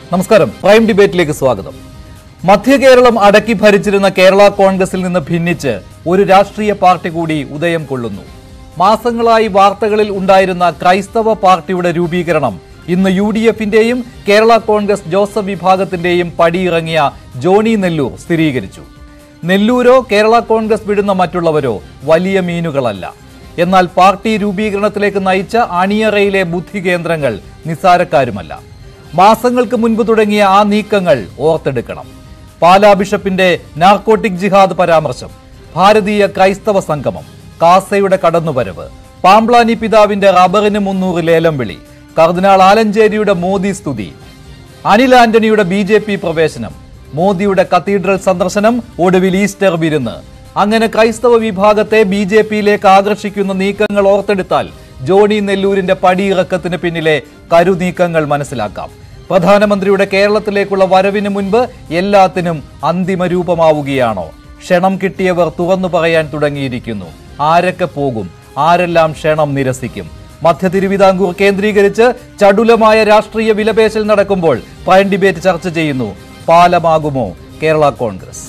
നമസ്കാരം പ്രൈം ഡിബേറ്റിലേക്ക് സ്വാഗതം മധ്യ കേരളം അടക്കി ഭരിച്ചിരുന്ന കേരള കോൺഗ്രസിൽ നിന്ന് ഭിന്നിച്ച് ഒരു രാഷ്ട്രീയ പാർട്ടി കൂടി ഉദയം കൊള്ളുന്നു മാസങ്ങളായി വാർത്തകളിൽ ഉണ്ടായിരുന്ന ക്രൈസ്തവ പാർട്ടിയുടെ രൂപീകരണം ഇന്ന് യു ഡി എഫിന്റെയും കേരള കോൺഗ്രസ് ജോസഫ് വിഭാഗത്തിന്റെയും പടിയിറങ്ങിയ ജോണി നെല്ലൂർ സ്ഥിരീകരിച്ചു നെല്ലൂരോ കേരള കോൺഗ്രസ് വിടുന്ന മറ്റുള്ളവരോ വലിയ മീനുകളല്ല എന്നാൽ പാർട്ടി രൂപീകരണത്തിലേക്ക് നയിച്ച അണിയറയിലെ ബുദ്ധി കേന്ദ്രങ്ങൾ നിസ്സാരക്കാരുമല്ല മാസങ്ങൾക്ക് മുൻപ് തുടങ്ങിയ ആ നീക്കങ്ങൾ ഓർത്തെടുക്കണം പാലാ ബിഷപ്പിന്റെ നാർക്കോട്ടിക് ജിഹാദ് പരാമർശം ഭാരതീയ ക്രൈസ്തവ സംഗമം കാസയുടെ കടന്നുവരവ് പാംപ്ലാനി പിതാവിന്റെ റബ്ബറിന് മുന്നൂറ് ലേലം വിളി കർദിനാൾ ആലഞ്ചേരിയുടെ മോദി സ്തുതി അനിൽ ആന്റണിയുടെ ബി ജെ പി പ്രവേശനം മോദിയുടെ കത്തീഡ്രൽ സന്ദർശനം ഒടുവിൽ ഈസ്റ്റർ വിരുന്ന് അങ്ങനെ ക്രൈസ്തവ വിഭാഗത്തെ ബി ജെ പിയിലേക്ക് ആകർഷിക്കുന്ന നീക്കങ്ങൾ ഓർത്തെടുത്താൽ ജോണി നെല്ലൂരിന്റെ പടിയിറക്കത്തിന് പിന്നിലെ കരുനീക്കങ്ങൾ മനസ്സിലാക്കാം പ്രധാനമന്ത്രിയുടെ കേരളത്തിലേക്കുള്ള വരവിന് മുൻപ് എല്ലാത്തിനും അന്തിമ രൂപമാവുകയാണോ ക്ഷണം കിട്ടിയവർ തുറന്നു പറയാൻ തുടങ്ങിയിരിക്കുന്നു ആരൊക്കെ പോകും ആരെല്ലാം ക്ഷണം നിരസിക്കും മധ്യ തിരുവിതാംകൂർ കേന്ദ്രീകരിച്ച് ചടുലമായ രാഷ്ട്രീയ വിലപേശൽ നടക്കുമ്പോൾ പ്രൈം ഡിബേറ്റ് ചർച്ച ചെയ്യുന്നു പാലമാകുമോ കേരള കോൺഗ്രസ്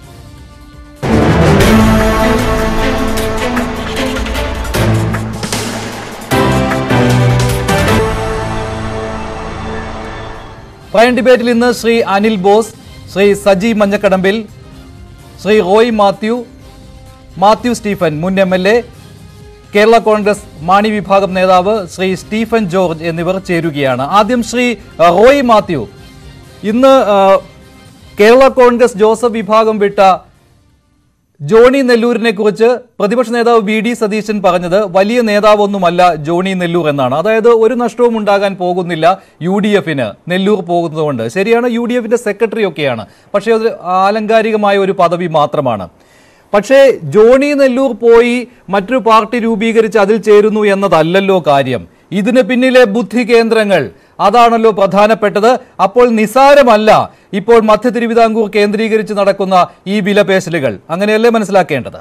പ്രൈം ഡിബേറ്റിൽ ഇന്ന് ശ്രീ അനിൽ ബോസ് ശ്രീ സജി മഞ്ഞക്കടമ്പിൽ ശ്രീ റോയ് മാത്യു മാത്യു സ്റ്റീഫൻ മുൻ M L A Kerala Congress Mani വിഭാഗം നേതാവ് ശ്രീ സ്റ്റീഫൻ ജോർജ് എന്നിവർ ചേരുകയാണ് ആദ്യം ശ്രീ അഹ്, റോയ് മാത്യു ഇന്ന് അഹ്, കേരള കോൺഗ്രസ് ജോസഫ് വിഭാഗം വിട്ട ജോണി നെല്ലൂരിനെ കുറിച്ച് പ്രതിപക്ഷ നേതാവ് വി ഡി സതീശൻ പറഞ്ഞത് വലിയ നേതാവൊന്നുമല്ല ജോണി നെല്ലൂർ എന്നാണ് അതായത് ഒരു നഷ്ടവും ഉണ്ടാകാൻ പോകുന്നില്ല യു ഡി എഫിന് നെല്ലൂർ പോകുന്നതുകൊണ്ട് ശരിയാണ് യു ഡി എഫിന്റെ സെക്രട്ടറി ഒക്കെയാണ് പക്ഷേ അത് ആലങ്കാരികമായ ഒരു പദവി മാത്രമാണ് പക്ഷേ ജോണി നെല്ലൂർ പോയി മറ്റൊരു പാർട്ടി രൂപീകരിച്ച് അതിൽ ചേരുന്നു എന്നതല്ലല്ലോ കാര്യം ഇതിന് പിന്നിലെ ബുദ്ധി കേന്ദ്രങ്ങൾ അതാണല്ലോ പ്രധാനപ്പെട്ടത് അപ്പോൾ നിസാരമല്ല ഇപ്പോൾ മധ്യ തിരുവിതാംകൂർ കേന്ദ്രീകരിച്ച് നടക്കുന്ന ഈ വിലപേശലുകൾ അങ്ങനെയല്ലേ മനസ്സിലാക്കേണ്ടത്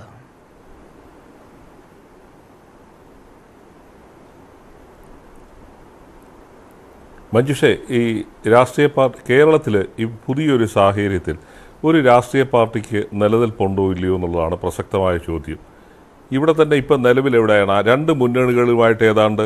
മഞ്ജുഷേ ഈ രാഷ്ട്രീയ പാർട്ടി കേരളത്തിൽ ഈ പുതിയൊരു സാഹചര്യത്തിൽ ഒരു രാഷ്ട്രീയ പാർട്ടിക്ക് നിലനിൽപ്പുണ്ടോ ഇല്ലയോ എന്നുള്ളതാണ് പ്രസക്തമായ ചോദ്യം ഇവിടെ തന്നെ ഇപ്പം നിലവിൽ എവിടെയാണ് ആ രണ്ട് മുന്നണികളുമായിട്ട് ഏതാണ്ട്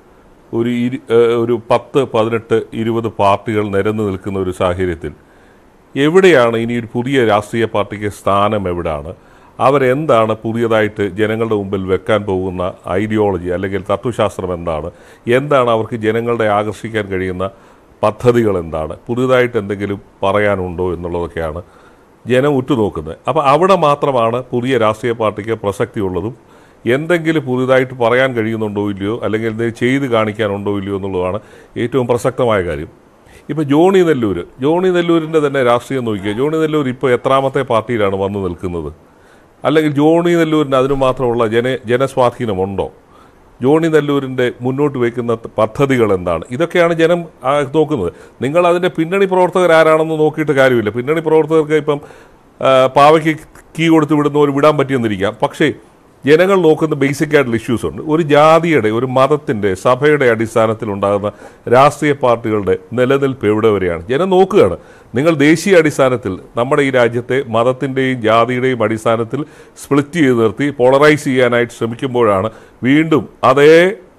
ഒരു ഇരു ഏഹ് ഒരു പത്ത് പതിനെട്ട് ഇരുപത് പാർട്ടികൾ നിരന്നു നിൽക്കുന്ന ഒരു സാഹചര്യത്തിൽ എവിടെയാണ് ഇനി ഒരു പുതിയ രാഷ്ട്രീയ പാർട്ടിക്ക് സ്ഥാനം എവിടെയാണ് അവരെന്താണ് പുതിയതായിട്ട് ജനങ്ങളുടെ മുമ്പിൽ വെക്കാൻ പോകുന്ന ഐഡിയോളജി അല്ലെങ്കിൽ തത്വശാസ്ത്രം എന്താണ് എന്താണ് അവർക്ക് ജനങ്ങളുടെ ആകർഷിക്കാൻ കഴിയുന്ന പദ്ധതികൾ എന്താണ് പുതിയതായിട്ട് എന്തെങ്കിലും പറയാനുണ്ടോ എന്നുള്ളതൊക്കെയാണ് ജനം ഉറ്റുനോക്കുന്നത് അപ്പോൾ അവിടെ മാത്രമാണ് പുതിയ രാഷ്ട്രീയ പാർട്ടിക്ക് പ്രസക്തിയുള്ളതും എന്തെങ്കിലും പുതിയതായിട്ട് പറയാൻ കഴിയുന്നുണ്ടോ ഇല്ലയോ അല്ലെങ്കിൽ എന്തെങ്കിലും ചെയ്ത് കാണിക്കാനുണ്ടോ ഇല്ലയോ എന്നുള്ളതാണ് ഏറ്റവും പ്രസക്തമായ കാര്യം ഇപ്പോൾ ജോണി നെല്ലൂർ ജോണി നെല്ലൂരിൻ്റെ തന്നെ രാഷ്ട്രീയം നോക്കിക്കുക ജോണി നെല്ലൂർ ഇപ്പോൾ എത്രാമത്തെ പാർട്ടിയിലാണ് വന്നു നിൽക്കുന്നത് അല്ലെങ്കിൽ ജോണി നെല്ലൂരിന് അതിനു മാത്രമുള്ള ജന ജനസ്വാധീനമുണ്ടോ ജോണി നെല്ലൂരിൻ്റെ മുന്നോട്ട് വയ്ക്കുന്ന പദ്ധതികൾ എന്താണ് ഇതൊക്കെയാണ് ജനം ആ, നോക്കുന്നത് നിങ്ങൾ അതിൻ്റെ പിന്നണി പ്രവർത്തകർ ആരാണെന്ന് നോക്കിയിട്ട് കാര്യമില്ല പിന്നണി പ്രവർത്തകർക്ക് ഇപ്പം ആ, പാവയ്ക്ക് കീ കൊടുത്ത് വിടുന്നവർ വിടാൻ പറ്റിയെന്നിരിക്കാം പക്ഷേ ജനങ്ങൾ നോക്കുന്ന ബേസിക് ആയിട്ടുള്ള ഇഷ്യൂസ് ഉണ്ട് ഒരു ജാതിയുടെ ഒരു മതത്തിൻ്റെ സഭയുടെ അടിസ്ഥാനത്തിൽ ഉണ്ടാകുന്ന രാഷ്ട്രീയ പാർട്ടികളുടെ നിലനിൽപ്പ് എവിടെ വരെയാണ് ജനം നോക്കുകയാണ് നിങ്ങൾ ദേശീയ അടിസ്ഥാനത്തിൽ നമ്മുടെ ഈ രാജ്യത്തെ മതത്തിൻ്റെയും ജാതിയുടെയും അടിസ്ഥാനത്തിൽ സ്പ്ലിറ്റ് ചെയ്ത് നിർത്തി പോളറൈസ് ചെയ്യാനായിട്ട് ശ്രമിക്കുമ്പോഴാണ് വീണ്ടും അതേ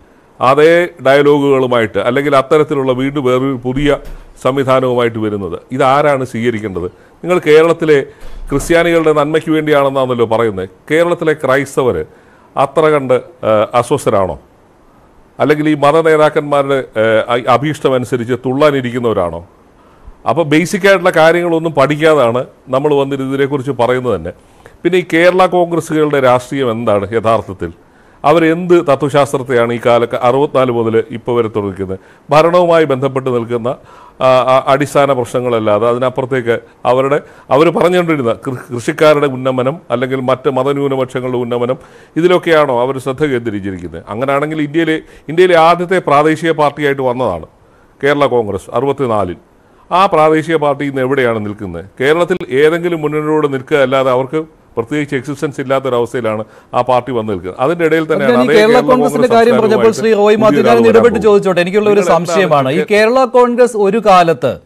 അതേ ഡയലോഗുകളുമായിട്ട് അല്ലെങ്കിൽ അത്തരത്തിലുള്ള വീണ്ടും വേറൊരു പുതിയ സംവിധാനവുമായിട്ട് വരുന്നത് ഇതാരാണ് സ്വീകരിക്കേണ്ടത് നിങ്ങൾ കേരളത്തിലെ ക്രിസ്ത്യാനികളുടെ നന്മയ്ക്ക് വേണ്ടിയാണെന്നാണല്ലോ പറയുന്നത് കേരളത്തിലെ ക്രൈസ്തവർ അത്ര കണ്ട് ആ, അസ്വസ്ഥരാണോ അല്ലെങ്കിൽ ഈ മത നേതാക്കന്മാരുടെ ആ, അഭീഷ്ടമനുസരിച്ച് തുള്ളാനിരിക്കുന്നവരാണോ അപ്പോൾ ബേസിക് ആയിട്ടുള്ള കാര്യങ്ങളൊന്നും പഠിക്കാതാണ് നമ്മൾ വന്നിരുന്ന് ഇതിനെക്കുറിച്ച് പറയുന്നത് തന്നെ പിന്നെ ഈ കേരള കോൺഗ്രസ്സുകളുടെ രാഷ്ട്രീയം എന്താണ് യഥാർത്ഥത്തിൽ അവരെന്ത് തത്വശാസ്ത്രത്തെയാണ് ഈ കാല അറുപത്തിനാല് മുതൽ ഇപ്പോൾ വരെ തുടങ്ങിക്കുന്നത് ഭരണവുമായി ബന്ധപ്പെട്ട് നിൽക്കുന്ന ആ, ആ, അടിസ്ഥാന പ്രശ്നങ്ങളല്ലാതെ അതിനപ്പുറത്തേക്ക് അവരുടെ അവർ പറഞ്ഞുകൊണ്ടിരുന്ന കൃ- കൃഷിക്കാരുടെ ഉന്നമനം അല്ലെങ്കിൽ മറ്റ് മതന്യൂനപക്ഷങ്ങളുടെ ഉന്നമനം ഇതിലൊക്കെയാണോ അവർ ശ്രദ്ധ കേന്ദ്രീകരിച്ചിരിക്കുന്നത് അങ്ങനെയാണെങ്കിൽ ഇന്ത്യയിലെ ഇന്ത്യയിലെ ആദ്യത്തെ പ്രാദേശിക പാർട്ടിയായിട്ട് വന്നതാണ് കേരള കോൺഗ്രസ് അറുപത്തിനാലിൽ ആ പ്രാദേശിക പാർട്ടി ഇന്ന് എവിടെയാണ് നിൽക്കുന്നത് കേരളത്തിൽ ഏതെങ്കിലും മുന്നണിയോട് നിൽക്കുക അല്ലാതെ അവർക്ക് പ്രത്യേകിച്ച് എക്സിസ്റ്റൻസ് ഇല്ലാത്തൊരവസ്ഥയിലാണ് ആ പാർട്ടി വന്ന് നിൽക്കുന്നത് അതിന്റെ ഇടയിൽ ഞാൻ തന്നെയാണ് ഈ അതേ കേരള കേരള കോൺഗ്രസിന്റെ കോൺഗ്രസ് കാര്യം പറഞ്ഞപ്പോൾ ശ്രീ റോയ് മാത്യു ഞാൻ പുതിയൊരാൾ ഇടപെട്ട് വരാൻ ചോദിച്ചോട്ടെ എനിക്കുള്ള ഒരു നിങ്ങൾ എന്താണ് സംശയമാണ് ഈ കേ- കേരള കോൺഗ്രസ് ഒരു കാലത്ത്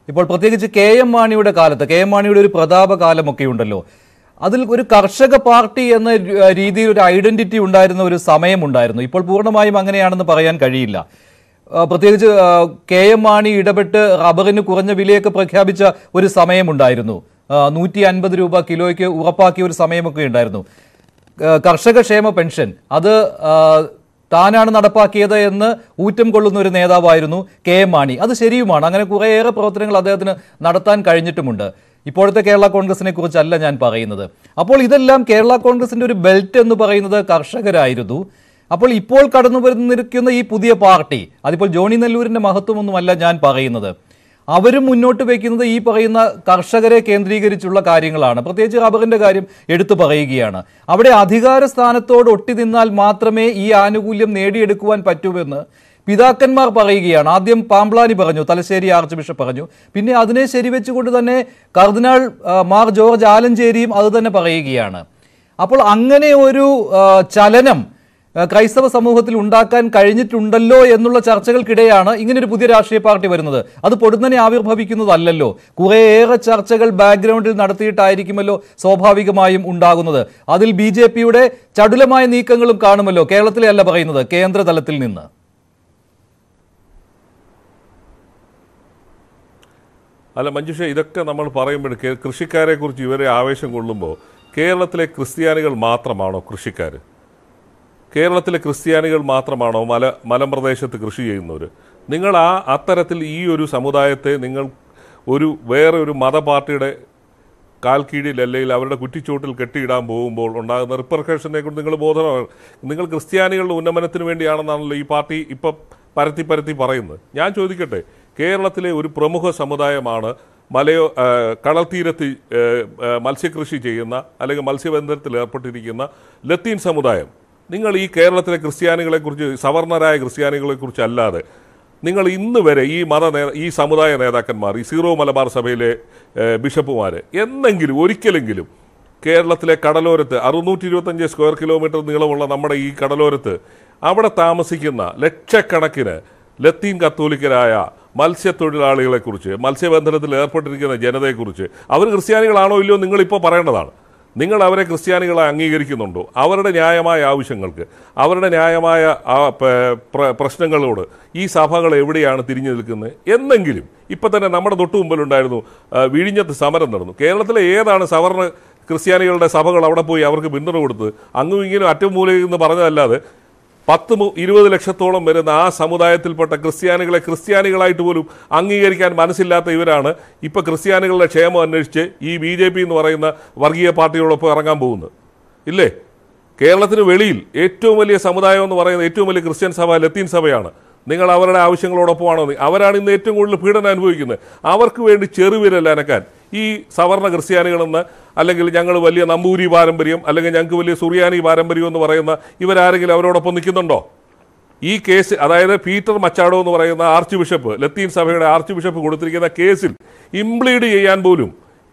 ഇപ്പോൾ പ്രത്യേകിച്ച് കെ എം മാണിയുടെ കാലത്ത് കെ എം മാണിയുടെ ഒരു പ്രതാപകാലമൊക്കെ ഉണ്ടല്ലോ അതിൽ ഒരു കർഷക പാർട്ടി എന്ന ര- രീതിയിൽ ഒരു ഐഡന്റിറ്റി ഉണ്ടായിരുന്ന ഒരു സമയമുണ്ടായിരുന്നു ഇപ്പോൾ പൂർണ്ണമായും അങ്ങനെയാണെന്ന് പറയാൻ കഴിയില്ല ആ, പ്രത്യേകിച്ച് ആ, കെ എം മാണി ഇടപെട്ട് റബ്ബറിന് കുറഞ്ഞ വിലയൊക്കെ പ്രഖ്യാപിച്ച ഒരു സമയമുണ്ടായിരുന്നു നൂറ്റി അൻപത് രൂപ കിലോയ്ക്ക് ഉറപ്പാക്കിയ ഒരു സമയമൊക്കെ ഉണ്ടായിരുന്നു ആ, കർഷക ക്ഷേമ പെൻഷൻ അത് ആ, താനാണ് നടപ്പാക്കിയത് എന്ന് ഊറ്റം കൊള്ളുന്ന ഒരു നേതാവായിരുന്നു കെ എം മാണി അത് ശരിയുമാണ് അങ്ങനെ കുറേയേറെ പ്രവർത്തനങ്ങൾ അദ്ദേഹത്തിന് നടത്താൻ കഴിഞ്ഞിട്ടുമുണ്ട് ഇപ്പോഴത്തെ കേരള കോൺഗ്രസിനെ കുറിച്ചല്ല ഞാൻ പറയുന്നത് അപ്പോൾ ഇതെല്ലാം കേരള കോൺഗ്രസിന്റെ ഒരു ബെൽറ്റ് എന്ന് പറയുന്നത് കർഷകരായിരുന്നു അപ്പോൾ ഇപ്പോൾ കടന്നു വരുന്നിരിക്കുന്ന ഈ പുതിയ പാർട്ടി അതിപ്പോൾ ജോണി നെല്ലൂരിന്റെ മഹത്വമൊന്നുമല്ല ഞാൻ പറയുന്നത് അവരും മുന്നോട്ട് വയ്ക്കുന്നത് ഈ പറയുന്ന കർഷകരെ കേന്ദ്രീകരിച്ചുള്ള കാര്യങ്ങളാണ് പ്രത്യേകിച്ച് റബ്ബറിന്റെ കാര്യം എടുത്തു പറയുകയാണ് അവിടെ അധികാര സ്ഥാനത്തോട് ഒട്ടി നിന്നാൽ മാത്രമേ ഈ ആനുകൂല്യം നേടിയെടുക്കുവാൻ പറ്റൂവെന്ന് പിതാക്കന്മാർ പറയുകയാണ് ആദ്യം പാമ്പ്ലാനി പറഞ്ഞു തലശ്ശേരി ആർച്ച് ബിഷപ്പ് പറഞ്ഞു പിന്നെ അതിനെ ശരിവെച്ചുകൊണ്ട് തന്നെ കർദിനാൾ ആ, മാർ ജോർജ് ആലഞ്ചേരിയും അത് തന്നെ പറയുകയാണ് അപ്പോൾ അങ്ങനെ ഒരു ആ, ചലനം ആ, ക്രൈസ്തവ സമൂഹത്തിൽ ഉണ്ടാക്കാൻ കഴിഞ്ഞിട്ടുണ്ടല്ലോ എന്നുള്ള ചർച്ചകൾക്കിടെയാണ് ഇങ്ങനെ ഒരു പുതിയ രാഷ്ട്രീയ പാർട്ടി വരുന്നത് അത് പൊടുന്നനെ ആവിർഭവിക്കുന്നതല്ലല്ലോ കുറേയേറെ ചർച്ചകൾ ബാക്ക്ഗ്രൗണ്ടിൽ നടത്തിയിട്ടായിരിക്കുമല്ലോ സ്വാഭാവികമായും ഉണ്ടാകുന്നത് അതിൽ ബി ജെ പിയുടെ ചടുലമായ നീക്കങ്ങളും കാണുമല്ലോ കേരളത്തിലെ അല്ല പറയുന്നത് കേന്ദ്ര തലത്തിൽ നിന്ന് അല്ല മഞ്ജുഷ ഇതൊക്കെ നമ്മൾ പറയുമ്പോൾ കേ- കൃഷിക്കാരെ കുറിച്ച് ഇവരെ ആവേശം കൊള്ളുമ്പോൾ കേരളത്തിലെ ക്രിസ്ത്യാനികൾ മാത്രമാണോ കൃഷിക്കാർ കേരളത്തിലെ ക്രിസ്ത്യാനികൾ മാത്രമാണോ മല മലമ്പ്രദേശത്ത് കൃഷി ചെയ്യുന്നവർ നിങ്ങൾ ആ അത്തരത്തിൽ ഈ ഒരു സമുദായത്തെ നിങ്ങൾ ഒരു വേറെ ഒരു മതപാർട്ടിയുടെ കാൽ കീഴിൽ അല്ലെങ്കിൽ അവരുടെ കുറ്റിച്ചോട്ടിൽ കെട്ടിയിടാൻ പോകുമ്പോൾ ഉണ്ടാകുന്ന റിപ്പർക്കേഷനെ കുറിച്ച് നിങ്ങൾ ബോധമാണ് നിങ്ങൾ ക്രിസ്ത്യാനികളുടെ ഉന്നമനത്തിന് വേണ്ടിയാണെന്നാണല്ലോ ഈ പാർട്ടി ഇപ്പം പരത്തി പരത്തി പറയുന്നത് ഞാൻ ചോദിക്കട്ടെ കേരളത്തിലെ ഒരു പ്രമുഖ സമുദായമാണ് മലയോ ആ, കടൽ തീരത്ത് ഏ, ഏ, മത്സ്യകൃഷി ചെയ്യുന്ന അല്ലെങ്കിൽ മത്സ്യബന്ധനത്തിൽ ഏർപ്പെട്ടിരിക്കുന്ന ലത്തീൻ സമുദായം നിങ്ങൾ ഈ കേരളത്തിലെ ക്രിസ്ത്യാനികളെക്കുറിച്ച് സവർണരായ ക്രിസ്ത്യാനികളെക്കുറിച്ച് അല്ലാതെ നിങ്ങൾ ഇന്ന് വരെ ഈ മത നേ ഈ സമുദായ നേതാക്കന്മാർ ഈ സീറോ മലബാർ സഭയിലെ ഏഹ്, ബിഷപ്പുമാര് എന്നെങ്കിലും ഒരിക്കലെങ്കിലും കേരളത്തിലെ കടലോരത്ത് അറുന്നൂറ്റി ഇരുപത്തഞ്ച് സ്ക്വയർ കിലോമീറ്റർ നീളമുള്ള നമ്മുടെ ഈ കടലോരത്ത് അവിടെ താമസിക്കുന്ന ലക്ഷക്കണക്കിന് ലത്തീൻ കത്തോലിക്കരായ മത്സ്യത്തൊഴിലാളികളെക്കുറിച്ച് മത്സ്യബന്ധനത്തിൽ ഏർപ്പെട്ടിരിക്കുന്ന ജനതയെക്കുറിച്ച് അവർ ക്രിസ്ത്യാനികളാണോ ഇല്ലയോ നിങ്ങളിപ്പോൾ പറയേണ്ടതാണ് നിങ്ങൾ അവരെ ക്രിസ്ത്യാനികളെ അംഗീകരിക്കുന്നുണ്ടോ അവരുടെ ന്യായമായ ആവശ്യങ്ങൾക്ക് അവരുടെ ന്യായമായ ആ പ- പ്ര- പ്രശ്നങ്ങളോട് ഈ സഭകൾ എവിടെയാണ് തിരിഞ്ഞു നിൽക്കുന്നത് എന്നെങ്കിലും ഇപ്പം തന്നെ നമ്മുടെ തൊട്ടു മുമ്പിലുണ്ടായിരുന്നു ആ, വിഴിഞ്ഞത്ത് സമരം നടന്നു കേരളത്തിലെ ഏതാണ് സവർണ ക്രിസ്ത്യാനികളുടെ സഭകൾ അവിടെ പോയി അവർക്ക് പിന്തുണ കൊടുത്ത് അങ്ങും ഇങ്ങനും അറ്റം മൂലയിൽ എന്ന് പറഞ്ഞതല്ലാതെ പത്ത് മു- ഇരുപത് ലക്ഷത്തോളം വരുന്ന ആ സമുദായത്തിൽപ്പെട്ട ക്രിസ്ത്യാനികളെ ക്രിസ്ത്യാനികളായിട്ട് പോലും അംഗീകരിക്കാൻ മനസ്സില്ലാത്ത ഇവരാണ് ഇപ്പൊ ക്രിസ്ത്യാനികളുടെ ക്ഷേമം അന്വേഷിച്ച് ഈ ബി ജെ പി എന്ന് പറയുന്ന വർഗീയ പാർട്ടികളൊപ്പം ഇറങ്ങാൻ പോകുന്നത് ഇല്ലേ കേരളത്തിന് വെളിയിൽ ഏറ്റവും വലിയ സമുദായം എന്ന് പറയുന്നത് ഏറ്റവും വലിയ ക്രിസ്ത്യൻ സഭ ലത്തീൻ സഭയാണ് നിങ്ങൾ അവരുടെ ആവശ്യങ്ങളോടൊപ്പമാണോ നി- അവരാണ് ഇന്ന് ഏറ്റവും കൂടുതൽ പീഡനം അനുഭവിക്കുന്നത് അവർക്ക് വേണ്ടി ചെറുവിരൽ അനക്കാൻ ഈ സവർണ ക്രിസ്ത്യാനികളെന്ന് അല്ലെങ്കിൽ ഞങ്ങൾ വലിയ നമ്പൂരി പാരമ്പര്യം അല്ലെങ്കിൽ ഞങ്ങൾക്ക് വലിയ സുറിയാനി പാരമ്പര്യം എന്ന് പറയുന്ന ഇവരാരെങ്കിലും അവരോടൊപ്പം നിൽക്കുന്നുണ്ടോ ഈ കേസ് അതായത് പീറ്റർ മച്ചാഡോ എന്ന് പറയുന്ന ആർച്ച് ബിഷപ്പ് ലത്തീൻ സഭയുടെ ആർച്ച് ബിഷപ്പ് കൊടുത്തിരിക്കുന്ന കേസിൽ ഇംപ്ലീഡ് ചെയ്യാൻ പോലും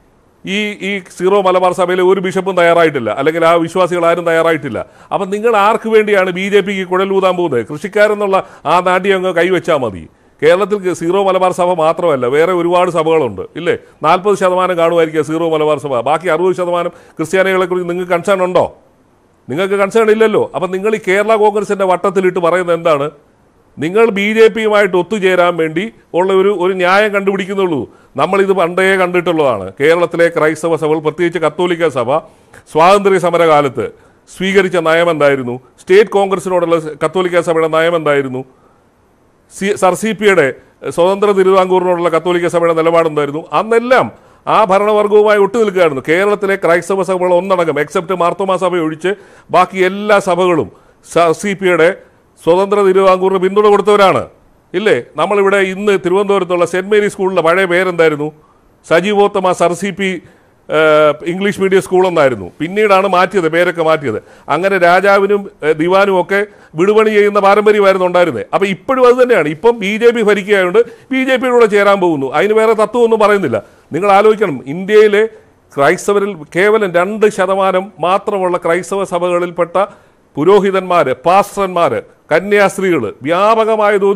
ഈ ഈ സീറോ മലബാർ സഭയിലെ ഒരു ബിഷപ്പും തയ്യാറായിട്ടില്ല അല്ലെങ്കിൽ ആ വിശ്വാസികൾ ആരും തയ്യാറായിട്ടില്ല അപ്പം നിങ്ങൾ ആർക്ക് വേണ്ടിയാണ് ബി ജെ പിക്ക് കുഴലൂതാൻ പോകുന്നത് കൃഷിക്കാരെന്നുള്ള ആ നാട്യം അങ്ങ് കൈവച്ചാൽ മതി കേരളത്തിൽ സീറോ മലബാർ സഭ മാത്രമല്ല വേറെ ഒരുപാട് സഭകളുണ്ട് ഇല്ലേ നാൽപ്പത് ശതമാനം കാണുമായിരിക്കും സീറോ മലബാർ സഭ ബാക്കി അറുപത് ശതമാനം ക്രിസ്ത്യാനികളെക്കുറിച്ച് നിങ്ങൾക്ക് കൺസേൺ ഉണ്ടോ നിങ്ങൾക്ക് കൺസേൺ ഇല്ലല്ലോ അപ്പം നിങ്ങൾ ഈ കേരള കോൺഗ്രസിന്റെ വട്ടത്തിലിട്ട് പറയുന്നത് എന്താണ് നിങ്ങൾ ബി ജെ പിയുമായിട്ട് ഒത്തുചേരാൻ വേണ്ടി ഉള്ള ഒരു ഒരു ന്യായം കണ്ടുപിടിക്കുന്നുള്ളൂ നമ്മളിത് പണ്ടേ കണ്ടിട്ടുള്ളതാണ് കേരളത്തിലെ ക്രൈസ്തവ സഭകൾ പ്രത്യേകിച്ച് കത്തോലിക്ക സഭ സ്വാതന്ത്ര്യ സമരകാലത്ത് സ്വീകരിച്ച നയം എന്തായിരുന്നു സ്റ്റേറ്റ് കോൺഗ്രസിനോടുള്ള കത്തോലിക്ക സഭയുടെ നയം എന്തായിരുന്നു സി സർ സി പിയുടെ സ്വതന്ത്ര തിരുവിതാംകൂറിനോടുള്ള കത്തോലിക്ക സഭയുടെ നിലപാടെന്തായിരുന്നു അന്നെല്ലാം ആ ഭരണവർഗവുമായി ഒട്ടു നിൽക്കുകയായിരുന്നു കേരളത്തിലെ ക്രൈസ്തവ സഭകൾ ഒന്നടങ്കം എക്സെപ്റ്റ് മാർത്തോമാ സഭ ഒഴിച്ച് ബാക്കി എല്ലാ സഭകളും സർ സി പിയുടെ സ്വതന്ത്ര തിരുവിതാംകൂറിന് പിന്തുണ കൊടുത്തവരാണ് ഇല്ലേ നമ്മളിവിടെ ഇന്ന് തിരുവനന്തപുരത്തുള്ള സെന്റ് മേരി സ്കൂളിന്റെ പഴയ പേരെന്തായിരുന്നു സജീവോത്തമ സർ സി പി ഏഹ്, ഇംഗ്ലീഷ് മീഡിയം സ്കൂൾ എന്നായിരുന്നു പിന്നീടാണ് മാറ്റിയത് പേരൊക്കെ മാറ്റിയത് അങ്ങനെ രാജാവിനും ഏഹ്, ദിവാനും ഒക്കെ വിടുപണി ചെയ്യുന്ന പാരമ്പര്യമായിരുന്നു ഉണ്ടായിരുന്നത് അപ്പോൾ ഇപ്പോഴും അത് തന്നെയാണ് ഇപ്പം ബി ജെ പി ഭരിക്കുകയായതുകൊണ്ട് ബി ജെ പിയുടെ കൂടെ ചേരാൻ പോകുന്നു അതിന് വേറെ തത്വമൊന്നും പറയുന്നില്ല നിങ്ങൾ ആലോചിക്കണം ഇന്ത്യയിലെ ക്രൈസ്തവരിൽ കേവലം രണ്ട് ശതമാനം മാത്രമുള്ള ക്രൈസ്തവ സഭകളിൽപ്പെട്ട പുരോഹിതന്മാര് പാസ്റ്റർമാര് കന്യാസ്ത്രീകൾ വ്യാപകമായ തോതിൽ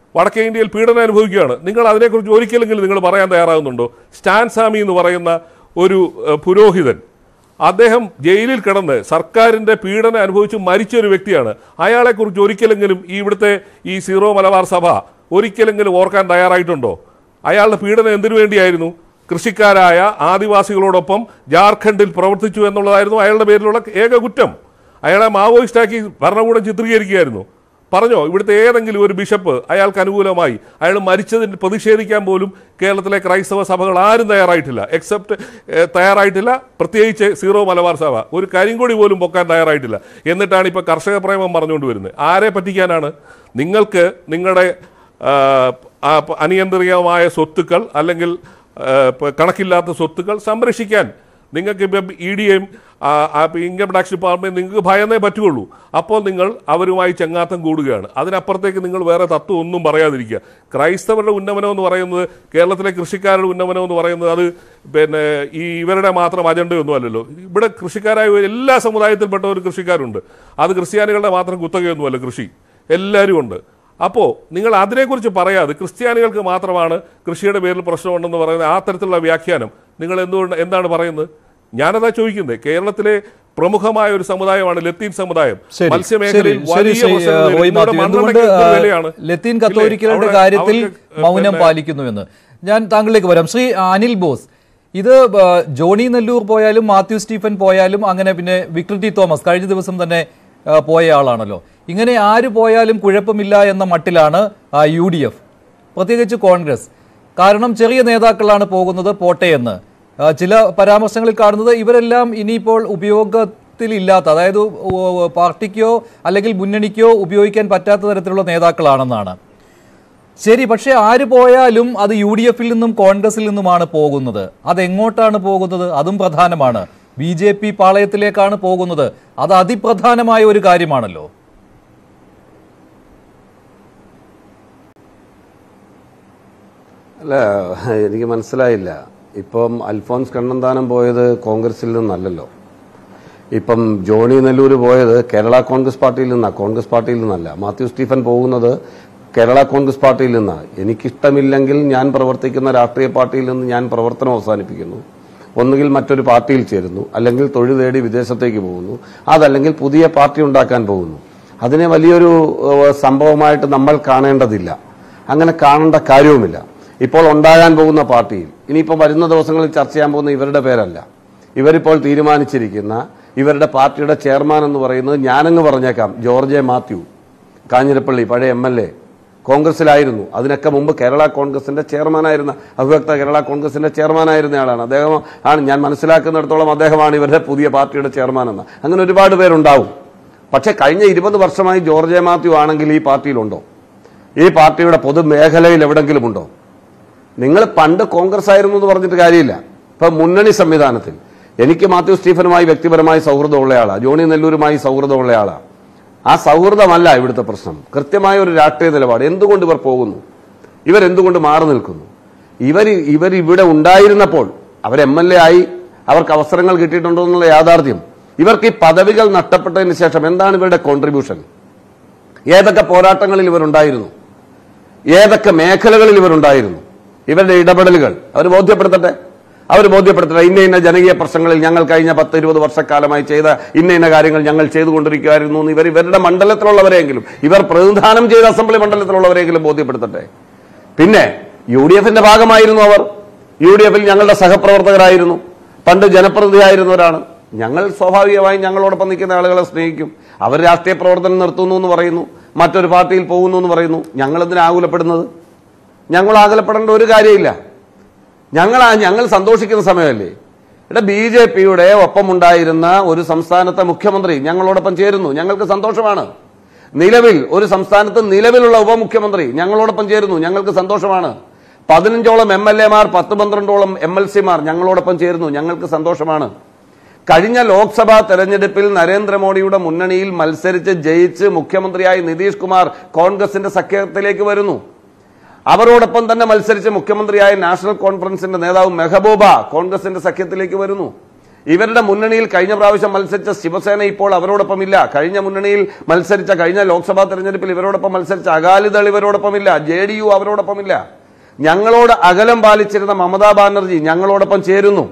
വടക്കേ ഇന്ത്യയിൽ പീഡനം അനുഭവിക്കുകയാണ് നിങ്ങൾ അതിനെക്കുറിച്ച് ഒരിക്കലെങ്കിലും നിങ്ങൾ പറയാൻ തയ്യാറാകുന്നുണ്ടോ സ്റ്റാൻ സാമി എന്ന് പറയുന്ന ഒരു ഏഹ്, പുരോഹിതൻ അദ്ദേഹം ജയിലിൽ കിടന്ന് സർക്കാരിന്റെ പീഡനം അനുഭവിച്ച് മരിച്ച ഒരു വ്യക്തിയാണ് അയാളെക്കുറിച്ച് ഒരിക്കലെങ്കിലും ഈ ഇവിടുത്തെ ഈ സീറോ മലബാർ സഭ ഒരിക്കലെങ്കിലും ഓർക്കാൻ തയ്യാറായിട്ടുണ്ടോ അയാളുടെ പീഡനം എന്തിനു വേണ്ടിയായിരുന്നു കൃഷിക്കാരായ ആദിവാസികളോടൊപ്പം ജാർഖണ്ഡിൽ പ്രവർത്തിച്ചു എന്നുള്ളതായിരുന്നു അയാളുടെ പേരിലുള്ള ഏക കുറ്റം അയാളെ മാവോയിസ്റ്റാക്കി ഭരണകൂടം ചിത്രീകരിക്കുകയായിരുന്നു പറഞ്ഞോ ഇവിടുത്തെ ഏതെങ്കിലും ഒരു ബിഷപ്പ് അയാൾക്ക് അനുകൂലമായി അയാൾ മരിച്ചതിന് പ്രതിഷേധിക്കാൻ പോലും കേരളത്തിലെ ക്രൈസ്തവ സഭകൾ ആരും തയ്യാറായിട്ടില്ല എക്സെപ്റ്റ് തയ്യാറായിട്ടില്ല പ്രത്യേകിച്ച് സീറോ മലബാർ സഭ ഒരു കരിങ്കൊടി പോലും പൊക്കാൻ തയ്യാറായിട്ടില്ല എന്നിട്ടാണ് ഇപ്പോൾ കർഷക പ്രേമം പറഞ്ഞുകൊണ്ട് വരുന്നത് ആരെ പറ്റിക്കാനാണ് നിങ്ങൾക്ക് നിങ്ങളുടെ ആ, ആ, അനിയന്ത്രിതമായ സ്വത്തുക്കൾ അല്ലെങ്കിൽ ആ, പ- കണക്കില്ലാത്ത സ്വത്തുക്കൾ സംരക്ഷിക്കാൻ നിങ്ങൾക്ക് ഇപ്പം ഇ ഡി എം ഇൻകം ടാക്സ് ഡിപ്പാർട്ട്മെന്റ് നിങ്ങൾക്ക് ഭയന്നേ പറ്റുള്ളൂ അപ്പോൾ നിങ്ങൾ അവരുമായി ചങ്ങാത്തം കൂടുകയാണ് അതിനപ്പുറത്തേക്ക് നിങ്ങൾ വേറെ തത്വം ഒന്നും പറയാതിരിക്കുക ക്രൈസ്തവരുടെ ഉന്നമനം എന്ന് പറയുന്നത് കേരളത്തിലെ കൃഷിക്കാരുടെ ഉന്നമനം എന്ന് പറയുന്നത് അത് പിന്നെ ഈ ഇവരുടെ മാത്രം അജണ്ടയൊന്നും അല്ലല്ലോ ഇവിടെ കൃഷിക്കാരായ എല്ലാ സമുദായത്തിൽപ്പെട്ട ഒരു കൃഷിക്കാരുണ്ട് അത് ക്രിസ്ത്യാനികളുടെ മാത്രം കുത്തകയൊന്നുമല്ല കൃഷി എല്ലാവരും ഉണ്ട് അപ്പോൾ നിങ്ങൾ അതിനെക്കുറിച്ച് പറയാതെ ക്രിസ്ത്യാനികൾക്ക് മാത്രമാണ് കൃഷിയുടെ പേരിൽ പ്രശ്നമുണ്ടെന്ന് പറയുന്ന ആ തരത്തിലുള്ള വ്യാഖ്യാനം നിങ്ങൾ എന്തുകൊണ്ട് എന്താണ് പറയുന്നത് ഞാനതാ ചോദിക്കുന്നത് കേരളത്തിലെ പ്രമുഖമായ ഒരു സമുദായമാണ് ലത്തീൻ സമുദായം ശരി ശരി മത്സ്യമേഖലയിൽ ശരി വലിയ ശ്രീ പ്രശ്നങ്ങൾ റോയ് നേരിടുന്നു. മാത്യു ഇവിടെ എന്തുകൊണ്ട് മണ്ണെണ്ണയ്ക്ക് എന്ത് ആ, വിലയാണ്? ലത്തീൻ ഇല്ലേ? കത്തോലിക്കരുടെ അവിടെ- കാര്യത്തിൽ അവർക്ക്, മൗനം പിന്നെ, പാലിക്കുന്നുവെന്ന് ഞാൻ താങ്കളിലേക്ക് വരാം ശ്രീ അനിൽ ബോസ് ഇത് ആ, ജോണി നെല്ലൂർ പോയാലും മാത്യു സ്റ്റീഫൻ പോയാലും അങ്ങനെ പിന്നെ വിക്ടർ ടി തോമസ് കഴിഞ്ഞ ദിവസം തന്നെ ആ, പോയ ആളാണല്ലോ ഇങ്ങനെ ആര് പോയാലും കുഴപ്പമില്ല എന്ന മട്ടിലാണ് യു ഡി എഫ് പ്രത്യേകിച്ച് കോൺഗ്രസ് കാരണം ചെറിയ നേതാക്കളാണ് പോകുന്നത് പോട്ടെ എന്ന് ആ, ചില പരാമർശങ്ങളിൽ കാണുന്നത് ഇവരെല്ലാം ഇനിയിപ്പോൾ ഉപയോഗത്തിലില്ലാത്ത അതായത് ഓ, പാർട്ടിക്കോ അല്ലെങ്കിൽ മുന്നണിക്കോ ഉപയോഗിക്കാൻ പറ്റാത്ത തരത്തിലുള്ള നേതാക്കളാണെന്നാണ് ശരി പക്ഷേ ആര് പോയാലും അത് യു ഡി എഫിൽ നിന്നും കോൺഗ്രസിൽ നിന്നുമാണ് പോകുന്നത് അതെങ്ങോട്ടാണ് പോകുന്നത് അതും പ്രധാനമാണ് ബി ജെ പി പാളയത്തിലേക്കാണ് പോകുന്നത് അത് അതിപ്രധാനമായ ഒരു കാര്യമാണല്ലോ അല്ല എനിക്ക് മനസ്സിലായില്ല ഇപ്പം അൽഫോൻസ് കണ്ണന്താനം പോയത് കോൺഗ്രസിൽ നിന്നല്ലല്ലോ ഇപ്പം ജോണി നെല്ലൂർ പോയത് കേരള കോൺഗ്രസ് പാർട്ടിയിൽ നിന്നാണ് കോൺഗ്രസ് പാർട്ടിയിൽ നിന്നല്ല മാത്യു സ്റ്റീഫൻ പോകുന്നത് കേരള കോൺഗ്രസ് പാർട്ടിയിൽ നിന്നാണ് എനിക്കിഷ്ടമില്ലെങ്കിൽ ഞാൻ പ്രവർത്തിക്കുന്ന രാഷ്ട്രീയ പാർട്ടിയിൽ നിന്ന് ഞാൻ പ്രവർത്തനം അവസാനിപ്പിക്കുന്നു ഒന്നുകിൽ മറ്റൊരു പാർട്ടിയിൽ ചേരുന്നു അല്ലെങ്കിൽ തൊഴിൽ തേടി വിദേശത്തേക്ക് പോകുന്നു അതല്ലെങ്കിൽ പുതിയ പാർട്ടി ഉണ്ടാക്കാൻ പോകുന്നു അതിനെ വലിയൊരു ഏഹ്, സംഭവമായിട്ട് നമ്മൾ കാണേണ്ടതില്ല അങ്ങനെ കാണേണ്ട കാര്യവുമില്ല ഇപ്പോൾ ഉണ്ടാകാൻ പോകുന്ന പാർട്ടിയിൽ ഇനിയിപ്പോൾ വരുന്ന ദിവസങ്ങളിൽ ചർച്ച ചെയ്യാൻ പോകുന്ന ഇവരുടെ പേരല്ല ഇവരിപ്പോൾ തീരുമാനിച്ചിരിക്കുന്ന ഇവരുടെ പാർട്ടിയുടെ ചെയർമാൻ എന്ന് പറയുന്നത് ഞാനങ്ങ് പറഞ്ഞേക്കാം ജോർജ് എ മാത്യു കാഞ്ഞിരപ്പള്ളി പഴയ എം എൽ എ കോൺഗ്രസിലായിരുന്നു അതിനൊക്കെ മുമ്പ് കേരള കോൺഗ്രസിന്റെ ചെയർമാനായിരുന്ന അഭിവക്ത കേരള കോൺഗ്രസിന്റെ ചെയർമാനായിരുന്ന ആളാണ് അദ്ദേഹം ആണ് ഞാൻ മനസ്സിലാക്കുന്നിടത്തോളം അദ്ദേഹമാണ് ഇവരുടെ പുതിയ പാർട്ടിയുടെ ചെയർമാൻ എന്ന് അങ്ങനെ ഒരുപാട് പേരുണ്ടാവും പക്ഷേ കഴിഞ്ഞ ഇരുപത് വർഷമായി ജോർജ് എ മാത്യു ആണെങ്കിൽ ഈ പാർട്ടിയിലുണ്ടോ ഈ പാർട്ടിയുടെ പൊതുമേഖലയിൽ എവിടെങ്കിലും ഉണ്ടോ നിങ്ങൾ പണ്ട് കോൺഗ്രസ് ആയിരുന്നു എന്ന് പറഞ്ഞിട്ട് കാര്യമില്ല ഇപ്പൊ മുന്നണി സംവിധാനത്തിൽ എനിക്ക് മാത്യു സ്റ്റീഫനുമായി വ്യക്തിപരമായി സൗഹൃദമുള്ള ആളാണ് ജോണി നെല്ലൂരുമായി സൗഹൃദമുള്ള ആളാണ് ആ സൗഹൃദമല്ല ഇവിടുത്തെ പ്രശ്നം കൃത്യമായ ഒരു രാഷ്ട്രീയ നിലപാട് എന്തുകൊണ്ട് ഇവർ പോകുന്നു ഇവരെന്തുകൊണ്ട് മാറി നിൽക്കുന്നു ഇവർ ഇവർ ഇവിടെ ഉണ്ടായിരുന്നപ്പോൾ അവർ എം എൽ എ ആയി അവർക്ക് അവസരങ്ങൾ കിട്ടിയിട്ടുണ്ടോ എന്നുള്ള യാഥാർത്ഥ്യം ഇവർക്ക് ഈ പദവികൾ നഷ്ടപ്പെട്ടതിന് ശേഷം എന്താണ് ഇവരുടെ കോൺട്രിബ്യൂഷൻ ഏതൊക്കെ പോരാട്ടങ്ങളിൽ ഇവരുണ്ടായിരുന്നു ഏതൊക്കെ മേഖലകളിൽ ഇവരുണ്ടായിരുന്നു ഇവരുടെ ഇടപെടലുകൾ അവർ ബോധ്യപ്പെടുത്തട്ടെ അവർ ബോധ്യപ്പെടുത്തട്ടെ ഇന്ന ഇന്ന ജനകീയ പ്രശ്നങ്ങളിൽ ഞങ്ങൾ കഴിഞ്ഞ പത്ത് ഇരുപത് വർഷക്കാലമായി ചെയ്ത ഇന്ന ഇന്ന കാര്യങ്ങൾ ഞങ്ങൾ ചെയ്തുകൊണ്ടിരിക്കുകയായിരുന്നു എന്ന് ഇവർ ഇവരുടെ മണ്ഡലത്തിലുള്ളവരെങ്കിലും ഇവർ പ്രതിനിധാനം ചെയ്ത അസംബ്ലി മണ്ഡലത്തിലുള്ളവരെങ്കിലും ബോധ്യപ്പെടുത്തട്ടെ പിന്നെ യു ഡി എഫിന്റെ ഭാഗമായിരുന്നു അവർ യു ഡി എഫിൽ ഞങ്ങളുടെ സഹപ്രവർത്തകരായിരുന്നു പണ്ട് ജനപ്രതിനിധിയായിരുന്നവരാണ് ഞങ്ങൾ സ്വാഭാവികമായും ഞങ്ങളോടൊപ്പം നിൽക്കുന്ന ആളുകളെ സ്നേഹിക്കും അവർ രാഷ്ട്രീയ പ്രവർത്തനം നിർത്തുന്നു എന്ന് പറയുന്നു മറ്റൊരു പാർട്ടിയിൽ പോകുന്നു എന്ന് പറയുന്നു ഞങ്ങൾ എന്തിനാ ആകുലപ്പെടുന്നത് ഞങ്ങൾ ആകുലപ്പെടേണ്ട ഒരു കാര്യമില്ല ഞങ്ങൾ ആ- ഞങ്ങൾ സന്തോഷിക്കുന്ന സമയമല്ലേ ഇവിടെ ബി ജെ പിയുടെ ഒപ്പമുണ്ടായിരുന്ന ഒരു സംസ്ഥാനത്തെ മുഖ്യമന്ത്രി ഞങ്ങളോടൊപ്പം ചേരുന്നു ഞങ്ങൾക്ക് സന്തോഷമാണ് നിലവിൽ ഒരു സംസ്ഥാനത്ത് നിലവിലുള്ള ഉപമുഖ്യമന്ത്രി ഞങ്ങളോടൊപ്പം ചേരുന്നു ഞങ്ങൾക്ക് സന്തോഷമാണ് പതിനഞ്ചോളം എം എൽ എമാർ പത്ത് പന്ത്രണ്ടോളം എം എൽ സിമാർ ഞങ്ങളോടൊപ്പം ചേരുന്നു ഞങ്ങൾക്ക് സന്തോഷമാണ് കഴിഞ്ഞ ലോക്സഭാ തെരഞ്ഞെടുപ്പിൽ നരേന്ദ്രമോദിയുടെ മുന്നണിയിൽ മത്സരിച്ച് ജയിച്ച് മുഖ്യമന്ത്രിയായി നിതീഷ് കുമാർ കോൺഗ്രസിന്റെ സഖ്യത്തിലേക്ക് വരുന്നു അവരോടൊപ്പം തന്നെ മത്സരിച്ച് മുഖ്യമന്ത്രിയായ നാഷണൽ കോൺഫറൻസിന്റെ നേതാവ് മെഹബൂബ കോൺഗ്രസിന്റെ സഖ്യത്തിലേക്ക് വരുന്നു ഇവരുടെ മുന്നണിയിൽ കഴിഞ്ഞ പ്രാവശ്യം മത്സരിച്ച ശിവസേന ഇപ്പോൾ അവരോടൊപ്പം ഇല്ല കഴിഞ്ഞ മുന്നണിയിൽ മത്സരിച്ച കഴിഞ്ഞ ലോക്സഭാ തെരഞ്ഞെടുപ്പിൽ ഇവരോടൊപ്പം മത്സരിച്ച അകാലിദൾ ഇവരോടൊപ്പമില്ല ജെ ഡി യു അവരോടൊപ്പമില്ല ഞങ്ങളോട് അകലം പാലിച്ചിരുന്ന മമതാ ബാനർജി ഞങ്ങളോടൊപ്പം ചേരുന്നു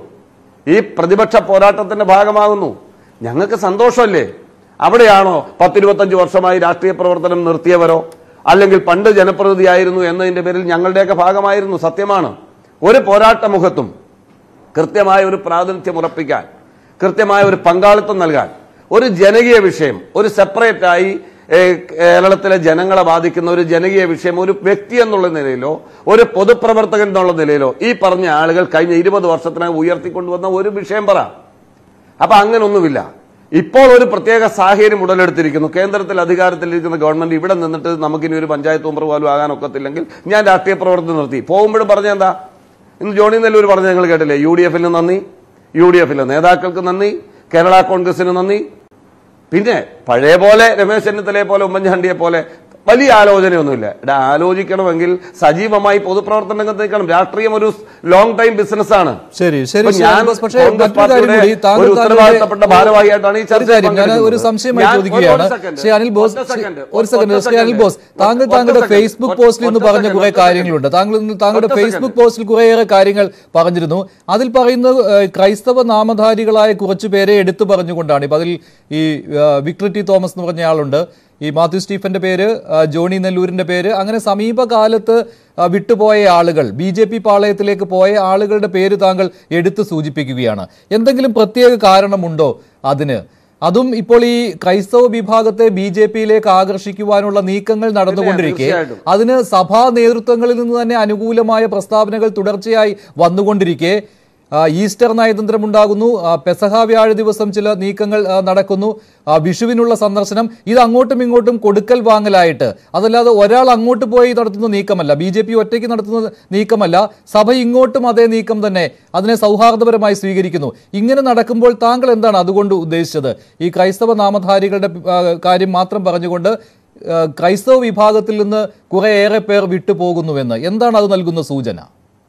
ഈ പ്രതിപക്ഷ പോരാട്ടത്തിന്റെ ഭാഗമാകുന്നു ഞങ്ങൾക്ക് സന്തോഷമല്ലേ അവിടെയാണോ പത്തിരുപത്തഞ്ച് വർഷമായി രാഷ്ട്രീയ പ്രവർത്തനം നിർത്തിയവരോ അല്ലെങ്കിൽ പണ്ട് ജനപ്രതിനിധിയായിരുന്നു എന്നതിന്റെ പേരിൽ ഞങ്ങളുടെയൊക്കെ ഭാഗമായിരുന്നു സത്യമാണ് ഒരു പോരാട്ട മുഖത്തും കൃത്യമായ ഒരു പ്രാതിനിധ്യം ഉറപ്പിക്കാൻ കൃത്യമായ ഒരു പങ്കാളിത്തം നൽകാൻ ഒരു ജനകീയ വിഷയം ഒരു സെപ്പറേറ്റ് ആയി ഏഹ്, കേരളത്തിലെ ജനങ്ങളെ ബാധിക്കുന്ന ഒരു ജനകീയ വിഷയം ഒരു വ്യക്തി എന്നുള്ള നിലയിലോ ഒരു പൊതുപ്രവർത്തകൻ എന്നുള്ള നിലയിലോ ഈ പറഞ്ഞ ആളുകൾ കഴിഞ്ഞ ഇരുപത് വർഷത്തിനായി ഉയർത്തിക്കൊണ്ടുവന്ന ഒരു വിഷയം പറ അപ്പൊ അങ്ങനൊന്നുമില്ല ഇപ്പോൾ ഒരു പ്രത്യേക സാഹചര്യം ഉടലെടുത്തിരിക്കുന്നു കേന്ദ്രത്തിൽ അധികാരത്തിലിരിക്കുന്ന ഗവൺമെന്റ് ഇവിടെ നിന്നിട്ട് നമുക്കിനി ഒരു പഞ്ചായത്ത് മെമ്പർ പോലും ആകാൻ ഒക്കത്തില്ലെങ്കിൽ ഞാൻ രാഷ്ട്രീയ പ്രവർത്തനം നിർത്തി പോകുമ്പോഴും പറഞ്ഞ എന്താ ഇന്ന് ജോണി നെല്ലൂർ പറഞ്ഞ ഞങ്ങൾ കേട്ടില്ലേ യു ഡി എഫിന് നന്ദി യു ഡി എഫിലെ നേതാക്കൾക്ക് നന്ദി കേരള കോൺഗ്രസിന് നന്ദി പിന്നെ പഴയ പോലെ രമേശ് ചെന്നിത്തലയെ പോലെ ഉമ്മൻചാണ്ടിയെ പോലെ വലിയ ആലോചനയൊന്നുമില്ല ഇവിടെ ആലോചിക്കണമെങ്കിൽ സജീവമായി പൊതുപ്രവർത്തന രംഗത്ത് നിൽക്കണം രാഷ്ട്രീയം ഒരു ലോങ് ടൈം ബിസിനസ് ആണ് ശരി ശരി ഇപ്പൊ ശ്രീ ഞാൻ അനിൽ ബോസ്, പക്ഷേ കോൺഗ്രസ് മറ്റൊരു കാര്യം പാർട്ടിയുടെ കൂടി താങ്കൾ ഒരു താങ്കളുടെ- ഉത്തരവാദിത്തപ്പെട്ട ഭാരവാഹിയായിട്ടാണ് ഈ ഒരു ചർച്ചയിൽ കാര്യം ഞാൻ ഒരു പങ്കെടുക്കുന്നത്. സംശയമായി ഞാൻ- ചോദിക്കുകയാണ് ഒരു second, ശ്രീ അനിൽ ബോസ് ഒറ്റ second, ഒരു സെക്കൻഡ് ഒറ്റ ശ്രീ അനിൽ second, ബോസ് താങ്കൾ ഒറ്റ താങ്കളുടെ second, ഫേസ്ബുക്ക് ഒറ്റ പോസ്റ്റിൽ നിന്ന് second, പറഞ്ഞ കുറെ ഒറ്റ കാര്യങ്ങളുണ്ട് താങ്കൾ ഇന്ന് താങ്കളുടെ ഒറ്റ ഫേസ്ബുക്ക് second. പോസ്റ്റിൽ കുറേയേറെ കാര്യങ്ങൾ പറഞ്ഞിരുന്നു അതിൽ പറയുന്നത് ഏഹ്, ക്രൈസ്തവ നാമധാരികളായ കുറച്ചു പേരെ എടുത്തു പറഞ്ഞുകൊണ്ടാണ് ഇപ്പൊ അതിൽ ഈ ഏഹ്, വിക്ടർ ടി തോമസ് എന്ന് പറഞ്ഞ ആളുണ്ട് ഈ മാത്യു സ്റ്റീഫന്റെ പേര് ആ, ജോണി നെല്ലൂരിന്റെ പേര് അങ്ങനെ സമീപകാലത്ത് ആ, വിട്ടുപോയ ആളുകൾ ബി ജെ പി പാളയത്തിലേക്ക് പോയ ആളുകളുടെ പേര് താങ്കൾ എടുത്തു സൂചിപ്പിക്കുകയാണ് എന്തെങ്കിലും പ്രത്യേക കാരണമുണ്ടോ അതിന് അതും ഇപ്പോൾ ഈ ക്രൈസ്തവ വിഭാഗത്തെ ബി ജെ പിയിലേക്ക് ആകർഷിക്കുവാനുള്ള നീക്കങ്ങൾ നടന്നുകൊണ്ടിരിക്കെ തീർച്ചയായിട്ടും. അതിന് സഭാ നേതൃത്വങ്ങളിൽ നിന്ന് തന്നെ അനുകൂലമായ പ്രസ്താവനകൾ തുടർച്ചയായി വന്നുകൊണ്ടിരിക്കെ ആ, ഈസ്റ്റർ നയതന്ത്രം ഉണ്ടാകുന്നു ആ, പെസഹ വ്യാഴ ദിവസം ചില നീക്കങ്ങൾ ആ, നടക്കുന്നു ആ, വിഷുവിനുള്ള സന്ദർശനം ഇത് അങ്ങോട്ടും ഇങ്ങോട്ടും കൊടുക്കൽ വാങ്ങലായിട്ട് അതല്ലാതെ ഒരാൾ അങ്ങോട്ട് പോയി നടത്തുന്ന നീക്കമല്ല ബി ജെ പി ഒറ്റയ്ക്ക് നടത്തുന്ന നീക്കമല്ല സഭ ഇങ്ങോട്ടും അതേ നീക്കം തന്നെ അതിനെ സൗഹാർദ്ദപരമായി സ്വീകരിക്കുന്നു ഇങ്ങനെ നടക്കുമ്പോൾ താങ്കൾ എന്താണ് അതുകൊണ്ട് ഉദ്ദേശിച്ചത് ഈ ക്രൈസ്തവ നാമധാരികളുടെ ആ, കാര്യം മാത്രം പറഞ്ഞുകൊണ്ട് ആ, ക്രൈസ്തവ വിഭാഗത്തിൽ നിന്ന് കുറേയേറെ പേർ വിട്ടുപോകുന്നുവെന്ന് എന്താണ് അത് നൽകുന്ന സൂചന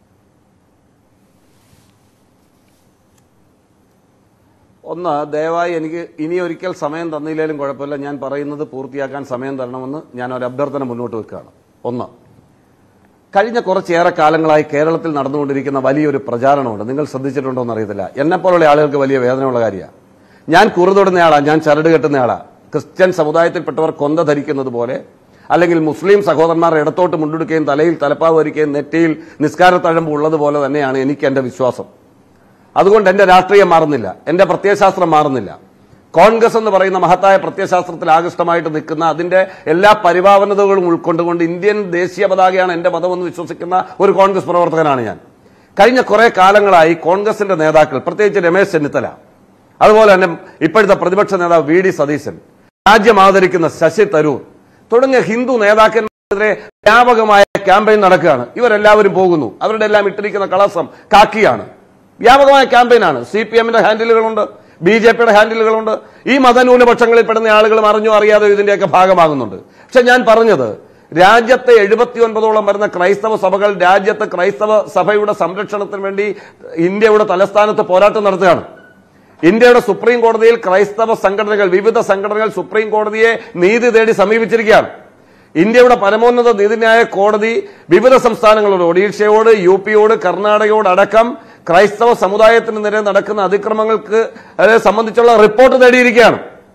ഒന്ന് ദയവായി എനിക്ക് ഇനി ഒരിക്കൽ സമയം തന്നില്ലേലും കുഴപ്പമില്ല ഞാൻ പറയുന്നത് പൂർത്തിയാക്കാൻ സമയം തരണമെന്ന് ഞാൻ ഒരു അഭ്യർത്ഥന മുന്നോട്ട് വെക്കുകയാണ് ഒന്ന് കഴിഞ്ഞ കുറച്ചേറെ കാലങ്ങളായി കേരളത്തിൽ നടന്നുകൊണ്ടിരിക്കുന്ന വലിയൊരു പ്രചാരണമുണ്ട് നിങ്ങൾ ശ്രദ്ധിച്ചിട്ടുണ്ടോ എന്ന് അറിയത്തില്ല എന്നെപ്പോലുള്ള ആളുകൾക്ക് വലിയ വേദനയുള്ള കാര്യമാണ് ഞാൻ കുറുതൊടുന്നയാളാ ഞാൻ ചരട് കെട്ടുന്നയാളാ ക്രിസ്ത്യൻ സമുദായത്തിൽപ്പെട്ടവർ കൊന്ത ധരിക്കുന്നത് പോലെ അല്ലെങ്കിൽ മുസ്ലിം സഹോദരന്മാർ ഇടത്തോട്ട് മുണ്ടെടുക്കുകയും തലയിൽ തലപ്പാവ് വരിക്കുകയും നെറ്റിയിൽ നിസ്കാരത്തഴമ്പ് ഉള്ളതുപോലെ തന്നെയാണ് എനിക്ക് എന്റെ വിശ്വാസം അതുകൊണ്ട് എന്റെ രാഷ്ട്രീയം മാറുന്നില്ല എന്റെ പ്രത്യയശാസ്ത്രം മാറുന്നില്ല കോൺഗ്രസ് എന്ന് പറയുന്ന മഹത്തായ പ്രത്യയശാസ്ത്രത്തിൽ ആകൃഷ്ടമായിട്ട് നിൽക്കുന്ന അതിന്റെ എല്ലാ പരിഭാവനതകളും ഉൾക്കൊണ്ടുകൊണ്ട് ഇന്ത്യൻ ദേശീയ പതാകയാണ് എന്റെ മതമെന്ന് വിശ്വസിക്കുന്ന ഒരു കോൺഗ്രസ് പ്രവർത്തകനാണ് ഞാൻ കഴിഞ്ഞ കുറെ കാലങ്ങളായി കോൺഗ്രസിന്റെ നേതാക്കൾ പ്രത്യേകിച്ച് രമേശ് ചെന്നിത്തല അതുപോലെ തന്നെ ഇപ്പോഴത്തെ പ്രതിപക്ഷ നേതാവ് വി ഡി സതീശൻ രാജ്യം ആദരിക്കുന്ന ശശി തരൂർ തുടങ്ങിയ ഹിന്ദു നേതാക്കന്മാരെതിരെ വ്യാപകമായ ക്യാമ്പയിൻ നടക്കുകയാണ് ഇവരെല്ലാവരും പോകുന്നു അവരുടെ എല്ലാം ഇട്ടിരിക്കുന്ന കളസം കാക്കിയാണ് വ്യാപകമായ ക്യാമ്പയിനാണ് സി പി എമ്മിന്റെ ഹാൻഡിലുകളുണ്ട് ബി ജെ പിയുടെ ഹാൻഡിലുകളുണ്ട് ഈ മതന്യൂനപക്ഷങ്ങളിൽ പെടുന്ന ആളുകളും അറിഞ്ഞോ അറിയാതെ ഇതിന്റെയൊക്കെ ഭാഗമാകുന്നുണ്ട് പക്ഷെ ഞാൻ പറഞ്ഞത് രാജ്യത്തെ എഴുപത്തി ഒൻപതോളം വരുന്ന ക്രൈസ്തവ സഭകൾ രാജ്യത്തെ ക്രൈസ്തവ സഭയുടെ സംരക്ഷണത്തിന് വേണ്ടി ഇന്ത്യയുടെ തലസ്ഥാനത്ത് പോരാട്ടം നടത്തുകയാണ് ഇന്ത്യയുടെ സുപ്രീം കോടതിയിൽ ക്രൈസ്തവ സംഘടനകൾ വിവിധ സംഘടനകൾ സുപ്രീം കോടതിയെ നീതി തേടി സമീപിച്ചിരിക്കുകയാണ് ഇന്ത്യയുടെ പരമോന്നത നീതിന്യായ കോടതി വിവിധ സംസ്ഥാനങ്ങളോട് ഒഡീഷയോട് യു പിയോട് കർണാടകയോട് അടക്കം ക്രൈസ്തവ സമുദായത്തിന് നേരെ നടക്കുന്ന അതിക്രമങ്ങൾക്ക് അത് സംബന്ധിച്ചുള്ള റിപ്പോർട്ട് നേടിയിരിക്കുകയാണ്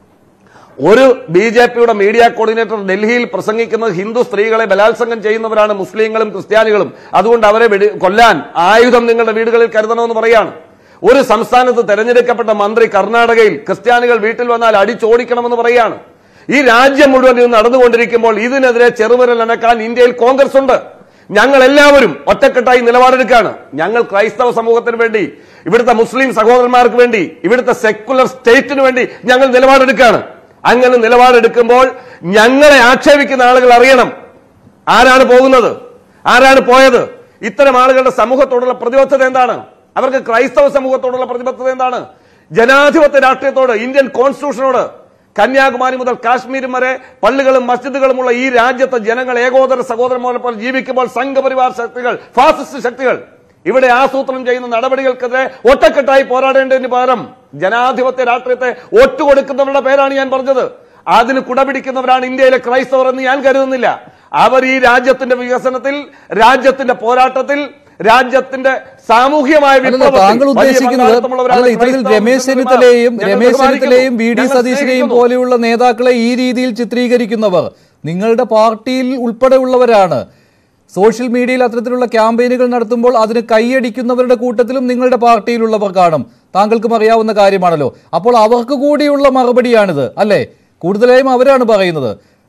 ഒരു ബി ജെ പിയുടെ മീഡിയ കോർഡിനേറ്റർ ഡൽഹിയിൽ പ്രസംഗിക്കുന്നത് ഹിന്ദു സ്ത്രീകളെ ബലാത്സംഗം ചെയ്യുന്നവരാണ് മുസ്ലിങ്ങളും ക്രിസ്ത്യാനികളും അതുകൊണ്ട് അവരെ വെടി- കൊല്ലാൻ ആയുധം നിങ്ങളുടെ വീടുകളിൽ കരുതണമെന്ന് പറയാണ് ഒരു സംസ്ഥാനത്ത് തെരഞ്ഞെടുക്കപ്പെട്ട മന്ത്രി കർണാടകയിൽ ക്രിസ്ത്യാനികൾ വീട്ടിൽ വന്നാൽ അടിച്ചോടിക്കണമെന്ന് പറയാണ് ഈ രാജ്യം മുഴുവൻ ഇത് നടന്നുകൊണ്ടിരിക്കുമ്പോൾ ഇതിനെതിരെ ചെറുവിരൽ അനക്കാൻ ഇന്ത്യയിൽ കോൺഗ്രസ് ഉണ്ട് ഞങ്ങൾ എല്ലാവരും ഒറ്റക്കെട്ടായി നിലപാടെടുക്കുകയാണ് ഞങ്ങൾ ക്രൈസ്തവ സമൂഹത്തിന് വേണ്ടി ഇവിടുത്തെ മുസ്ലിം സഹോദരന്മാർക്ക് വേണ്ടി ഇവിടുത്തെ സെക്കുലർ സ്റ്റേറ്റിന് വേണ്ടി ഞങ്ങൾ നിലപാടെടുക്കുകയാണ് അങ്ങനെ നിലപാടെടുക്കുമ്പോൾ ഞങ്ങളെ ആക്ഷേപിക്കുന്ന ആളുകൾ അറിയണം ആരാണ് പോകുന്നത് ആരാണ് പോയത് ഇത്തരം ആളുകളുടെ സമൂഹത്തോടുള്ള പ്രതിബദ്ധത എന്താണ് അവർക്ക് ക്രൈസ്തവ സമൂഹത്തോടുള്ള പ്രതിബദ്ധത എന്താണ് ജനാധിപത്യ രാഷ്ട്രീയത്തോട് ഇന്ത്യൻ കോൺസ്റ്റിറ്റ്യൂഷനോട് കന്യാകുമാരി മുതൽ കാശ്മീരും വരെ പള്ളികളും മസ്ജിദുകളുമുള്ള ഈ രാജ്യത്തെ ജനങ്ങൾ ഏകോദര സഹോദരന്മാരെ പോലെ ജീവിക്കുമ്പോൾ സംഘപരിവാർ ശക്തികൾ ഫാസിസ്റ്റ് ശക്തികൾ ഇവിടെ ആസൂത്രണം ചെയ്യുന്ന നടപടികൾക്കെതിരെ ഒറ്റക്കെട്ടായി പോരാടേണ്ടതിന് പകരം ജനാധിപത്യ രാഷ്ട്രീയത്തെ ഒറ്റുകൊടുക്കുന്നവരുടെ പേരാണ് ഞാൻ പറഞ്ഞത് അതിന് കുടപിടിക്കുന്നവരാണ് ഇന്ത്യയിലെ ക്രൈസ്തവർ എന്ന് ഞാൻ കരുതുന്നില്ല അവർ ഈ രാജ്യത്തിന്റെ വികസനത്തിൽ രാജ്യത്തിന്റെ പോരാട്ടത്തിൽ രാജ്യത്തിന്റെ സാമൂഹ്യമായ അല്ലല്ല വിപ്ലവത്തിൽ താങ്കൾ വലിയ ഉദ്ദേശിക്കുന്നത് പങ്കാളിത്തമുള്ളവരാണ് അല്ല ഇത്തരത്തിൽ ക്രൈസ്തവ രമേശ് മുസ്ലിംമാർ. ചെന്നിത്തലയും ഞങ്ങൾ രമേശ് ബഹുമാനിക്കുന്നു. ചെന്നിത്തലയും വി ഡി ഞങ്ങൾ സതീശനെയും സ്നേഹിക്കുന്നു. പോലെയുള്ള നേതാക്കളെ ഈ രീതിയിൽ ചിത്രീകരിക്കുന്നവർ നിങ്ങളുടെ പാർട്ടിയിൽ ഉൾപ്പെടെയുള്ളവരാണ് സോഷ്യൽ മീഡിയയിൽ അത്തരത്തിലുള്ള ക്യാമ്പയിനുകൾ നടത്തുമ്പോൾ അതിന് കൈയടിക്കുന്നവരുടെ കൂട്ടത്തിലും നിങ്ങളുടെ പാർട്ടിയിലുള്ളവർ കാണും താങ്കൾക്കും അറിയാവുന്ന കാര്യമാണല്ലോ അപ്പോൾ അവർക്ക് കൂടിയുള്ള മറുപടിയാണിത് അല്ലേ കൂടുതലായും അവരാണ് പറയുന്നത്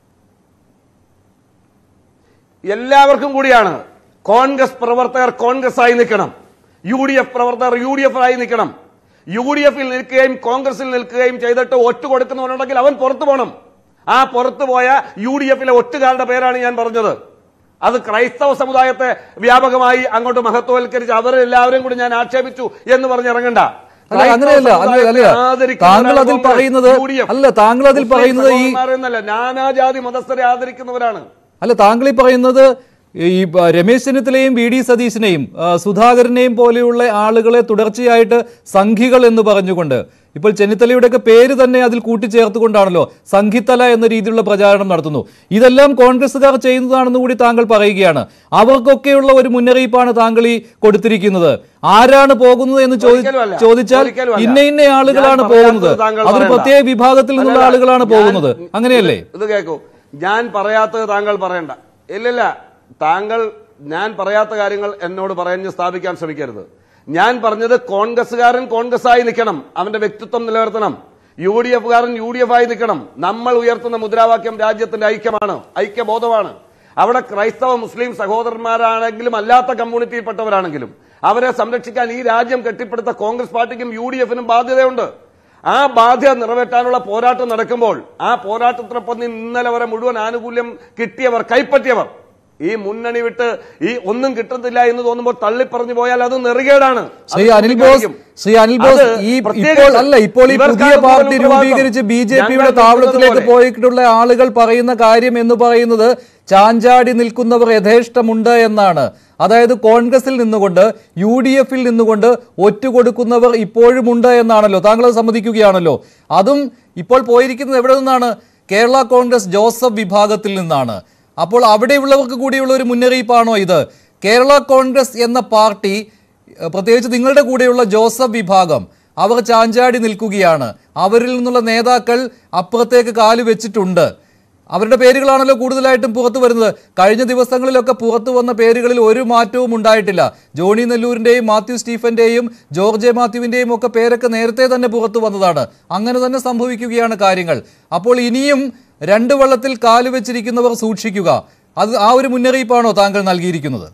എല്ലാവർക്കും കൂടിയാണ് കോൺഗ്രസ് പ്രവർത്തകർ കോൺഗ്രസ് ആയി നിൽക്കണം യു ഡി എഫ് പ്രവർത്തകർ യു ഡി എഫ് ആയി നിൽക്കണം യു ഡി എഫിൽ നിൽക്കുകയും കോൺഗ്രസിൽ നിൽക്കുകയും ചെയ്തിട്ട് ഒറ്റ കൊടുക്കുന്നവനുണ്ടെങ്കിൽ അവൻ പുറത്തു പോകണം ആ പുറത്തു പോയ യു ഡി എഫിലെ ഒറ്റുകാരുടെ പേരാണ് ഞാൻ പറഞ്ഞത് അത് ക്രൈസ്തവ സമുദായത്തെ വ്യാപകമായി അങ്ങോട്ട് മഹത്വവൽക്കരിച്ച് അവരെല്ലാവരും കൂടി ഞാൻ ആക്ഷേപിച്ചു എന്ന് പറഞ്ഞിറങ്ങണ്ട അല്ല അങ്ങനെയല്ല അല്ല അല്ല താങ്കൾ അതിൽ പറയുന്നത് അല്ല താങ്കൾ അതിൽ പറയുന്നത് ഈ എന്നല്ല നാനാജാതി മതസ്ഥരെ ആദരിക്കുന്നവരാണ് അല്ല താങ്കൾ ഈ പറയുന്നത് ഈ പ- രമേശ് ചെന്നിത്തലയും വി ഡി സതീശനെയും ആ, സുധാകരനെയും പോലെയുള്ള ആളുകളെ തുടർച്ചയായിട്ട് സംഘികൾ എന്ന് പറഞ്ഞുകൊണ്ട് ഇപ്പോൾ ചെന്നിത്തലയുടെയൊക്കെ പേര് തന്നെ അതിൽ കൂട്ടിച്ചേർത്തുകൊണ്ടാണല്ലോ സംഘിത്തല എന്ന രീതിയിലുള്ള പ്രചാരണം നടത്തുന്നു ഇതെല്ലാം കോൺഗ്രസ്സുകാർ ചെയ്യുന്നതാണെന്ന് കൂടി താങ്കൾ പറയുകയാണ് അവർക്കൊക്കെയുള്ള ഒരു മുന്നറിയിപ്പാണ് താങ്കൾ ഈ കൊടുത്തിരിക്കുന്നത് ആരാണ് പോകുന്നത് എന്ന് ചോദി- ഒരിക്കലുമല്ല. ചോദിച്ചാൽ ഒരിക്കലുമല്ല. ഇന്ന ഇന്ന ആളുകളാണ് ഞാൻ പോകുന്നത് പറയാത്തത് താങ്കൾ അതൊരു പറയണ്ട. പ്രത്യേക വിഭാഗത്തിൽ നിന്നുള്ള അല്ലല്ല, ആളുകളാണ് ഞാൻ- പോകുന്നത് അങ്ങനെയല്ലേ ഇത് ഇത് കേൾക്കൂ ഞാൻ പറയാത്തത് താങ്കൾ പറയണ്ട ഇല്ലില്ല താങ്കൾ ഞാൻ പറയാത്ത കാര്യങ്ങൾ എന്നോട് പറഞ്ഞ് സ്ഥാപിക്കാൻ ശ്രമിക്കരുത് ഞാൻ പറഞ്ഞത് കോൺഗ്രസ്സുകാരൻ കോൺഗ്രസ് ആയി നിൽക്കണം അവന്റെ വ്യക്തിത്വം നിലനിർത്തണം യു ഡി എഫുകാരൻ യു ഡി എഫ് ആയി നിൽക്കണം നമ്മൾ ഉയർത്തുന്ന മുദ്രാവാക്യം രാജ്യത്തിന്റെ ഐക്യമാണ് ഐക്യബോധമാണ് അവിടെ ക്രൈസ്തവ മുസ്ലിം സഹോദരന്മാരാണെങ്കിലും അല്ലാത്ത കമ്മ്യൂണിറ്റിയിൽപ്പെട്ടവരാണെങ്കിലും അവരെ സംരക്ഷിക്കാൻ ഈ രാജ്യം കെട്ടിപ്പടുത്ത കോൺഗ്രസ് പാർട്ടിക്കും യു ഡി എഫിനും ബാധ്യതയുണ്ട് ആ ബാധ്യത നിറവേറ്റാനുള്ള പോരാട്ടം നടക്കുമ്പോൾ ആ പോരാട്ടത്തിനൊപ്പം ഇന്നലെ വരെ മുഴുവൻ ആനുകൂല്യം കിട്ടിയവർ കൈപ്പറ്റിയവർ ഈ മുന്നണി വിട്ട് ഈ ഒന്നും കിട്ടുന്നില്ല എന്ന് തോന്നുമ്പോൾ തള്ളിപ്പറഞ്ഞു പോയാൽ അത് നെറുകേടാണ് ശ്രീ അത് അനിൽ ബോസ് ചൂണ്ടിക്കാണിക്കും. ശ്രീ അനിൽ ബോസ് അത് ഈ പ്രത്യേകിച്ച് ഇപ്പോൾ അല്ല ഇപ്പോൾ ഈ ഇവർക്കാണ് പുതിയ കൂടുതൽ പാർട്ടി ഉത്തരവാദിത്വം. രൂപീകരിച്ച് ബി ജെ ഞങ്ങൾ പിയുടെ നിൽക്കുന്നത് താവളത്തിലേക്ക് പോലെ. പോയിട്ടുള്ള ആളുകൾ പറയുന്ന കാര്യം എന്ന് പറയുന്നത് ചാഞ്ചാടി നിൽക്കുന്നവർ യഥേഷ്ടമുണ്ട് എന്നാണ് അതായത് കോൺഗ്രസിൽ നിന്നുകൊണ്ട് യു ഡി എഫിൽ നിന്നുകൊണ്ട് ഒറ്റുകൊടുക്കുന്നവർ ഇപ്പോഴും ഉണ്ട് എന്നാണല്ലോ താങ്കൾ അത് സമ്മതിക്കുകയാണല്ലോ അതും ഇപ്പോൾ പോയിരിക്കുന്നത് എവിടെ നിന്നാണ് കേരള കോൺഗ്രസ് ജോസഫ് വിഭാഗത്തിൽ നിന്നാണ് അപ്പോൾ അവിടെയുള്ളവർക്ക് കൂടിയുള്ള ഒരു മുന്നറിയിപ്പാണോ ഇത് കേരള കോൺഗ്രസ് എന്ന പാർട്ടി ഏഹ് പ്രത്യേകിച്ച് നിങ്ങളുടെ കൂടെയുള്ള ജോസഫ് വിഭാഗം അവർ ചാഞ്ചാടി നിൽക്കുകയാണ് അവരിൽ നിന്നുള്ള നേതാക്കൾ അപ്പുറത്തേക്ക് കാല് വെച്ചിട്ടുണ്ട് അവരുടെ പേരുകളാണല്ലോ കൂടുതലായിട്ടും പുറത്തു വരുന്നത് കഴിഞ്ഞ ദിവസങ്ങളിലൊക്കെ പുറത്തു വന്ന പേരുകളിൽ ഒരു മാറ്റവും ഉണ്ടായിട്ടില്ല ജോണി നെല്ലൂരിൻ്റെയും മാത്യു സ്റ്റീഫന്റെയും ജോർജ് എ മാത്യുവിൻ്റെയും ഒക്കെ പേരൊക്കെ നേരത്തെ തന്നെ പുറത്തു വന്നതാണ് അങ്ങനെ തന്നെ സംഭവിക്കുകയാണ് കാര്യങ്ങൾ അപ്പോൾ ഇനിയും രണ്ട് വള്ളത്തിൽ കാല് വെച്ചിരിക്കുന്നവർ സൂക്ഷിക്കുക അത് ആ ഒരു മുന്നറിയിപ്പാണോ താങ്കൾ നൽകിയിരിക്കുന്നത്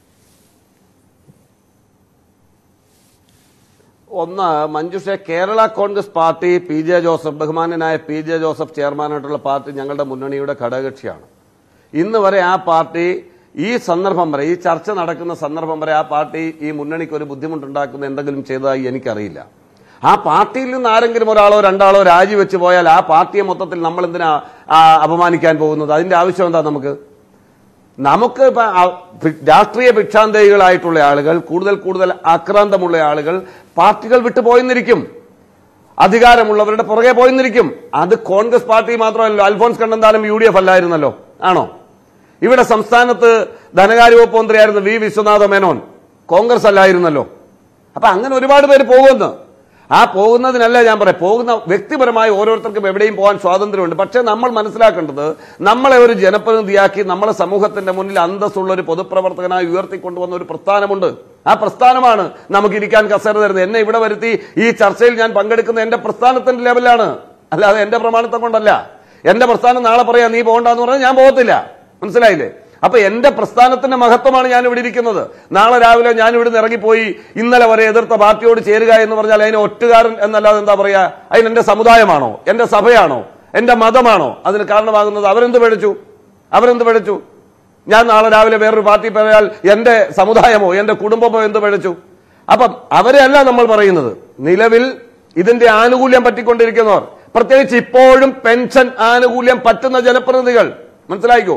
ഒന്ന് Manjusha Kerala Congress party P J Joseph ബഹുമാനനായ പി ജെ ജോസഫ് ചെയർമാനായിട്ടുള്ള പാർട്ടി ഞങ്ങളുടെ മുന്നണിയുടെ ഘടകകക്ഷിയാണ് ഇന്ന് വരെ ആ പാർട്ടി ഈ സന്ദർഭം വരെ ഈ ചർച്ച നടക്കുന്ന സന്ദർഭം വരെ ആ പാർട്ടി ഈ മുന്നണിക്ക് ഒരു ബുദ്ധിമുട്ടുണ്ടാക്കുന്ന എന്തെങ്കിലും ചെയ്തതായി എനിക്കറിയില്ല ആ പാർട്ടിയിൽ നിന്ന് ആരെങ്കിലും ഒരാളോ രണ്ടാളോ രാജിവെച്ച് പോയാൽ ആ പാർട്ടിയെ മൊത്തത്തിൽ നമ്മൾ എന്തിനാ ആ, അപമാനിക്കാൻ പോകുന്നത് അതിന്റെ ആവശ്യം എന്താ നമുക്ക് നമുക്ക് ഇപ്പൊ ആ- ഭി- രാഷ്ട്രീയ ഭിക്ഷാന്തേഹികളായിട്ടുള്ള ആളുകൾ കൂടുതൽ കൂടുതൽ ആക്രാന്തമുള്ള ആളുകൾ പാർട്ടികൾ വിട്ടു പോയെന്നിരിക്കും അധികാരമുള്ളവരുടെ പുറകെ പോയെന്നിരിക്കും അത് കോൺഗ്രസ് പാർട്ടി മാത്രമല്ലല്ലോ Alphons Kannanthanam U D F അല്ലായിരുന്നല്ലോ ആണോ ഇവിടെ സംസ്ഥാനത്ത് ധനകാര്യ വകുപ്പ് മന്ത്രിയായിരുന്ന വി വിശ്വനാഥ മേനോൻ കോൺഗ്രസ് അല്ലായിരുന്നല്ലോ അപ്പൊ അങ്ങനെ ഒരുപാട് പേര് പോകുന്നു ആ പോകുന്നതിനല്ല ഞാൻ പറയാം പോകുന്ന വ്യക്തിപരമായി ഓരോരുത്തർക്കും എവിടെയും പോകാൻ സ്വാതന്ത്ര്യമുണ്ട് പക്ഷേ നമ്മൾ മനസ്സിലാക്കേണ്ടത് നമ്മളെ ഒരു ജനപ്രതിനിധിയാക്കി നമ്മളെ സമൂഹത്തിന്റെ മുന്നിൽ അന്തസ്സുള്ള ഒരു പൊതുപ്രവർത്തകനായി ഉയർത്തിക്കൊണ്ടുവന്ന ഒരു പ്രസ്ഥാനമുണ്ട് ആ പ്രസ്ഥാനമാണ് നമുക്ക് ഇരിക്കാൻ കസേര തരുന്നത് എന്നെ ഇവിടെ വരുത്തി ഈ ചർച്ചയിൽ ഞാൻ പങ്കെടുക്കുന്ന എന്റെ പ്രസ്ഥാനത്തിന്റെ ലെവലാണ് അല്ലാതെ എന്റെ പ്രമാണിത്തം കൊണ്ടല്ല എന്റെ പ്രസ്ഥാനം നാളെ പറയാം നീ പോകണ്ടെന്ന് പറഞ്ഞാൽ ഞാൻ പോകത്തില്ല മനസ്സിലായില്ലേ അപ്പൊ എന്റെ പ്രസ്ഥാനത്തിന്റെ മഹത്വമാണ് ഞാൻ ഇവിടെ ഇരിക്കുന്നത് നാളെ രാവിലെ ഞാൻ ഇവിടുന്ന് ഇറങ്ങിപ്പോയി ഇന്നലെ വരെ എതിർത്ത പാർട്ടിയോട് ചേരുക എന്ന് പറഞ്ഞാൽ അതിന് ഒറ്റുകാരൻ എന്നല്ലാതെ എന്താ പറയാ അതിന് എന്റെ സമുദായമാണോ എന്റെ സഭയാണോ എന്റെ മതമാണോ അതിന് കാരണമാകുന്നത് അവരെന്ത് പേടിച്ചു അവരെന്ത് പേടിച്ചു ഞാൻ നാളെ രാവിലെ വേറൊരു പാർട്ടി പോയാൽ എന്റെ സമുദായമോ എന്റെ കുടുംബമോ എന്ത് പേടിച്ചു അപ്പം അവരെ അല്ല നമ്മൾ പറയുന്നത് നിലവിൽ ഇതിന്റെ ആനുകൂല്യം പറ്റിക്കൊണ്ടിരിക്കുന്നവർ പ്രത്യേകിച്ച് ഇപ്പോഴും പെൻഷൻ ആനുകൂല്യം പറ്റുന്ന ജനപ്രതിനിധികൾ മനസ്സിലായിക്കോ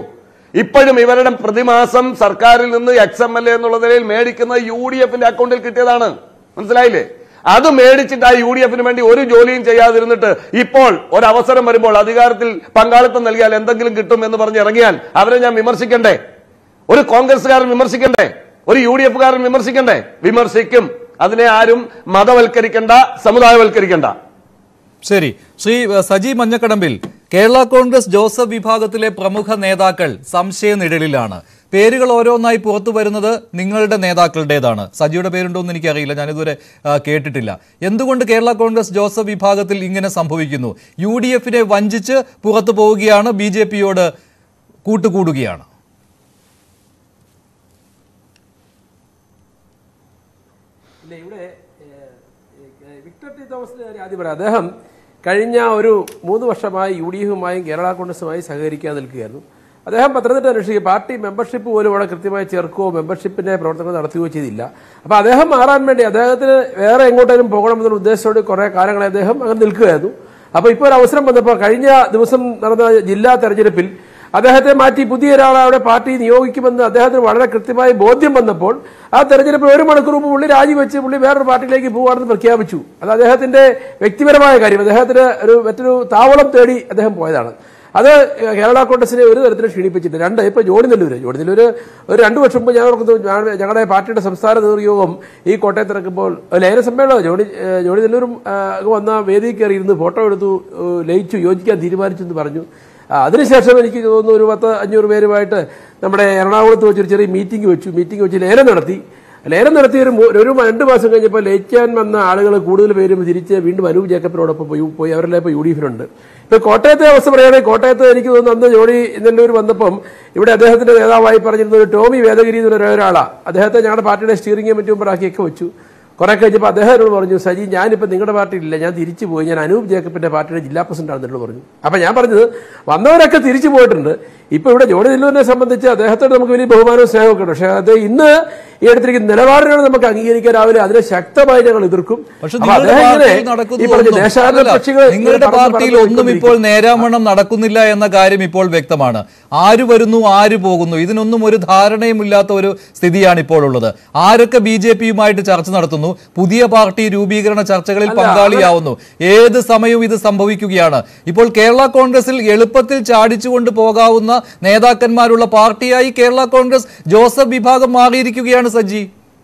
ഇപ്പോഴും ഇവരുടെ പ്രതിമാസം സർക്കാരിൽ നിന്ന് എക്സ് എം എൽ എ എന്നുള്ള നിലയിൽ മേടിക്കുന്നത് യു ഡി എഫിന്റെ അക്കൗണ്ടിൽ കിട്ടിയതാണ് മനസ്സിലായില്ലേ അത് മേടിച്ചിട്ട് ആ യു ഡി എഫിന് വേണ്ടി ഒരു ജോലിയും ചെയ്യാതിരുന്നിട്ട് ഇപ്പോൾ ഒരവസരം വരുമ്പോൾ അധികാരത്തിൽ പങ്കാളിത്തം നൽകിയാൽ എന്തെങ്കിലും കിട്ടും എന്ന് പറഞ്ഞ് ഇറങ്ങിയാൽ അവരെ ഞാൻ വിമർശിക്കണ്ടേ ഒരു കോൺഗ്രസ്സുകാരൻ വിമർശിക്കണ്ടേ ഒരു യു ഡി എഫുകാരൻ വിമർശിക്കണ്ടേ വിമർശിക്കും അതിനെ ആരും മതവൽക്കരിക്കണ്ട സമുദായവൽക്കരിക്കണ്ട ശരി ശ്രീ ഏഹ്, സജി മഞ്ഞക്കടമ്പിൽ കേരള കോൺഗ്രസ് ജോസഫ് വിഭാഗത്തിലെ പ്രമുഖ നേതാക്കൾ സംശയ നിഴലിലാണ് പേരുകൾ ഓരോന്നായി പുറത്തു വരുന്നത് നിങ്ങളുടെ നേതാക്കളുടേതാണ് സജിയുടെ പേരുണ്ടോ എന്ന് എനിക്കറിയില്ല ഞാനിതുവരെ ആ, കേട്ടിട്ടില്ല എന്തുകൊണ്ട് കേരള കോൺഗ്രസ് ജോസഫ് വിഭാഗത്തിൽ ഇങ്ങനെ സംഭവിക്കുന്നു യു ഡി എഫിനെ വഞ്ചിച്ച് പുറത്തു പോവുകയാണ് ബി ജെ പിയോട് കൂട്ടുകൂടുകയാണ് ഇല്ല ഇവിടെ ഏഹ്, ഏഹ്, വിക്ടർ ടി തോമസിന്റെ കാര്യം ആദ്യം പറയാം അദ്ദേഹം കഴിഞ്ഞ ഒരു മൂന്ന് വർഷമായി യു ഡി എഫുമായും കേരള കോൺഗ്രസുമായി സഹകരിക്കാൻ നിൽക്കുകയായിരുന്നു അദ്ദേഹം പത്തനംതിട്ട അന്വേഷിക്കുക പാർട്ടി മെമ്പർഷിപ്പ് പോലും അവിടെ കൃത്യമായി ചേർക്കുകയോ മെമ്പർഷിപ്പിന്റെ പ്രവർത്തനങ്ങൾ നടത്തുകയോ ചെയ്തില്ല അപ്പൊ അദ്ദേഹം മാറാൻ വേണ്ടി അദ്ദേഹത്തിന് വേറെ എങ്ങോട്ടേലും പോകണമെന്നുള്ള ഉദ്ദേശത്തോടെ കുറെ കാലങ്ങളെ അദ്ദേഹം അങ്ങനെ നിൽക്കുകയായിരുന്നു അപ്പൊ ഇപ്പോൾ ഒരു അവസരം വന്നപ്പോൾ കഴിഞ്ഞ ദിവസം നടന്ന ജില്ലാ തെരഞ്ഞെടുപ്പിൽ അദ്ദേഹത്തെ മാറ്റി പുതിയ ഒരാളെ അവിടെ പാർട്ടി നിയോഗിക്കുമെന്ന് അദ്ദേഹത്തിന് വളരെ കൃത്യമായി ബോധ്യം വന്നപ്പോൾ ആ തെരഞ്ഞെടുപ്പിൽ ഒരു മണിക്കൂർ മുമ്പ് പുള്ളി രാജിവെച്ച് പുള്ളി വേറൊരു പാർട്ടിയിലേക്ക് പോവുകയാണെന്ന് പ്രഖ്യാപിച്ചു അത് അദ്ദേഹത്തിന്റെ വ്യക്തിപരമായ കാര്യം അദ്ദേഹത്തിന് ഒരു മറ്റൊരു താവളം തേടി അദ്ദേഹം പോയതാണ് അത് കേരള കോൺഗ്രസിനെ ഒരു തരത്തിലും ക്ഷീണിപ്പിച്ചിട്ട് രണ്ട് ഇപ്പൊ ജോഡി നെല്ലൂര് ജോഡി നെല്ലൂര് ഒരു രണ്ടു വർഷം മുമ്പ് ഞാൻ ഓർക്കുന്നു ഞാൻ- ഞങ്ങളുടെ പാർട്ടിയുടെ സംസ്ഥാന നേതൃയോഗം ഈ കോട്ടയത്ത് ഇറക്കുമ്പോൾ ലയന സമ്മേളനം ജോഡി ഏഹ് ജോഡി നെല്ലൂരും ആഹ് വന്ന വേദിയിൽ കയറി ഇരുന്ന് ഫോട്ടോ എടുത്തു ഏഹ് ലയിച്ചു യോജിക്കാൻ തീരുമാനിച്ചു എന്ന് പറഞ്ഞു ആ, അതിനുശേഷം എനിക്ക് തോന്നുന്നു ഒരു പത്ത് അഞ്ഞൂറ് പേരുമായിട്ട് നമ്മുടെ എറണാകുളത്ത് വെച്ചൊരു ചെറിയ മീറ്റിംഗ് വെച്ചു മീറ്റിംഗ് വെച്ച് ലേലം നടത്തി ലേലം നടത്തി ഒരു മൂ- ഒരു രണ്ട് മാസം കഴിഞ്ഞപ്പോൾ ലയിക്കാൻ വന്ന ആളുകൾ കൂടുതൽ പേരും തിരിച്ച് വീണ്ടും അനൂപ് ജേക്കബിനോടൊപ്പം പോയി പോയി അവരെല്ലാം ഇപ്പോൾ യു ഡി എഫിലുണ്ട് ഇപ്പൊ കോട്ടയത്തെ അവസ്ഥ പറയുകയാണെങ്കിൽ കോട്ടയത്ത് എനിക്ക് തോന്നുന്നു അന്ന് ജോഡി നെല്ലൂർ വന്നപ്പം ഇവിടെ അദ്ദേഹത്തിന്റെ നേതാവായി പറഞ്ഞിരുന്ന ഒരു ടോമി വേദഗിരി എന്ന് പറയുന്ന ഒരാളാണ് അദ്ദേഹത്തെ ഞങ്ങളുടെ പാർട്ടിയുടെ സ്റ്റിയറിംഗ് കമ്മിറ്റി മെമ്പറാക്കിയൊക്കെ വെച്ചു കുറെ കഴിഞ്ഞപ്പോൾ അദ്ദേഹം എന്നോട് പറഞ്ഞു സജി ഞാനിപ്പോൾ നിങ്ങളുടെ പാർട്ടിയിലില്ല ഞാൻ തിരിച്ചു പോയി ഞാൻ അനൂപ് ജേക്കബിന്റെ പാർട്ടിയുടെ ജില്ലാ പ്രസിഡന്റ് ആണെന്ന് പറഞ്ഞു അപ്പൊ ഞാൻ പറഞ്ഞത് വന്നവരൊക്കെ തിരിച്ചു പോയിട്ടുണ്ട് ഇപ്പൊ ഇവിടെ ജോഡി നെല്ലൂരിനെ സംബന്ധിച്ച് അദ്ദേഹത്തോട് നമുക്ക് വലിയ ബഹുമാനവും സ്നേഹമൊക്കെ ഉണ്ട് പക്ഷേ അത് ഇന്ന് ഈ എടുത്തിരിക്കുന്ന നിലപാടിനോട് നമുക്ക് അംഗീകരിക്കാനാവില്ല അതിനെ ശക്തമായി ഞങ്ങൾ എതിർക്കും പക്ഷെ അപ്പൊ നിങ്ങളുടെ അദ്ദേഹം ഇങ്ങനെ പാർട്ടിയിൽ ഈ നടക്കുന്നത് പറഞ്ഞ ഒന്നും- ദേശാടന അല്ല, പക്ഷികൾ നിങ്ങളുടെ ഇങ്ങനെ പറന്ന് പാർട്ടിയിൽ പറന്ന് ഒന്നും ഇപ്പോൾ നേരാവണ്ണം നടക്കുന്നില്ല എന്ന കാര്യം ഇപ്പോൾ വ്യക്തമാണ് ആര് വരുന്നു ആര് പോകുന്നു ഇതിനൊന്നും ഒരു ധാരണയും ഇല്ലാത്ത ഒരു സ്ഥിതിയാണ് ഇപ്പോൾ ഉള്ളത് ആരൊക്കെ ബി ജെ പിയുമായിട്ട് ചർച്ച നടത്തുന്നു പുതിയ പാർട്ടി രൂപീകരണ ചർച്ചകളിൽ പങ്കാളിയാവുന്നു ഏത് സമയവും ഇത് സംഭവിക്കുകയാണ് ഇപ്പോൾ കേരള കോൺഗ്രസിൽ എളുപ്പത്തിൽ ചാടിച്ചുകൊണ്ട് പോകാവുന്ന നേതാക്കന്മാരുള്ള പാർട്ടിയായി കേരള കോൺഗ്രസ് ജോസഫ് വിഭാഗം മാറിയിരിക്കുകയാണ് സജ്ജി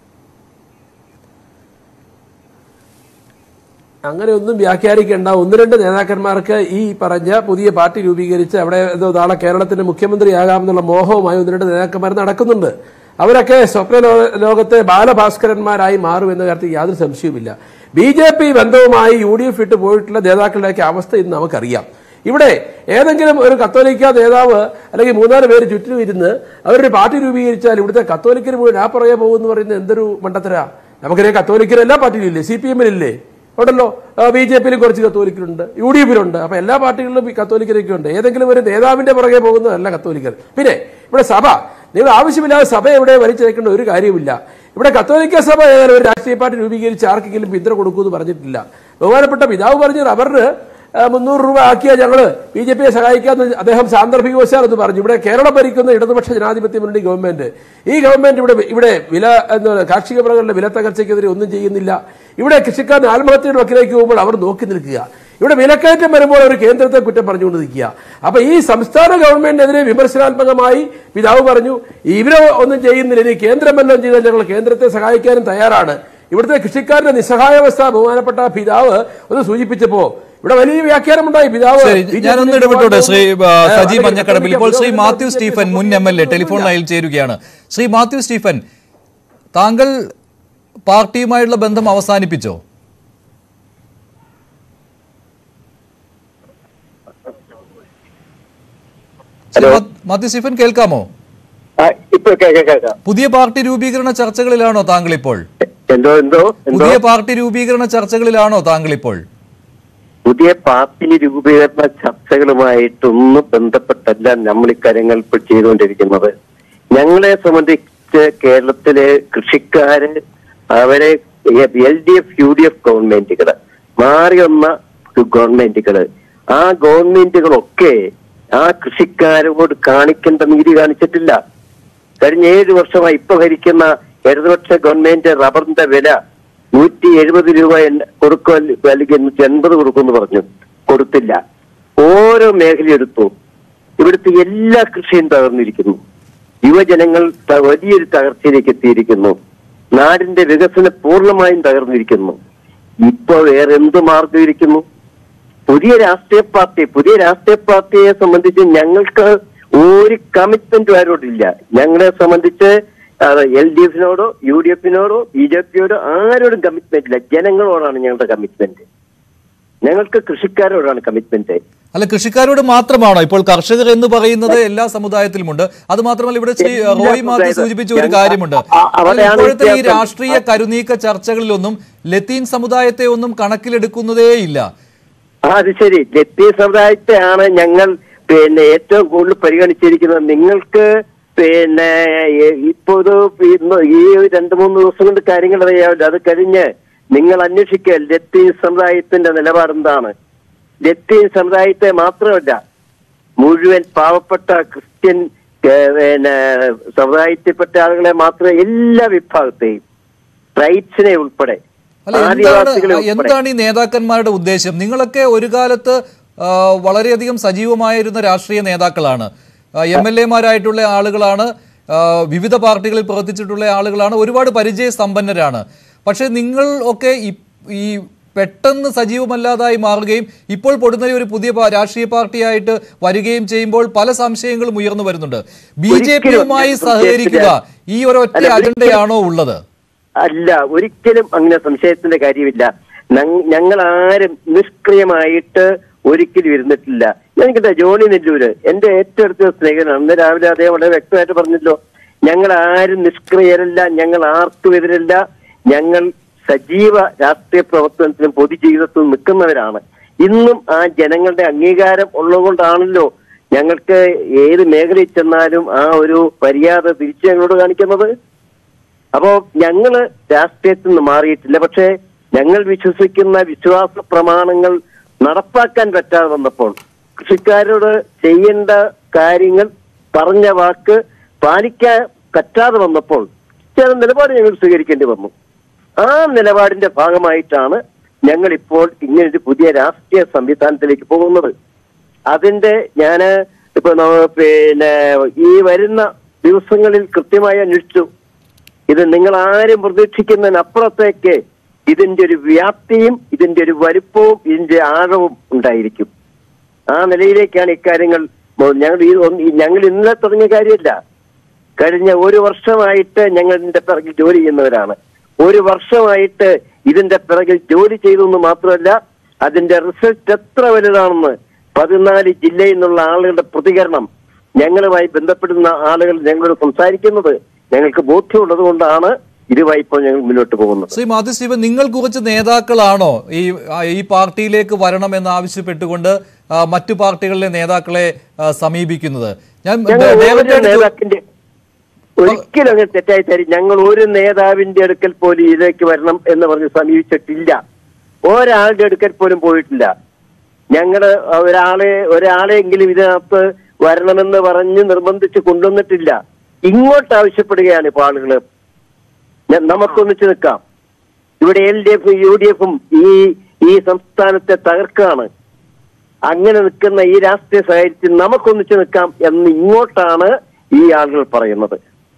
അങ്ങനെ ഒന്നും വ്യാഖ്യാനിക്കേണ്ട ഒന്ന് രണ്ട് നേതാക്കന്മാർക്ക് ഈ പറഞ്ഞ പുതിയ പാർട്ടി രൂപീകരിച്ച് അവിടെ എന്തോ നാളെ കേരളത്തിന്റെ മുഖ്യമന്ത്രിയാകാമെന്നുള്ള മോഹവുമായി ഒന്ന് രണ്ട് നേതാക്കന്മാർ നടക്കുന്നുണ്ട് അവരൊക്കെ സ്വപ്ന ലോ- ലോകത്തെ ബാലഭാസ്കരന്മാരായി മാറും എന്ന കാര്യത്തിൽ യാതൊരു സംശയവുമില്ല ബി ജെ പി ബന്ധവുമായി യു ഡി എഫ് ഇട്ട് പോയിട്ടുള്ള നേതാക്കളുടെയൊക്കെ അവസ്ഥ ഇന്ന് നമുക്കറിയാം ഇവിടെ ഏതെങ്കിലും ഒരു കത്തോലിക്ക നേതാവ് അല്ലെങ്കിൽ മൂന്നാല് പേര് ചുറ്റിനും ഇരുന്ന് അവരൊരു പാർട്ടി രൂപീകരിച്ചാൽ ഇവിടുത്തെ കത്തോലിക്കര് പോയി ആ പുറകെ പോകുമെന്ന് പറയുന്നത് എന്തൊരു മണ്ടത്തരാ നമുക്കറിയാം കത്തോലിക്കർ എല്ലാ പാർട്ടിയിലില്ലേ സി പി എമ്മിലില്ലേ ഉണ്ടല്ലോ ബി ജെ പിയിലും കുറച്ച് കത്തോലിക്കരുണ്ട് യു ഡി എഫിലുണ്ട് അപ്പൊ എല്ലാ പാർട്ടികളിലും ഈ കത്തോലിക്കരൊക്കെ ഉണ്ട് ഏതെങ്കിലും ഒരു നേതാവിന്റെ പുറകെ പോകുന്നതല്ല കത്തോലിക്കർ പിന്നെ ഇവിടെ സഭ നിങ്ങൾ ആവശ്യമില്ലാതെ സഭ എവിടെ വലിച്ചേക്കേണ്ട ഒരു കാര്യമില്ല ഇവിടെ കത്തോലിക്ക സഭ ഏതായാലും ഒരു രാഷ്ട്രീയ പാർട്ടി രൂപീകരിച്ച് ആർക്കെങ്കിലും പിന്തുണ കൊടുക്കുമെന്ന് പറഞ്ഞിട്ടില്ല ബഹുമാനപ്പെട്ട പിതാവ് പറഞ്ഞത് അവരുടെ ആ, മുന്നൂറ് രൂപ ആക്കിയാൽ ഞങ്ങള് ബി ജെ പിയെ സഹായിക്കാമെന്ന് അദ്ദേഹം സാന്ദർഭികവശാൽ എന്ന് പറഞ്ഞു ഇവിടെ കേരളം ഭരിക്കുന്ന ഇടതുപക്ഷ ജനാധിപത്യ മുന്നണി ഗവൺമെന്റ് ഈ ഗവൺമെന്റ് ഇവിടെ ഇവിടെ വില എന്താ കാർഷിക വിളകളുടെ വില തകർച്ചയ്ക്കെതിരെ ഒന്നും ചെയ്യുന്നില്ല ഇവിടെ കൃഷിക്കാരൻ ആത്മഹത്യയുടെ വക്കിലേക്ക് പോകുമ്പോൾ അവർ നോക്കി നിൽക്കുക ഇവിടെ വിലക്കയറ്റം വരുമ്പോൾ അവർ കേന്ദ്രത്തെ കുറ്റം പറഞ്ഞുകൊണ്ട് നിൽക്കുക അപ്പൊ ഈ സംസ്ഥാന ഗവൺമെന്റിനെതിരെ വിമർശനാത്മകമായി പിതാവ് പറഞ്ഞു ഇവരെ ഒന്നും ചെയ്യുന്നില്ല ഇനി കേന്ദ്രം വല്ലതും ചെയ്താൽ ഞങ്ങൾ കേന്ദ്രത്തെ സഹായിക്കാനും തയ്യാറാണ് ഇവിടുത്തെ കൃഷിക്കാരന്റെ നിസ്സഹായാവസ്ഥ ബഹുമാനപ്പെട്ട പിതാവ് ഒന്ന് സൂചിപ്പിച്ചപ്പോ ഇവിടെ വലിയ വ്യാഖ്യാനമുണ്ടായി പിതാവ് ശരി ബി ജെ ഞാനൊന്ന് പിയിലേക്ക് ഇടപെട്ടോട്ടെ ശ്രീ ആ, പോകാൻ സജി അല്ലെങ്കിൽ മഞ്ഞക്കടമ്പിൽ ഇപ്പോൾ ശ്രീ കത്തോലിക്ക മാത്യു പിതാവ് സ്റ്റീഫൻ മുൻ എം എൽ എ ടെലിഫോൺ ലൈനിൽ ചേരുകയാണ് ശ്രീ മാത്യു സ്റ്റീഫൻ താങ്കൾ പാർട്ടിയുമായുള്ള ബന്ധം അവസാനിപ്പിച്ചോ ശ്രീ മാ- മാത്യു സ്റ്റീഫൻ കേൾക്കാമോ ആ, ഇപ്പൊ കേൾക്കാം കേൾക്കാം പുതിയ പാർട്ടി രൂപീകരണ ചർച്ചകളിലാണോ താങ്കൾ ഇപ്പോൾ എന്തോ എന്തോ എന്തോ പുതിയ പാർട്ടി രൂപീകരണ ചർച്ചകളിലാണോ താങ്കൾ ഇപ്പോൾ പുതിയ പാർട്ടി രൂപീകരണ ചർച്ചകളുമായിട്ടൊന്നും ബന്ധപ്പെട്ടല്ല നമ്മൾ ഇക്കാര്യങ്ങൾ ഇപ്പോൾ ചെയ്തുകൊണ്ടിരിക്കുന്നത് ഞങ്ങളെ സംബന്ധിച്ച് കേരളത്തിലെ കൃഷിക്കാര് അവരെ L D F U D F ഗവൺമെന്റുകള് മാറി വന്ന ഗവൺമെന്റുകള് ആ ഗവൺമെന്റുകളൊക്കെ ആ കൃഷിക്കാരോട് കാണിക്കേണ്ട നീതി കാണിച്ചിട്ടില്ല കഴിഞ്ഞ ഏഴ് വർഷമായി ഇപ്പൊ ഭരിക്കുന്ന ഇടതുപക്ഷ ഗവൺമെന്റ് റബ്ബറിന്റെ വില നൂറ്റി എഴുപത് രൂപ എന്ന- കൊടുക്കുക അല്ലെങ്കിൽ നൂറ്റി എൺപത് കൊടുക്കുമെന്ന് പറഞ്ഞു കൊടുത്തില്ല ഓരോ മേഖല എടുത്തു ഇവിടുത്തെ എല്ലാ കൃഷിയും തകർന്നിരിക്കുന്നു യുവജനങ്ങൾ ത- വലിയൊരു തകർച്ചയിലേക്ക് എത്തിയിരിക്കുന്നു നാടിന്റെ വികസനം പൂർണ്ണമായും തകർന്നിരിക്കുന്നു ഇപ്പൊ വേറെ എന്ത് മാർഗം ഇരിക്കുന്നു പുതിയ രാഷ്ട്രീയ പാർട്ടി പുതിയ രാഷ്ട്രീയ പാർട്ടിയെ സംബന്ധിച്ച് ഞങ്ങൾക്ക് ഒരു കമ്മിറ്റ്മെന്റും ആരോടില്ല ഞങ്ങളെ സംബന്ധിച്ച് എൽ ഡി എഫിനോടോ യു ഡി എഫിനോടോ ബി ജെ പിയോടോ ആരോടും കമ്മിറ്റ്മെന്റ് ഇല്ല ജനങ്ങളോടാണ് ഞങ്ങളുടെ കമ്മിറ്റ്മെന്റ് ഞങ്ങൾക്ക് കൃഷിക്കാരോടാണ് കമ്മിറ്റ്മെന്റ് അല്ല കൃഷിക്കാരോട് മാത്രമാണോ ഇപ്പോൾ കർഷകർ എന്ന് പറയുന്നത് എല്ലാ സമുദായത്തിലുമുണ്ട് അത് മാത്രമല്ല ഇവിടെ ശ്രീ എല്ലാ റോയ് മാത്യു സമുദായത്തിലും. സൂചിപ്പിച്ച ഒരു ഞങ്ങൾ- കാര്യമുണ്ട് ആ, ആ, അവിടെയാണ് ഇപ്പോഴത്തെ ഈ വ്യത്യാസം. രാഷ്ട്രീയ കരുനീക്ക ചർച്ചകളിലൊന്നും ലത്തീൻ സമുദായത്തെ ഒന്നും കണക്കിലെടുക്കുന്നതേയില്ല ആ അത് ശരി ലത്തീൻ സമുദായത്തെയാണ് ഞങ്ങൾ പിന്നെ ഏറ്റവും കൂടുതൽ പരിഗണിച്ചിരിക്കുന്നത് നിങ്ങൾക്ക് പിന്നെ എ- ഇപ്പോ ഇത് ഇന്ന് ഈ രണ്ടു മൂന്ന് ദിവസം കൊണ്ട് കാര്യങ്ങൾ അറിയാവില്ല അത് കഴിഞ്ഞ് നിങ്ങൾ അന്വേഷിക്കുക ലത്തീൻ സമുദായത്തിന്റെ നിലപാട് എന്താണ് ലത്തീൻ സമുദായത്തെ മാത്രമല്ല മുഴുവൻ പാവപ്പെട്ട ക്രിസ്ത്യൻ ഏ, പിന്നെ സമുദായത്തിൽപ്പെട്ട ആളുകളെ മാത്രമേ എല്ലാ വിഭാഗത്തെയും റൈറ്റ്സിനെ ഉൾപ്പെടെ അല്ല എന്താണ് ആദിവാസികളെ ഉൾപ്പെടെ എന്താണ് ഈ നേതാക്കന്മാരുടെ ഉദ്ദേശം നിങ്ങളൊക്കെ ഒരു കാലത്ത് ആ, വളരെയധികം സജീവമായിരുന്ന രാഷ്ട്രീയ നേതാക്കളാണ് എം എൽ എമാരായിട്ടുള്ള ആളുകളാണ് ആ, വിവിധ പാർട്ടികളിൽ പ്രവർത്തിച്ചിട്ടുള്ള ആളുകളാണ് ഒരുപാട് പരിചയ സമ്പന്നരാണ് പക്ഷേ നിങ്ങൾ ഒക്കെ ഈ- ഈ പെട്ടെന്ന് സജീവമല്ലാതായി മാറുകയും ഇപ്പോൾ പൊടുന്നനെ ഒരു പുതിയ പാ- രാഷ്ട്രീയ പാർട്ടിയായിട്ട് വരികയും ചെയ്യുമ്പോൾ പല സംശയങ്ങളും ഉയർന്നു വരുന്നുണ്ട് ബി ജെ പിയുമായി ഒരിക്കലും സഹകരിക്കുക ഈ ഒരൊറ്റ അല്ല, ഒരിക്കലും- അജണ്ടയാണോ ഉള്ളത് അല്ല ഒരിക്കലും അങ്ങനെ സംശയത്തിന്റെ കാര്യമില്ല ഞങ്ങ- ഞങ്ങൾ ആരും നിഷ്ക്രിയമായിട്ട് ഒരിക്കലും ഇരുന്നിട്ടില്ല എനിക്കിட்ட ജോണി നെല്ലൂര് എന്റെ ഏറ്റവും അടുത്ത സ്നേഹിതനാണ് ഇന്ന് രാവിലെ അദ്ദേഹം വളരെ വ്യക്തമായിട്ട് പറഞ്ഞല്ലോ ഞങ്ങൾ ആരും നിഷ്ക്രിയരല്ല ഞങ്ങൾ ആർക്കും എതിരല്ല ഞങ്ങൾ സജീവ രാഷ്ട്രീയ പ്രവർത്തനത്തിലും പൊതുജീവിതത്തിലും നിൽക്കുന്നവരാണ് ഇന്നും ആ ജനങ്ങളുടെ അംഗീകാരം ഉള്ളതുകൊണ്ടാണല്ലോ ഞങ്ങൾക്ക് ഏത് മേഖലയിൽ ചെന്നാലും ആ ഒരു മര്യാദ തിരിച്ചു ഞങ്ങളോട് കാണിക്കുന്നത് അപ്പോ ഞങ്ങള് രാഷ്ട്രീയത്തിൽ നിന്ന് മാറിയിട്ടില്ല പക്ഷേ ഞങ്ങൾ വിശ്വസിക്കുന്ന വിശ്വാസ പ്രമാണങ്ങൾ നടപ്പാക്കാൻ പറ്റാതെ വന്നപ്പോൾ കൃഷിക്കാരോട് ചെയ്യേണ്ട കാര്യങ്ങൾ പറഞ്ഞ വാക്ക് പാലിക്കാൻ പറ്റാതെ വന്നപ്പോൾ ചില നിലപാട് ഞങ്ങൾ സ്വീകരിക്കേണ്ടി വന്നു ആ നിലപാടിന്റെ ഭാഗമായിട്ടാണ് ഞങ്ങൾ ഇപ്പോൾ ഇങ്ങനൊരു പുതിയ രാഷ്ട്രീയ സംവിധാനത്തിലേക്ക് പോകുന്നത് അതിന്റെ ഞാന് ഇപ്പൊ നമ്മ- പിന്നെ ഈ വരുന്ന ദിവസങ്ങളിൽ കൃത്യമായി അന്വേഷിച്ചു ഇത് നിങ്ങൾ ആരും പ്രതീക്ഷിക്കുന്നതിനപ്പുറത്തേക്ക് ഇതിന്റെ ഒരു വ്യാപ്തിയും ഇതിന്റെ ഒരു വലുപ്പവും ഇതിന്റെ ആഴവും ഉണ്ടായിരിക്കും ആ നിലയിലേക്കാണ് ഇക്കാര്യങ്ങൾ പോ- ഞങ്ങൾ ഈ ഒന്ന് ഈ ഞങ്ങൾ ഇന്നലെ തുടങ്ങിയ കാര്യമില്ല കഴിഞ്ഞ ഒരു വർഷമായിട്ട് ഞങ്ങൾ ഇതിന്റെ പിറകിൽ ജോലി ചെയ്യുന്നവരാണ് ഒരു വർഷമായിട്ട് ഇതിന്റെ പിറകിൽ ജോലി ചെയ്തു എന്ന് മാത്രമല്ല അതിന്റെ റിസൾട്ട് എത്ര വലുതാണെന്ന് പതിനാല് ജില്ലയിൽ നിന്നുള്ള ആളുകളുടെ പ്രതികരണം ഞങ്ങളുമായി ബന്ധപ്പെടുന്ന ആളുകൾ ഞങ്ങളോട് സംസാരിക്കുന്നത് ഞങ്ങൾക്ക് ബോധ്യമുള്ളത് കൊണ്ടാണ് ഇതുമായി ഇപ്പോൾ ഞങ്ങൾ മുന്നോട്ട് പോകുന്നത് ശ്രീ മാത്യു സ്റ്റീവൻ നിങ്ങൾ കുറച്ച് നേതാക്കളാണോ ഈ ആ, ഈ പാർട്ടിയിലേക്ക് വരണമെന്ന് ആവശ്യപ്പെട്ടുകൊണ്ട് ആ, മറ്റു പാർട്ടികളിലെ നേതാക്കളെ ആ, സമീപിക്കുന്നത് ഞാൻ ഞങ്ങൾ ഒരു ദേവന്റെ അടുത്ത് നേതാക്കിന്റെ ഒരിക്കലും അങ്ങനെ തെറ്റായി തരും ഞങ്ങൾ ഒരു നേതാവിന്റെ അടുക്കൽ പോലും ഇതിലേക്ക് വരണം എന്ന് പറഞ്ഞ് സമീപിച്ചിട്ടില്ല ഒരാളുടെ അടുക്കൽ പോലും പോയിട്ടില്ല ഞങ്ങള് ഒരാളെ ഒരാളെങ്കിലും ഇതിനകത്ത് വരണമെന്ന് പറഞ്ഞ് നിർബന്ധിച്ച് കൊണ്ടുവന്നിട്ടില്ല ഇങ്ങോട്ട് ആവശ്യപ്പെടുകയാണ് ഇപ്പോൾ ആളുകള് ഞ- നമുക്കൊന്നിച്ച് നിൽക്കാം ഇവിടെ എൽ ഡി എഫും യു ഡി എഫും ഈ ഈ സംസ്ഥാനത്തെ തകർക്കാണ് അങ്ങനെ നിൽക്കുന്ന ഈ രാഷ്ട്രീയ സാഹചര്യത്തിൽ നമുക്കൊന്നിച്ച് നിൽക്കാം എന്ന് ഇങ്ങോട്ടാണ് ഈ ആളുകൾ പറയുന്നത്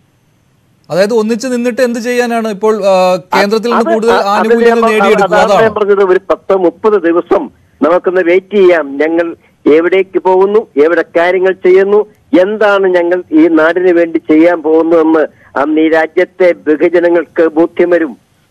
അതായത് ഒന്നിച്ച് നിന്നിട്ട് എന്ത് ചെയ്യാനാണ് ഇപ്പോൾ ആ, കേന്ദ്രത്തിൽ നിന്ന് അത് കൂടുതൽ അത് ആനുകൂല്യങ്ങൾ ഞാൻ നേടിയെടുക്കുക അതാണ് ഞാൻ അതാണോ പറഞ്ഞത് ഒരു പത്ത് മുപ്പത് ദിവസം നമുക്കൊന്ന് വെയിറ്റ് ചെയ്യാം ഞങ്ങൾ എവിടേക്ക് പോകുന്നു എവിടെ കാര്യങ്ങൾ ചെയ്യുന്നു എന്താണ് ഞങ്ങൾ ഈ നാടിന് വേണ്ടി ചെയ്യാൻ പോകുന്നതെന്ന് അന്ന് ഈ രാജ്യത്തെ ബഹുജനങ്ങൾക്ക് ബോധ്യം വരും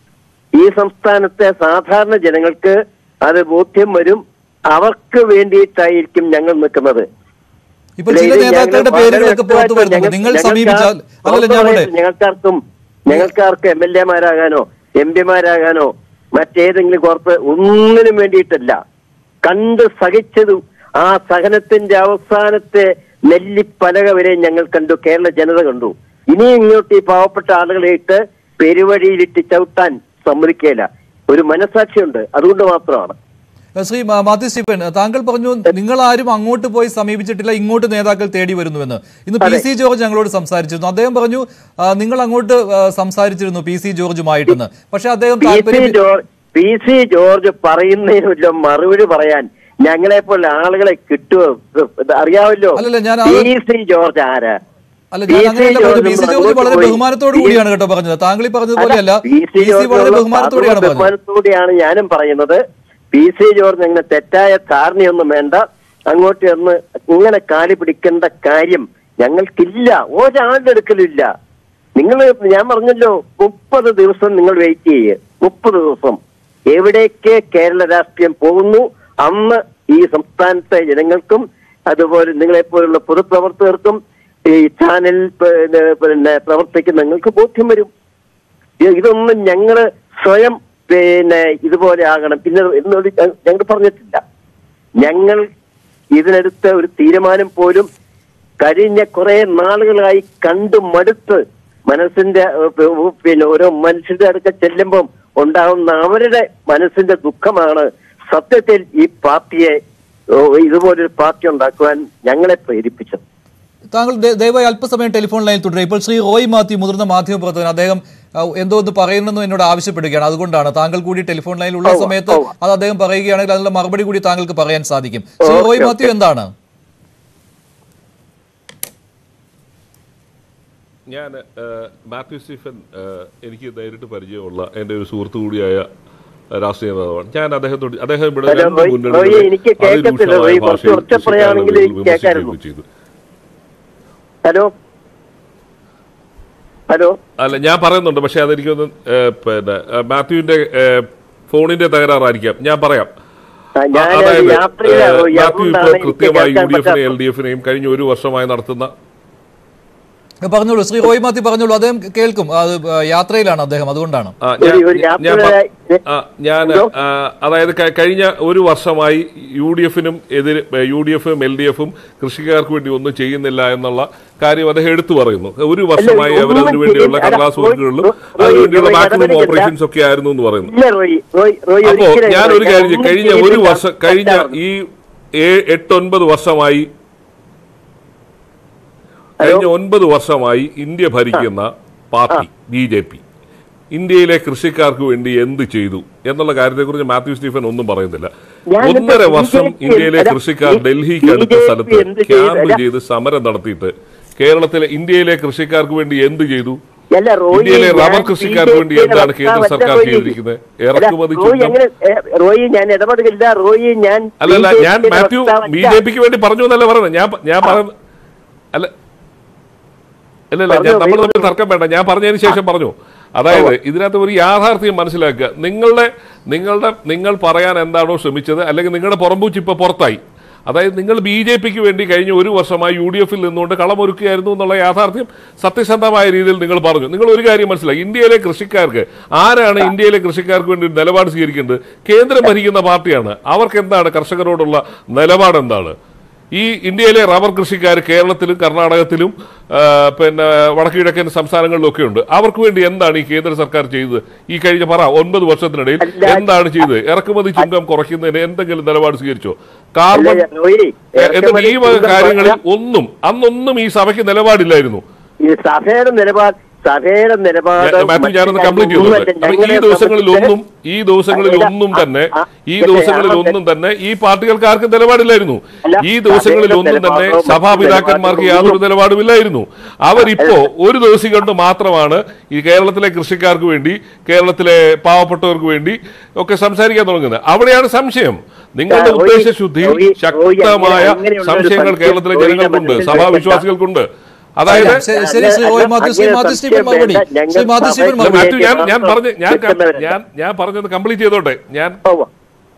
ഈ സംസ്ഥാനത്തെ സാധാരണ ജനങ്ങൾക്ക് അത് ബോധ്യം വരും അവർക്ക് വേണ്ടിയിട്ടായിരിക്കും ഞങ്ങൾ നിൽക്കുന്നത് ഇപ്പോൾ ചില ഇത് നേതാക്കളുടെ ഞങ്ങൾ പേരുകളൊക്കെ വളരെ പുറത്തു വരുന്നുണ്ട് ഞങ്ങൾ- നിങ്ങൾ ഞങ്ങൾക്ക് സമീപിച്ചാൽ അല്ലല്ല ഞാൻ പുറത്ത് ഇവിടെ ഞങ്ങൾക്കാർക്കും ഞങ്ങൾക്കാർക്ക് എം എൽ എമാരാകാനോ എം പിമാരാകാനോ മറ്റേതെങ്കിലും കോർപ്പ് ഒന്നിനും വേണ്ടിയിട്ടല്ല കണ്ട് സഹിച്ചതും ആ സഹനത്തിന്റെ അവസാനത്തെ നെല്ലിപ്പലക വരെ ഞങ്ങൾ കണ്ടു കേരള ജനത കണ്ടു ഇനി ഇങ്ങോട്ട് ഈ പാവപ്പെട്ട ആളുകളെ ഇട്ട് പെരുവഴിയിലിട്ട് ചവിട്ടാൻ സമ്മതിക്കുകയില്ല ഒരു മനസാക്ഷിയുണ്ട് അതുകൊണ്ട് മാത്രമാണ് ശ്രീ മാ- മാത്യു സ്റ്റീഫൻ താങ്കൾ പറഞ്ഞു നിങ്ങൾ ആരും അങ്ങോട്ട് പോയി സമീപിച്ചിട്ടില്ല ഇങ്ങോട്ട് നേതാക്കൾ തേടി വരുന്നുവെന്ന് ഇന്ന് പി സി ജോർജ് ഞങ്ങളോട് സംസാരിച്ചിരുന്നു അദ്ദേഹം പറഞ്ഞു ആ, നിങ്ങൾ അങ്ങോട്ട് ആ, സംസാരിച്ചിരുന്നു പി സി ജോർജുമായിട്ടെന്ന് പക്ഷെ അദ്ദേഹം പി സി താല്പര്യം ജോർജ് പി സി ജോർജ് പറയുന്നതിനുള്ള മറുപടി പറയാൻ ഞങ്ങളെ പോലെ ആളുകളെ കിട്ടുമോ ഇത് അറിയാമല്ലോ അല്ലല്ല, ഞാൻ അത് പി സി ജോർജ് ആരാ അല്ല പി. ഞാൻ സി. അങ്ങനെയല്ല പറഞ്ഞത് പി സി ജോർജ് ജോർജ് വളരെ പോയി. ബഹുമാനത്തോടു കൂടിയാണ് കേട്ടോ പറഞ്ഞത് താങ്കൾ ഈ പറഞ്ഞതുപോലെയല്ല അല്ല, P. C. P C George വളരെ ഉള്ള ബഹുമാനത്തോടെയാണ് സർവ്വ പറഞ്ഞത് ബഹുമാനത്തോടെയാണ് ഞാനും പറയുന്നത് പി സി ജോർജ് അങ്ങനെ തെറ്റായ ധാരണയൊന്നും വേണ്ട അങ്ങോട്ട് ചെന്ന് ഇങ്ങനെ കാലി പിടിക്കേണ്ട കാര്യം ഞങ്ങൾക്കില്ല ഒരാളുടെ അടുക്കലില്ല നിങ്ങൾ ഞാൻ പറഞ്ഞല്ലോ മുപ്പത് ദിവസം നിങ്ങൾ വെയിറ്റ് ചെയ്യ് മുപ്പത് ദിവസം എവിടേക്ക് കേരള രാഷ്ട്രീയം പോകുന്നു അന്ന് ഈ സംസ്ഥാനത്തെ ജനങ്ങൾക്കും അതുപോലെ നിങ്ങളെപ്പോലുള്ള പൊതുപ്രവർത്തകർക്കും ഈ ചാനൽ പിന്നെ പിന്നെ പ്രവർത്തിക്കുന്ന നിങ്ങൾക്ക് ബോധ്യം വരും ഇത് ഇതൊന്നും ഞങ്ങള് സ്വയം പിന്നെ ഇതുപോലെ ആകണം പിന്നെ എന്നോട് ഞങ്ങൾ പറഞ്ഞിട്ടില്ല ഞങ്ങൾ ഇതിനടുത്ത ഒരു തീരുമാനം പോലും കഴിഞ്ഞ കുറെ നാളുകളായി കണ്ടു മടുത്ത് മനസ്സിന്റെ ഏഹ്, പ്- പിന്നെ ഓരോ മനുഷ്യരുടെ അടുക്ക ചെല്ലുമ്പം ഉണ്ടാവുന്ന അവരുടെ മനസ്സിന്റെ ദുഃഖമാണ് സത്യത്തിൽ ഈ പാർട്ടിയെ ഓ, ഇതുപോലൊരു പാർട്ടി ഉണ്ടാക്കുവാൻ ഞങ്ങളെ പ്രേരിപ്പിച്ചത് താങ്കൾ ദയ- ദയവായി അല്പസമയം ടെലിഫോൺ ലൈനിൽ തുടരുക ഇപ്പോൾ ശ്രീ റോയ് മാത്യു മുതിർന്ന മാധ്യമ പ്രവർത്തകൻ അദ്ദേഹം ആ, എന്തോ ഒന്ന് പറയുന്നെന്ന് എന്നോട് ആവശ്യപ്പെടുകയാണ് അതുകൊണ്ടാണ് താങ്കൾ കൂടി ടെലിഫോൺ ലൈനിൽ ഉള്ള ഉവ്വ, സമയത്ത് ഉവ്വ. അത് അദ്ദേഹം പറയുകയാണെങ്കിൽ അതിനുള്ള മറുപടി കൂടി താങ്കൾക്ക് പറയാൻ സാധിക്കും ശ്രീ റോയ് ഓക്കെ, മാത്യു എന്താണ് ഞാൻ ഏഹ്, മാത്യു സ്റ്റീഫൻ ഏഹ്, എനിക്ക് നേരിട്ട് പരിചയമുള്ള എൻ്റെ ഒരു സുഹൃത്തു കൂടിയായ ഏഹ്, രാഷ്ട്രീയ നേതാവാണ് ഞാൻ അദ്ദേഹത്തോട് അദ്ദേഹം ഇവിടെ ഹലോ, രണ്ട് റോയ്- മുന്നണികളിലെ റോയ്, എനിക്ക് കേൾക്കത്തില്ല. അതിരൂക്ഷമായ റോയ്, കുറച്ച് ഭാഷയിൽ ഒച്ച പറയുകയാണെങ്കിൽ കൃഷിക്കാരെ എനിക്ക് കേൾക്കാമായിരുന്നു. വിമർശിക്കുകയും ചെയ്തു ഹലോ ഹലോ അല്ല ഞാൻ പറയുന്നുണ്ട് പക്ഷെ അതെനിക്കൊന്ന് ഏഹ്, പിന്നെ ഏഹ്, മാത്യുവിന്റെ ഏഹ്, ഫോണിന്റെ തകരാറായിരിക്കാം ഞാൻ പറയാം ആ, ഞാൻ അതായത് യാത്രയിലാണ്. ഏഹ്, മാത്യു ഇപ്പോൾ അതുകൊണ്ടാണ് എനിക്ക് കൃത്യമായി യു കേൾക്കാൻ ഡി എഫിനെയും പറ്റാത്തത്. എൽ ഡി എഫിനെയും കഴിഞ്ഞ ഒരു വർഷമായി നടത്തുന്ന പറഞ്ഞോളൂ ശ്രീ റോയ് മാത്യു പറഞ്ഞോളൂ അദ്ദേഹം കേൾക്കും അത് ആ, യാത്രയിലാണ് അദ്ദേഹം അതുകൊണ്ടാണ് ആ, ഒരു- ഞാൻ- ഒരു ഞാൻ യാത്രയിലായി- പ- ആ, ഞാൻ എന്തോ? ആ, അതായത് ക- കഴിഞ്ഞ ഒരു വർഷമായി യു ഡി എഫിനും എതിരെ യു ഡി എഫും എൽ ഡി എഫും കൃഷിക്കാർക്ക് വേണ്ടി ഒന്നും ചെയ്യുന്നില്ല എന്നുള്ള കാര്യം അദ്ദേഹം എടുത്തു പറയുന്നു ഒരു വർഷമായി ഒന്നും അവർ അതിനു വേണ്ടിയുള്ള ചെയ്യില്ല. കടലാസ് റോയ്- വർക്കുകളിലും റോയ്- അതിനുവേണ്ടിയുള്ള റോയ് മാക്സിമം ഇടപെടലില്ല. ഓപ്പറേഷൻസ് ഒക്കെ ആയിരുന്നു എന്ന് പറയുന്നു ഇല്ല റോയി റോയ് റോയ് അപ്പോ ഒരിക്കലും ഞാൻ ഒരു ഞാൻ കാര്യം ചെയ്യും. ഒന്നും കഴിഞ്ഞ ഒരു ചെയ്തില്ല. വർഷം കഴിഞ്ഞ തെറ്റാണ്. ഈ ഏ- എട്ടൊൻപത് വർഷമായി കഴിഞ്ഞ ഒൻപത് വർഷമായി ഇന്ത്യ ഭരിക്കുന്ന പാർട്ടി ബി ജെ പി ഇന്ത്യയിലെ കൃഷിക്കാർക്ക് വേണ്ടി എന്ത് ചെയ്തു എന്നുള്ള കാര്യത്തെക്കുറിച്ച് മാത്യു സ്റ്റീഫൻ ഒന്നും പറയുന്നില്ല ഞാൻ ഒന്നര എന്താ വർഷം BJP ഇന്ത്യയിലെ അല്ല, കൃഷിക്കാർ ഈ ഡൽഹിക്ക് അടുത്ത BJP സ്ഥലത്ത് എന്ത് ചെയ്തു? ക്യാമ്പ് അല്ല. ചെയ്ത് സമരം നടത്തിയിട്ട് കേരളത്തിലെ ഇന്ത്യയിലെ കൃഷിക്കാർക്ക് വേണ്ടി എന്ത് ചെയ്തു അല്ല റോയി ഇന്ത്യയിലെ ഞാൻ റബ്ബർ കൃഷിക്കാർക്ക് വേണ്ടി BJP യുടെ എന്താണ് കേന്ദ്ര വക്താവല്ല സർക്കാർ റോയി. ചെയ്തിരിക്കുന്നത്? അല്ല, ഇറക്കുമതി റോയി ചുങ്കം- അങ്ങനെ ഏ, റോയി ഞാൻ ഇടപെടുകില്ല റോയി ഞാൻ അല്ലല്ല ഞാൻ BJP യുടെ മാത്യു വക്താവല്ല. ബി ജെ പിക്ക് വേണ്ടി പറഞ്ഞു എന്നല്ല പറയുന്നത് ഞാൻ പ- ഞാൻ പറഞ്ഞ അല്ല അല്ലല്ല ഞാൻ പറഞ്ഞോ, നമ്മൾ പറഞ്ഞോ. തമ്മിൽ തർക്കം വേണ്ട ഞാൻ പറഞ്ഞതിന് ശേഷം പറഞ്ഞു അതായത് ഇതിനകത്ത് ഒരു യാഥാർത്ഥ്യം മനസ്സിലാക്കുക നിങ്ങളുടെ നിങ്ങളുടെ നിങ്ങൾ പറയാൻ എന്താണോ ശ്രമിച്ചത് അല്ലെങ്കിൽ നിങ്ങളുടെ പുറമ്പൂച്ച് ഇപ്പൊ പുറത്തായി അതായത് നിങ്ങൾ ബി ജെ പിക്ക് വേണ്ടി കഴിഞ്ഞ ഒരു വർഷമായി യു ഡി എഫിൽ നിന്നുകൊണ്ട് കളമൊരുക്കുകയായിരുന്നു എന്നുള്ള യാഥാർത്ഥ്യം സത്യസന്ധമായ രീതിയിൽ നിങ്ങൾ പറഞ്ഞു നിങ്ങൾ ഒരു കാര്യം മനസ്സിലാക്കി ഇന്ത്യയിലെ കൃഷിക്കാർക്ക് ആരാണ് ഇന്ത്യയിലെ കൃഷിക്കാർക്ക് വേണ്ടി ഒരു നിലപാട് സ്വീകരിക്കേണ്ടത് കേന്ദ്രം ഭരിക്കുന്ന പാർട്ടിയാണ് അവർക്ക് എന്താണ് കർഷകരോടുള്ള നിലപാട് എന്താണ് ഈ ഇന്ത്യയിലെ റബ്ബർ കൃഷിക്കാർ കേരളത്തിലും കർണാടകത്തിലും ആ, പിന്നെ വടക്കു കിഴക്കൻ സംസ്ഥാനങ്ങളിലും ഒക്കെ ഉണ്ട് അവർക്ക് വേണ്ടി എന്താണ് ഈ കേന്ദ്ര സർക്കാർ ചെയ്തത് ഈ കഴിഞ്ഞ പറ ഒൻപത് വർഷത്തിനിടയിൽ അല്ല, എന്താണ് ചെയ്തത് ഇറക്കുമതി ചുങ്കം കുറയ്ക്കുന്നതിന് എന്തെങ്കിലും നിലപാട് സ്വീകരിച്ചോ അല്ല, കാർബൺ റോയി എന്നിട്ട് ഈ വക ഇറക്കുമതി കാര്യങ്ങളിൽ ചുങ്കം ഒന്നും അന്നൊന്നും ഈ സഭയ്ക്ക് നിലപാടില്ലായിരുന്നു ഈ സഭയുടെ നിലപാട് സഭയുടെ നിലപാട് ഞാൻ- മാത്യു ഞാനൊന്ന് കംപ്ലീറ്റ് ചെയ്തോട്ടെ അപ്പൊ ഈ ദിവസങ്ങളിൽ ഒന്നും ഈ ദിവസങ്ങളിൽ ഒന്നും തന്നെ ഈ ദിവസങ്ങളിൽ ഒന്നും തന്നെ ഈ പാർട്ടികൾക്ക് ആർക്കും നിലപാടില്ലായിരുന്നു അല്ല, ഈ ദിവസങ്ങളിൽ സഭയുടെ ഒന്നും തന്നെ നിലപാടോ സഭാപിതാക്കന്മാർക്ക് മറ്റു യാതൊരു നിലപാടുമില്ലായിരുന്നു അവരിപ്പോ ഒരു ദിവസം കൊണ്ട് മാത്രമാണ് ഈ കേരളത്തിലെ കൃഷിക്കാർക്ക് വേണ്ടി കേരളത്തിലെ പാവപ്പെട്ടവർക്ക് വേണ്ടി ഒക്കെ സംസാരിക്കാൻ തുടങ്ങുന്നത് അവിടെയാണ് സംശയം നിങ്ങളുടെ റോയി- ഉദ്ദേശശുദ്ധിയിൽ റോയി- റോയി ശക്തമായ അങ്ങനെ- അങ്ങനെയുള്ള ഒരു സംശയങ്ങൾ സംശയം കേരളത്തിലെ റോയിയുടെ ജനങ്ങൾക്കുണ്ട് മനസ്സിൽ സഭാവിശ്വാസികൾക്കുണ്ട് അതായത് ശരി ശരി ശ്രീ റോയ് മാത്യു ശ്രീ മാത്യു സ്റ്റീഫൻ മറുപടി ശ്രീ മാത്യു സ്റ്റീഫൻ അല്ല, മറുപടി മാത്യു ഞാൻ ഞാൻ പറഞ്ഞ ഞാൻ കിട്ടുന്നവരല്ല. ഞാൻ ഞാൻ പറഞ്ഞത് കംപ്ലീറ്റ് ചെയ്തോട്ടെ ഞാൻ ഉവ്വ,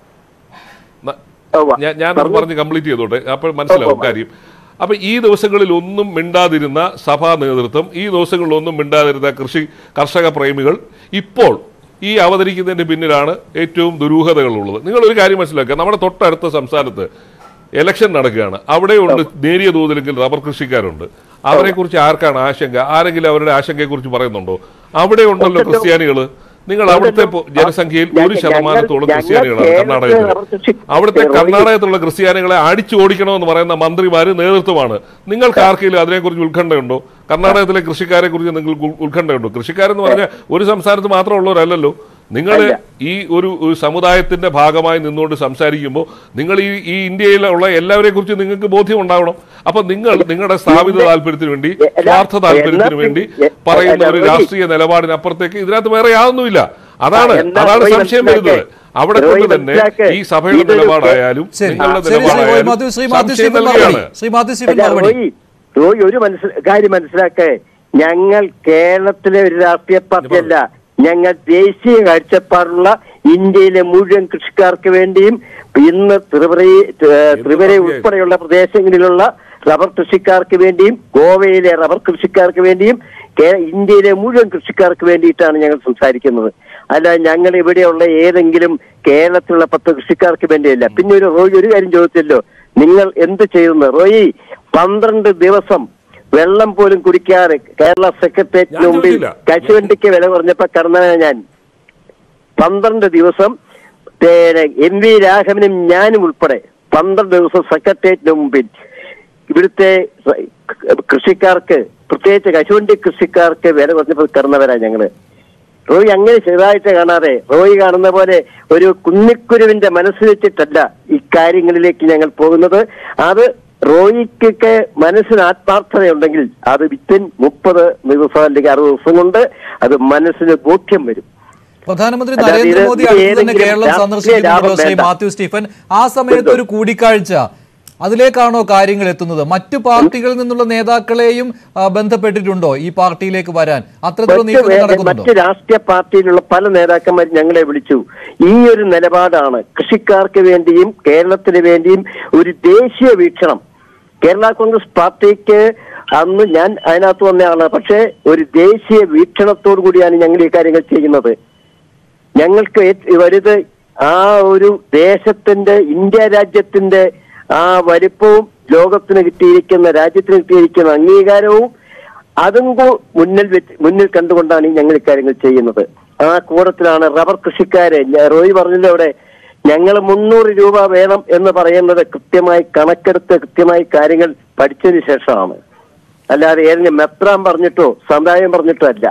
ന- ഉവ്വ. ഞാൻ ഞാൻ പറഞ്ഞു. പറഞ്ഞ് കംപ്ലീറ്റ് ചെയ്തോട്ടെ അപ്പോൾ മനസ്സിലാവും ഉവ്വ. കാര്യം അപ്പൊ ഈ ദിവസങ്ങളിൽ ഒന്നും മിണ്ടാതിരുന്ന സഭാ നേതൃത്വം ഈ ദിവസങ്ങളിൽ ഒന്നും മിണ്ടാതിരുന്ന കൃഷി കർഷക പ്രേമികൾ ഇപ്പോൾ ഈ അവതരിക്കുന്നതിന്റെ പിന്നിലാണ് ഏറ്റവും ദുരൂഹതകളുള്ളത് നിങ്ങൾ ഒരു കാര്യം മനസ്സിലാക്കുക നമ്മുടെ തൊട്ടടുത്ത സംസ്ഥാനത്ത് ഇലക്ഷൻ നടക്കുകയാണ് അവിടെയുണ്ട് നേരിയ തോതിലെങ്കിൽ റബ്ബർ കൃഷിക്കാരുണ്ട് അവരെ കുറിച്ച് ആർക്കാണ് ആശങ്ക ആരെങ്കിലും അവരുടെ ആശങ്കയെ കുറിച്ച് പറയുന്നുണ്ടോ അവിടെ ഉണ്ടല്ലോ ക്രിസ്ത്യാനികൾ നിങ്ങൾ അവിടുത്തെ പൊ- ജനസംഖ്യയിൽ ഒരു ഞങ്ങൾ- ശതമാനത്തോളം ഞങ്ങൾ ക്രിസ്ത്യാനികളാണ് കേരളത്തിൽ കർണാടകത്തിൽ അവർ കൃഷി- അവിടുത്തെ റോയി- കർണാടകത്തിലുള്ള ക്രിസ്ത്യാനികളെ അടിച്ചു ഓടിക്കണമെന്ന് പറയുന്ന മന്ത്രിമാര് നേതൃത്വമാണ് നിങ്ങൾക്ക് ആർക്കെങ്കിലും അതിനെക്കുറിച്ച് ഉത്കണ്ഠയുണ്ടോ കർണാടകത്തിലെ കൃഷിക്കാരെ കുറിച്ച് നിങ്ങൾക്ക് ഉൽ- ഉത്കണ്ഠയുണ്ടോ കൃഷിക്കാരെന്ന് പറഞ്ഞാൽ ഒരു സംസ്ഥാനത്ത് മാത്രമുള്ളവരല്ലല്ലോ നിങ്ങൾ ഈ ഒരു ഒരു സമുദായത്തിന്റെ ഭാഗമായി നിന്നുകൊണ്ട് സംസാരിക്കുമ്പോൾ നിങ്ങൾ ഈ ഈ ഇന്ത്യയിലുള്ള എല്ലാവരെ കുറിച്ച് നിങ്ങൾക്ക് ബോധ്യം ഉണ്ടാവണം അപ്പൊ നിങ്ങൾ നിങ്ങളുടെ സ്ഥാപിത താല്പര്യത്തിന് വേണ്ടി എ- അല്ല, സ്വാർത്ഥ താല്പര്യത്തിന് എന്നാ വേണ്ടി പിന്നെ- പറയുന്ന അല്ല, ഒരു റോയി- രാഷ്ട്രീയ നിലപാടിനപ്പുറത്തേക്ക് ഇതിനകത്ത് വേറെ യാതൊന്നുമില്ല അതാണ് എന്താ അതാണ് റോയി സംശയം മനസ്സിലാക്ക്? വരുന്നത് അവിടെ റോയി കൊണ്ട് തന്നെ മനസ്സിലാക്ക്. ഈ സഭയുടെ ഇതൊരു നിലപാടായാലും ശരി നിങ്ങളുടെ ശരി ശ്രീ റോയ് നിലപാടായാലും മാത്യു ശ്രീ മാത്യു സംശയം സ്റ്റീഫൻ മറുപടി നൽകുകയാണ് ശ്രീ മാത്യു സ്റ്റീഫൻ അല്ല, മറുപടി റോയി റോയി ഒരു മനസ്സിൽ കാര്യം മനസ്സിലാക്കേ ഞങ്ങൾ കേരളത്തിലെ ഒരു രാഷ്ട്രീയ പാർട്ടിയല്ല ഞങ്ങൾ ദേശീയ കാഴ്ചപ്പാടുള്ള ഇന്ത്യയിലെ മുഴുവൻ കൃഷിക്കാർക്ക് വേണ്ടിയും ഇന്ന് ത്രിപുര ത്രിപുര ഉൾപ്പെടെയുള്ള പ്രദേശങ്ങളിലുള്ള റബ്ബർ കൃഷിക്കാർക്ക് വേണ്ടിയും ഗോവയിലെ റബ്ബർ കൃഷിക്കാർക്ക് വേണ്ടിയും കേ- ഇന്ത്യയിലെ മുഴുവൻ കൃഷിക്കാർക്ക് വേണ്ടിയിട്ടാണ് ഞങ്ങൾ സംസാരിക്കുന്നത് അല്ല ഞങ്ങൾ ഇവിടെയുള്ള ഏതെങ്കിലും കേരളത്തിലുള്ള പത്ത് കൃഷിക്കാർക്ക് വേണ്ടിയല്ല പിന്നെ ഒരു റോയി ഒരു കാര്യം ചോദിച്ചല്ലോ നിങ്ങൾ എന്ത് ചെയ്യുന്നു റോയി പന്ത്രണ്ട് ദിവസം വെള്ളം പോലും കുടിക്കാതെ കേരള സെക്രട്ടേറിയറ്റിന് ഞാൻ മുമ്പിൽ ചോദിച്ചില്ല. കശുവണ്ടിക്ക് വില കുറഞ്ഞപ്പോ കടന്ന ഞാൻ പന്ത്രണ്ട് ദിവസം പിന്നെ എം വി രാഘവനും ഞാനും ഉൾപ്പെടെ പന്ത്രണ്ട് ദിവസം സെക്രട്ടേറിയറ്റിന് മുമ്പിൽ ഇവിടുത്തെ കൃഷിക്കാർക്ക് പ്രത്യേകിച്ച് കശുവണ്ടി കൃഷിക്കാർക്ക് വില കുറഞ്ഞപ്പോൾ കിടന്നവരാ ഞങ്ങള് റോയി അങ്ങനെ ചെറുതായിട്ട് കാണാതെ റോയി കാണുന്ന പോലെ ഒരു കുന്നിക്കുരുവിന്റെ മനസ്സ് വെച്ചിട്ടല്ല ഇക്കാര്യങ്ങളിലേക്ക് ഞങ്ങൾ പോകുന്നത് അത് റോയിക്കൊക്കെ മനസ്സിന് ആത്മാർത്ഥതയുണ്ടെങ്കിൽ അത് വിത്തിൻ മുപ്പത് ദിവസം അല്ലെങ്കിൽ അറുപത് ദിവസം കൊണ്ട് അത് മനസ്സിന് ബോധ്യം വരും പ്രധാനമന്ത്രി അല്ലാതെ ഇത് നരേന്ദ്രമോദി ഇത് അടുത്ത് തന്നെ ഏതെങ്കിലും കേരളം രാഷ്ട്രീയ സന്ദർശിക്കുന്നുണ്ടല്ലോ ലാഭം ശ്രീ വേണ്ട. മാത്യു സ്റ്റീഫൻ ആ സമയത്ത് ഒരു കൂടിക്കാഴ്ച അതിലേക്കാണോ കാര്യങ്ങൾ എത്തുന്നത് മറ്റു പാർട്ടികളിൽ നിന്നുള്ള നേതാക്കളെയും ആ, ബന്ധപ്പെട്ടിട്ടുണ്ടോ ഈ പാർട്ടിയിലേക്ക് വരാൻ അത്തരത്തിലുള്ള മറ്റ് നീക്കം വേ- നടക്കുന്നുണ്ടോ മറ്റ് രാഷ്ട്രീയ പാർട്ടിയിലുള്ള പല നേതാക്കന്മാർ ഞങ്ങളെ വിളിച്ചു ഈ ഒരു നിലപാടാണ് കൃഷിക്കാർക്ക് വേണ്ടിയും കേരളത്തിന് വേണ്ടിയും ഒരു ദേശീയ വീക്ഷണം കേരള കോൺഗ്രസ് പാർട്ടിക്ക് അന്ന് ഞാൻ അതിനകത്ത് വന്നയാണ് പക്ഷേ ഒരു ദേശീയ വീക്ഷണത്തോടു കൂടിയാണ് ഞങ്ങൾ ഈ കാര്യങ്ങൾ ചെയ്യുന്നത് ഞങ്ങൾക്ക് ഏറ്റ് വലുത് ആ ഒരു ദേശത്തിന്റെ ഇന്ത്യ രാജ്യത്തിന്റെ ആ വലിപ്പവും ലോകത്തിന് കിട്ടിയിരിക്കുന്ന രാജ്യത്തിന് കിട്ടിയിരിക്കുന്ന അംഗീകാരവും അതും കൂ- മുന്നിൽ വെച്ച് മുന്നിൽ കണ്ടുകൊണ്ടാണ് ഈ ഞങ്ങൾ ഇക്കാര്യങ്ങൾ ചെയ്യുന്നത് ആ കൂടത്തിലാണ് റബ്ബർ കൃഷിക്കാരെ ഞാൻ- റോയി പറഞ്ഞല്ലോ അവിടെ ഞങ്ങൾ മുന്നൂറ് രൂപ വേണം എന്ന് പറയുന്നത് കൃത്യമായി കണക്കെടുത്ത് കൃത്യമായി കാര്യങ്ങൾ പഠിച്ചതിന് ശേഷമാണ് അല്ലാതെ ഏതെങ്കിലും മെത്രാൻ പറഞ്ഞിട്ടോ സമുദായം പറഞ്ഞിട്ടോ അല്ല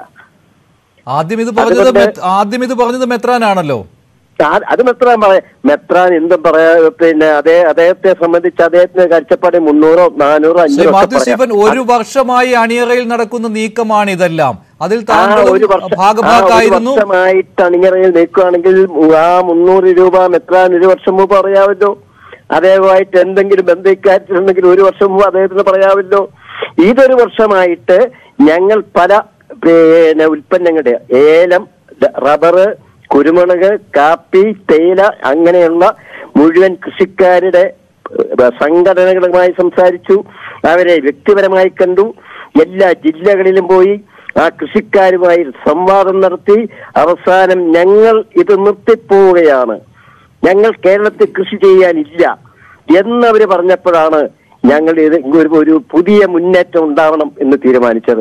ആദ്യം ഇത് പറഞ്ഞത് അതുകൊണ്ട് മെത്- ആദ്യം ഇത് പറഞ്ഞത് മെത്രാനാണല്ലോ ആ- അത് മെത്രാൻ പറയാം മെത്രാൻ എന്തും പറയാ പിന്നെ അതേ അദ്ദേഹത്തെ സംബന്ധിച്ച് അദ്ദേഹത്തിന് കാഴ്ചപ്പാട് മുന്നൂറോ നാനൂറോ ശ്രീ അഞ്ഞൂറോ ഒക്കെ മാത്യു പറയാം. സ്റ്റീഫൻ ഒരു വർഷമായി അണിയറയിൽ നടക്കുന്ന നീക്കമാണ് ഇതെല്ലാം അതിൽ ആ ഒരു താങ്കളും വർഷം ആ ഒരു ഭാഗഭാക്കായിരുന്നു വർഷമായിട്ട് അണിയറയിൽ നിൽക്കുകയാണെങ്കിൽ ആ മുന്നൂറ് രൂപ മെത്രാൻ ഒരു വർഷം മുമ്പ് പറയാമല്ലോ അദ്ദേഹമായിട്ട് എന്തെങ്കിലും ബന്ധക്കാറ്റുണ്ടെങ്കിൽ ഒരു വർഷം മുമ്പ് അദ്ദേഹത്തിന് പറയാമല്ലോ ഇതൊരു വർഷമായിട്ട് ഞങ്ങൾ പല പിന്നെ ഉൽപ്പന്നങ്ങളുടെ ഏലം റബ്ബർ കുരുമുളക് കാപ്പി തേയില അങ്ങനെയുള്ള മുഴുവൻ കൃഷിക്കാരുടെ ഏഹ്, സംഘടനകളുമായി സംസാരിച്ചു അവരെ വ്യക്തിപരമായി കണ്ടു എല്ലാ ജില്ലകളിലും പോയി ആ കൃഷിക്കാരുമായി സംവാദം നടത്തി അവസാനം ഞങ്ങൾ ഇത് നിർത്തിപ്പോവുകയാണ് ഞങ്ങൾ കേരളത്തിൽ കൃഷി ചെയ്യാനില്ല എന്നവര് പറഞ്ഞപ്പോഴാണ് ഞങ്ങൾ ഇത് ഒരു ഒരു പുതിയ മുന്നേറ്റം ഉണ്ടാവണം എന്ന് തീരുമാനിച്ചത്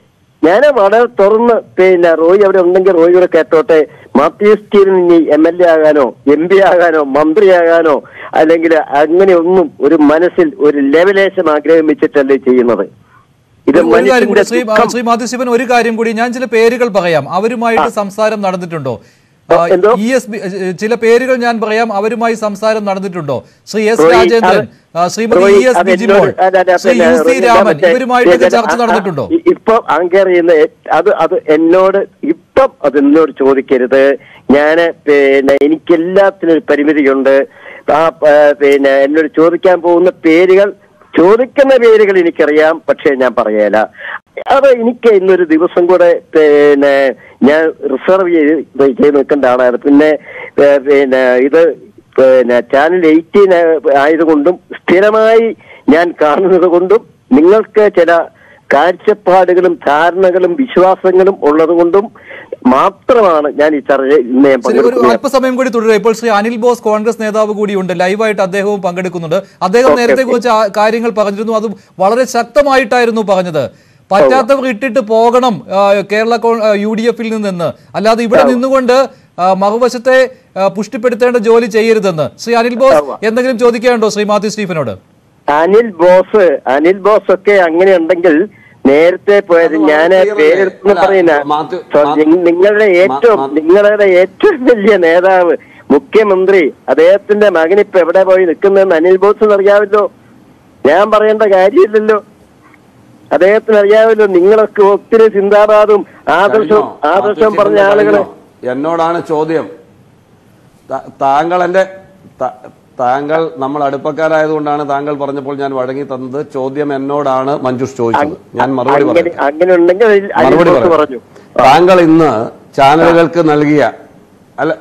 ഞാൻ വളരെ തുറന്ന് പിന്നെ റോയ് അവിടെ ഉണ്ടെങ്കിൽ റോയിയുടെ കേട്ടോട്ടെ മാത്യു സ്റ്റീവൻ ഇനി എം എൽ എ ആകാനോ എം പി ആകാനോ മന്ത്രിയാകാനോ അല്ലെങ്കിൽ അങ്ങനെയൊന്നും ഒരു മനസ്സിൽ ഒരു ലെവലേശം ആഗ്രഹിച്ചിട്ടല്ലേ ചെയ്യുന്നത് ഇത് ഒരു കാര്യം കൂടി മനുഷ്യന്റെ ശ്രീ ദുഃഖം ശ്രീ മാത്യു ശിവൻ ഒരു കാര്യം കൂടി ഞാൻ ചില പേരുകൾ പറയാം അവരുമായിട്ട് സംസാരം നടന്നിട്ടുണ്ടോ ഓ, എന്തോ? ഇ എസ് ബി ചില പേരുകൾ ഞാൻ പറയാം അവരുമായി സംസാരം നടന്നിട്ടുണ്ടോ ശ്രീ എസ് റോയി, രാജേന്ദ്രൻ അത് ആ, ശ്രീമതി റോയി, ഇ എസ് അത് ബിജിമോൾ എന്നോട് അല്ല, അല്ല, ശ്രീ പിന്നെ യു സി റോയി, രാമൻ മറ്റേ- ഇവരുമായിട്ടൊക്കെ പിന്നെ ചർച്ച ആ, ആ, നടന്നിട്ടുണ്ടോ ഇ- ഇപ്പൊ ആങ്കർ ചെയ്യുന്ന അത് അത് എന്നോട് ഇപ്പം അത് എന്നോട് ചോദിക്കരുത് ഞാന് പിന്നെ എനിക്ക് എല്ലാത്തിനും ഒരു പരിമിതിയുണ്ട് ആ ആ, പിന്നെ എന്നോട് ചോദിക്കാൻ പോകുന്ന പേരുകൾ ചോദിക്കുന്ന പേരുകൾ എനിക്കറിയാം പക്ഷേ ഞാൻ പറയല അത് എനിക്ക് ഇന്നൊരു ദിവസം കൂടെ പിന്നെ ഞാൻ റിസർവ് ചെയ്ത് ഇത് ചെയ്ത് നിൽക്കേണ്ട ആളാണ് പിന്നെ ഏ, പിന്നെ ഇത് പിന്നെ ചാനൽ എയ്റ്റീൻ ആയതുകൊണ്ടും സ്ഥിരമായി ഞാൻ കാണുന്നത് കൊണ്ടും നിങ്ങൾക്ക് ചില കാഴ്ചപ്പാടുകളും ധാരണകളും വിശ്വാസങ്ങളും ഉള്ളതുകൊണ്ടും മാത്രമാണ് ഞാൻ ഈ ചർച്ച ഇന്ന് ഞാൻ ശരി ഒരു പങ്കെടുക്കുന്നത് അല്പസമയം കൂടി തുടരുക ഇപ്പോൾ ശ്രീ അനിൽ ബോസ് കോൺഗ്രസ് നേതാവ് കൂടിയുണ്ട് ലൈവായിട്ട് അദ്ദേഹവും പങ്കെടുക്കുന്നുണ്ട് അദ്ദേഹം ഓക്കേ, നേരത്തെ ഓക്കേ. കുറിച്ച് കാര്യങ്ങൾ പറഞ്ഞിരുന്നു അത് വളരെ ശക്തമായിട്ടായിരുന്നു പറഞ്ഞത് പറ്റാത്തവർ ഇട്ടിട്ട് പോകണം ആ, കേരള കോ- ആ, യു ഡി എഫിൽ നിന്ന് അല്ലാതെ ഇവിടെ നിന്നുകൊണ്ട് ആ, മറുവശത്തെ ആ, പുഷ്ടിപ്പെടുത്തേണ്ട ജോലി ചെയ്യരുതെന്ന് ശ്രീ അനിൽ ബോസ് എന്തെങ്കിലും ചോദിക്കാനുണ്ടോ ശ്രീ മാത്യു സ്റ്റീഫനോട് അനിൽ ബോസ് അനിൽ ബോസ് ഒക്കെ അങ്ങനെ ഉണ്ടെങ്കിൽ നേരത്തെ പോയത് അത് ഞാൻ വളരെ clear പേരെടുത്ത് അല്ലേ? പറയുന്ന അല്ല, മാത്യു- സോ, മാത്യു- നി- നിങ്ങളുടെ ഏറ്റവും മാ- നിങ്ങളുടെ ഏറ്റവും വലിയ നേതാവ് മുഖ്യമന്ത്രി അദ്ദേഹത്തിന്റെ മകൻ ഇപ്പൊ എവിടെ പോയി നിൽക്കുന്നതെന്ന് അനിൽ ബോസിന് അറിയാമല്ലോ ഞാൻ പറയേണ്ട കാര്യമില്ലല്ലോ അദ്ദേഹത്തിന് അറിയാമല്ലോ നിങ്ങളൊക്കെ ഒത്തിരി ചിന്താബാദും ആദർശവും കഴിഞ്ഞോ? ആദർശവും പറഞ്ഞ മാത്യു ആളുകള് കഴിഞ്ഞോ? എന്നോടാണ് ചോദ്യം ത- താങ്കൾ എന്റെ ത- താങ്കൾ നമ്മൾ അടുപ്പക്കാരായതുകൊണ്ടാണ് താങ്കൾ പറഞ്ഞപ്പോൾ ഞാൻ വഴങ്ങി തന്നത് ചോദ്യം എന്നോടാണ് മഞ്ജുഷ് ചോദിച്ചത് ഞാൻ മറുപടി അങ്ങനെ പറയാം അങ്ങനെ ഉണ്ടെങ്കിൽ അനിൽ- അനിൽ മറുപടി ബോസ് പറയാം. പറഞ്ഞു താങ്കൾ ഇന്ന് ചാനലുകൾക്ക് നൽകിയ അല്ല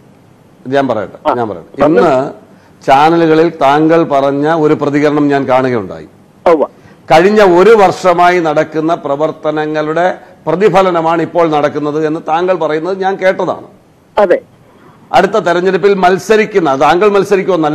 ഇത് ഞാൻ പറയട്ടെ ഞാൻ പറയട്ടെ ഇന്ന് ചാനലുകളിൽ താങ്കൾ പറഞ്ഞ ഒരു പ്രതികരണം ഞാൻ കാണുകയുണ്ടായി ഉവ്വ. കഴിഞ്ഞ ഒരു വർഷമായി നടക്കുന്ന പ്രവർത്തനങ്ങളുടെ പ്രതിഫലനമാണ് ഇപ്പോൾ നടക്കുന്നത് എന്ന് താങ്കൾ പറയുന്നത് ഞാൻ കേട്ടതാണ് അതെ അടുത്ത തെരഞ്ഞെടുപ്പിൽ മത്സരിക്കുന്ന താങ്കൾ മത്സരിക്കുമെന്നല്ല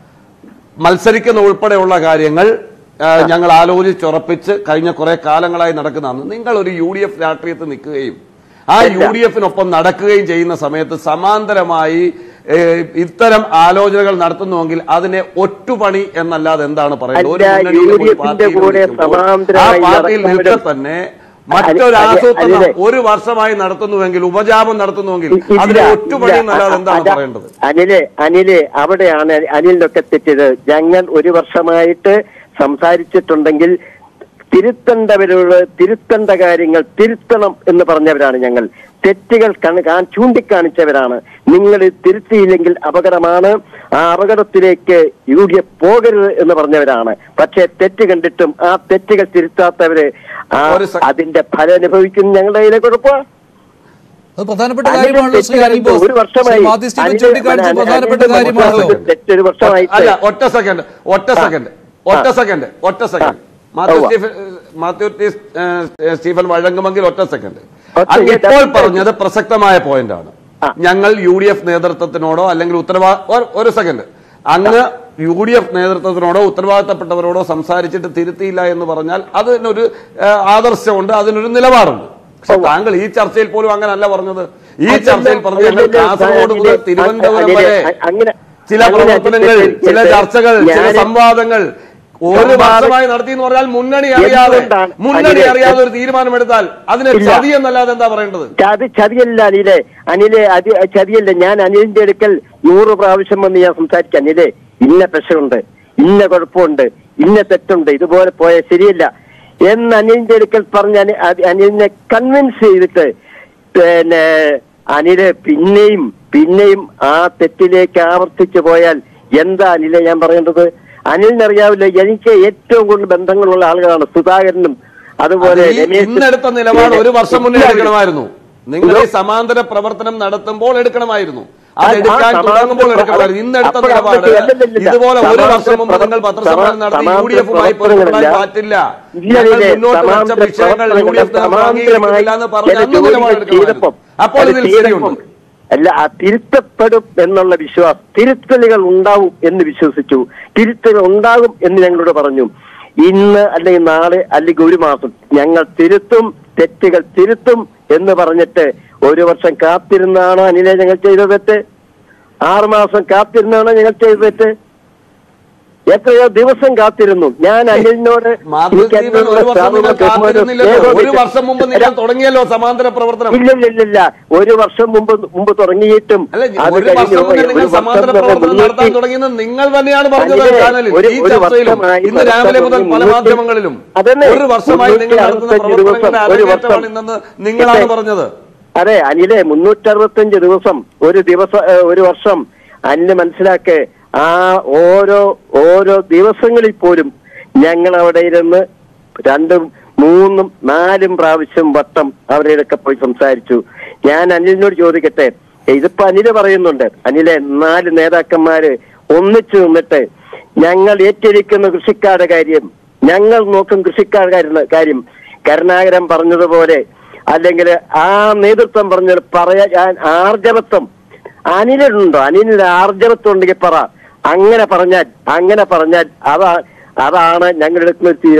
മത്സരിക്കുന്ന ഉൾപ്പെടെയുള്ള കാര്യങ്ങൾ ആ, ഞങ്ങൾ ആലോചിച്ചുറപ്പിച്ച് കഴിഞ്ഞ കുറെ കാലങ്ങളായി നടക്കുന്നതാണ് നിങ്ങൾ ഒരു യു ഡി എഫ് രാഷ്ട്രീയത്തിൽ നിൽക്കുകയും ആ യു ഡി എഫിനൊപ്പം നടക്കുകയും ചെയ്യുന്ന സമയത്ത് സമാന്തരമായി ഏ, ഇത്തരം ആലോചനകൾ നടത്തുന്നുവെങ്കിൽ അതിനെ ഒറ്റുപണി എന്നല്ലാതെ എന്താണ് പറയുന്നത് ഒരു അല്ല, മുന്നണിയിൽ യു ഡി ഒരു എഫിന്റെ പാർട്ടിയിൽ കൂടെ നിൽക്കുമ്പോൾ ആ സമാന്തരമായി പാർട്ടിയിൽ നിൽക്കെ നടക്കുന്നവരും- തന്നെ അല്ല, മറ്റൊരു അല്ല, ആസൂത്രണം അല്ല. ഒരു വർഷമായി നടത്തുന്നുവെങ്കിൽ ഉപജാപം നടത്തുന്നുവെങ്കിൽ ഇല്ല, അതിനെ ഒറ്റുപണി ഇല്ല. എന്നല്ലാതെ എന്താണ് അത- പറയേണ്ടത് അനില് അനില് അവിടെയാണ് അനിലിനൊക്കെ തെറ്റിയത് ഞങ്ങൾ ഒരു വർഷമായിട്ട് സംസാരിച്ചിട്ടുണ്ടെങ്കിൽ തിരുത്തേണ്ടവരോട് തിരുത്തേണ്ട കാര്യങ്ങൾ തിരുത്തണം എന്ന് പറഞ്ഞവരാണ് ഞങ്ങൾ തെറ്റുകൾ കണ് കാ- ചൂണ്ടിക്കാണിച്ചവരാണ് നിങ്ങൾ ഇത് തിരുത്തിയില്ലെങ്കിൽ അപകടമാണ് ആ അപകടത്തിലേക്ക് യു ഡി എഫ് പോകരുത് എന്ന് പറഞ്ഞവരാണ് പക്ഷെ തെറ്റ് കണ്ടിട്ടും ആ തെറ്റുകൾ തിരുത്താത്തവര് ആ ഒരു സെ- അതിന്റെ ഫലം അനുഭവിക്കുന്ന ഞങ്ങളുടെ കയ്യിലെ കുഴപ്പമാണ് അത് പ്രധാനപ്പെട്ട അനിൽ കാര്യമാണല്ലോ ശ്രീ അനിൽ ബോസ് ഒരു വർഷമായി ശ്രീ മാത്യു സ്റ്റീഫൻ അനിൽ- ചൂണ്ടിക്കാണിച്ച അനിൽ- പ്രധാനപ്പെട്ട അനിലിന്റെ കാര്യമാണല്ലോ തെറ്റൊരു വർഷമായിട്ട് അല്ല ഒറ്റ സെക്കൻഡ് ഒറ്റ സെക്കൻഡ് ഒറ്റ സെക്കൻഡ് ഒറ്റ സെക്കൻഡ് മാത്യു ഉവ്വ. സ്റ്റീഫൻ മാത്യു ടി. ഏഹ് സ്റ്റീഫൻ വഴങ്ങുമെങ്കിൽ ഒറ്റ സെക്കൻഡ് ഒറ്റ അങ്ങ് സെക്കൻഡ്. ഇപ്പോൾ പറഞ്ഞത് പ്രസക്തമായ പോയിന്റ് ആണ് ആ. ഞങ്ങൾ യു ഡി എഫ് നേതൃത്വത്തിനോടോ അല്ലെങ്കിൽ ഉത്തരവാ ഒരു- ഒരു സെക്കൻഡ് അങ്ങ് യു ഡി എഫ് നേതൃത്വത്തിനോടോ ഉത്തരവാദിത്തപ്പെട്ടവരോടോ സംസാരിച്ചിട്ട് തിരുത്തിയില്ല എന്ന് പറഞ്ഞാൽ അതിനൊരു ഏഹ്, ആദർശമുണ്ട് അതിനൊരു നിലപാടുണ്ട് പക്ഷെ താങ്കൾ ഈ ചർച്ചയിൽ പോലും അങ്ങനല്ല പറഞ്ഞത് ഈ അതല്ല, ചർച്ചയിൽ പറഞ്ഞത് ഞങ്ങൾ അതല്ല, കാസർഗോഡ് മുതൽ അനിലെ- തിരുവനന്തപുരം അനിലെ- വരെ അങ്ങനെ- ചില അങ്ങനെ പ്രവർത്തനങ്ങൾ തെറ്റിദ്ധരിക്കരുത്. ചില ചർച്ചകൾ ചില ഞാന് സംവാദങ്ങൾ ഒരു സംവാദം- വർഷമായി നടത്തി എന്ന് പറഞ്ഞാൽ മുന്നണി അറിയാതെ എന്തുകൊണ്ടാണ് മുന്നണി അതിലെ- അറിയാതെ ഒരു തീരുമാനമെടുത്താൽ അതിനെ ഇല്ല. ചതി എന്നല്ലാതെ എന്താ പറയേണ്ടത് ചതി ചതിയല്ല അനിലെ അനിലെ അത് ചതിയല്ല ഞാൻ അനിലിന്റെ അടുക്കൽ നൂറ് പ്രാവശ്യം വന്ന് ഞാൻ സംസാരിക്കാം അനിലെ ഇന്ന പ്രശ്നമുണ്ട് ഇന്ന കുഴപ്പമുണ്ട് ഇന്ന തെറ്റുണ്ട് ഇതുപോലെ പോയ ശരിയല്ല എന്ന് അനിലിന്റെ അടുക്കൽ പറഞ്ഞ് അനി- അത് അനിലിനെ കൺവിൻസ് ചെയ്തിട്ട് പിന്നെ അനില് പിന്നെയും പിന്നെയും ആ തെറ്റിലേക്ക് ആവർത്തിച്ചു പോയാൽ എന്താ അനിലെ ഞാൻ പറയേണ്ടത് അനിലിനറിയാവില്ല എനിക്ക് ഏറ്റവും കൂടുതൽ ബന്ധങ്ങളുള്ള ആളുകളാണ് സുധാകരനും അതുപോലെ അത് ഈ രമേശ് ഇന്നെടുത്ത നിലപാട് ഒരു വർഷം മുന്നേ എല്ലാവരും. എടുക്കണമായിരുന്നു നിങ്ങൾ ഈ എന്തോ? സമാന്തര പ്രവർത്തനം നടത്തുമ്പോൾ എടുക്കണമായിരുന്നു ആ- അത് ആ എടുക്കാൻ സമാന്തര തുടങ്ങുമ്പോൾ പ്ര- എടുക്കണമായിരുന്നു ഇന്നെടുത്ത അപ്പോൾ നിലപാട് അവിടെ അല്ലല്ലല്ല. ഇതുപോലെ ഒരു സമാന്തര വർഷം മുമ്പ് നിങ്ങൾ പ്രവർ- പത്രസമ്മേളനം നടത്തി യു ഡി സമാന്തര എഫുമായി പ്രവർത്തനങ്ങളില്ല. പൊരുത്തപ്പെടാൻ പറ്റില്ല ഇല്ല, ഞങ്ങൾ ഇല്ല, മുന്നോട്ട് വെച്ച സമാന്തര വിഷയങ്ങൾ യു ഡി എഫ് നേതൃത്വം സമാന്തരമായി അംഗീകരിക്കുന്നില്ല എന്ന് പറഞ്ഞ ചില അന്ന് ജോലികൾ നിലപാടെടുക്കണമായിരുന്നു ചെയ്തപ്പം അപ്പോൾ അത് ഇതിൽ ചെയ്തപ്പം ശരിയുണ്ട് അല്ല ആ തിരുത്തപ്പെടും എന്നുള്ള വിശ്വാസം തിരുത്തലുകൾ ഉണ്ടാവും എന്ന് വിശ്വസിച്ചു തിരുത്തലുകൾ ഉണ്ടാകും എന്ന് ഞങ്ങളോട് പറഞ്ഞു ഇന്ന് അല്ലെങ്കിൽ നാളെ അല്ലെങ്കിൽ ഒരു മാസം ഞങ്ങൾ തിരുത്തും തെറ്റുകൾ തിരുത്തും എന്ന് പറഞ്ഞിട്ട് ഒരു വർഷം കാത്തിരുന്നാണ് അനിലെ ഞങ്ങൾ ചെയ്ത തെറ്റ് ആറുമാസം കാത്തിരുന്നാണ് ഞങ്ങൾ ചെയ്ത തെറ്റ് എത്രയോ ദിവസം കാത്തിരുന്നു ഞാൻ അനിലിനോട് മാത്യു എനിക്ക് സ്റ്റീഫൻ ഒരു വർഷം നിങ്ങൾ കാത്തിരുന്നില്ലല്ലോ ഒരു വർഷം മുമ്പ് നിങ്ങൾ തുടങ്ങിയല്ലോ സമാന്തര പ്രവർത്തനം ഇല്ല ഇല്ല ഇല്ല ഇല്ല ഒരു വർഷം മുമ്പ് മുമ്പ് തുടങ്ങിയിട്ടും അല്ല അത് ഒരു കഴിഞ്ഞു. വർഷം മുന്നേ നിങ്ങൾ ഒരു വർഷം സമാന്തര വരെ പ്രവർത്തനം നടത്താൻ മുന്നൂറ്റി- തുടങ്ങിയെന്ന് നിങ്ങൾ തന്നെയാണ് പറഞ്ഞത് അതിലെ ചാനലിൽ ഒരു- ഈ ഒരു ചർച്ചയിലും വർഷമായി ഇന്ന് രാവിലെ മുതൽ പല മുന്നൂറ്റി- മാധ്യമങ്ങളിലും അതന്നെ. ഒരു വർഷമായി നിങ്ങൾ നടത്തുന്ന മുന്നൂറ്റി പ്രവർത്തനങ്ങളുടെ അറുപത്തഞ്ച് ദിവസം, ഒരു അരങ്ങേറ്റമാണ് വർഷം. ഇന്നെന്ന് നിങ്ങളാണ് ഇല്ലേ? പറഞ്ഞത് അതെ അനിലെ മുന്നൂറ്ററുപത്തഞ്ച് ദിവസം ഒരു ദിവസം ഏഹ്, ഒരു വർഷം അനില് മനസ്സിലാക്ക് ആ ഓരോ ഓരോ ദിവസങ്ങളിൽ പോലും ഞങ്ങൾ അവിടെ ഇരുന്ന് രണ്ടും മൂന്നും നാലും പ്രാവശ്യം വട്ടം അവരുടെയൊക്കെ പോയി സംസാരിച്ചു ഞാൻ അനിലിനോട് ചോദിക്കട്ടെ ഇതിപ്പോ അനില് പറയുന്നുണ്ട് അനിലെ നാല് നേതാക്കന്മാര് ഒന്നിച്ചു നിന്നിട്ട് ഞങ്ങൾ ഏറ്റെടുക്കുന്ന കൃഷിക്കാരുടെ കാര്യം ഞങ്ങൾ നോക്കും കൃഷിക്കാരുടെ കാര്യം- കാര്യം കരുണാകരൻ പറഞ്ഞതുപോലെ അല്ലെങ്കിൽ ആ നേതൃത്വം പറഞ്ഞ പറയാൻ ആർജവത്വം അനിലുണ്ടോ അനിലിന് ആർജവത്വം ഉണ്ടെങ്കിൽ പറ അങ്ങനെ പറഞ്ഞാൽ അങ്ങനെ പറഞ്ഞാൽ അതാ അതാണ് ഞങ്ങൾ എടുക്കുന്ന ഒരു തീരുമാനം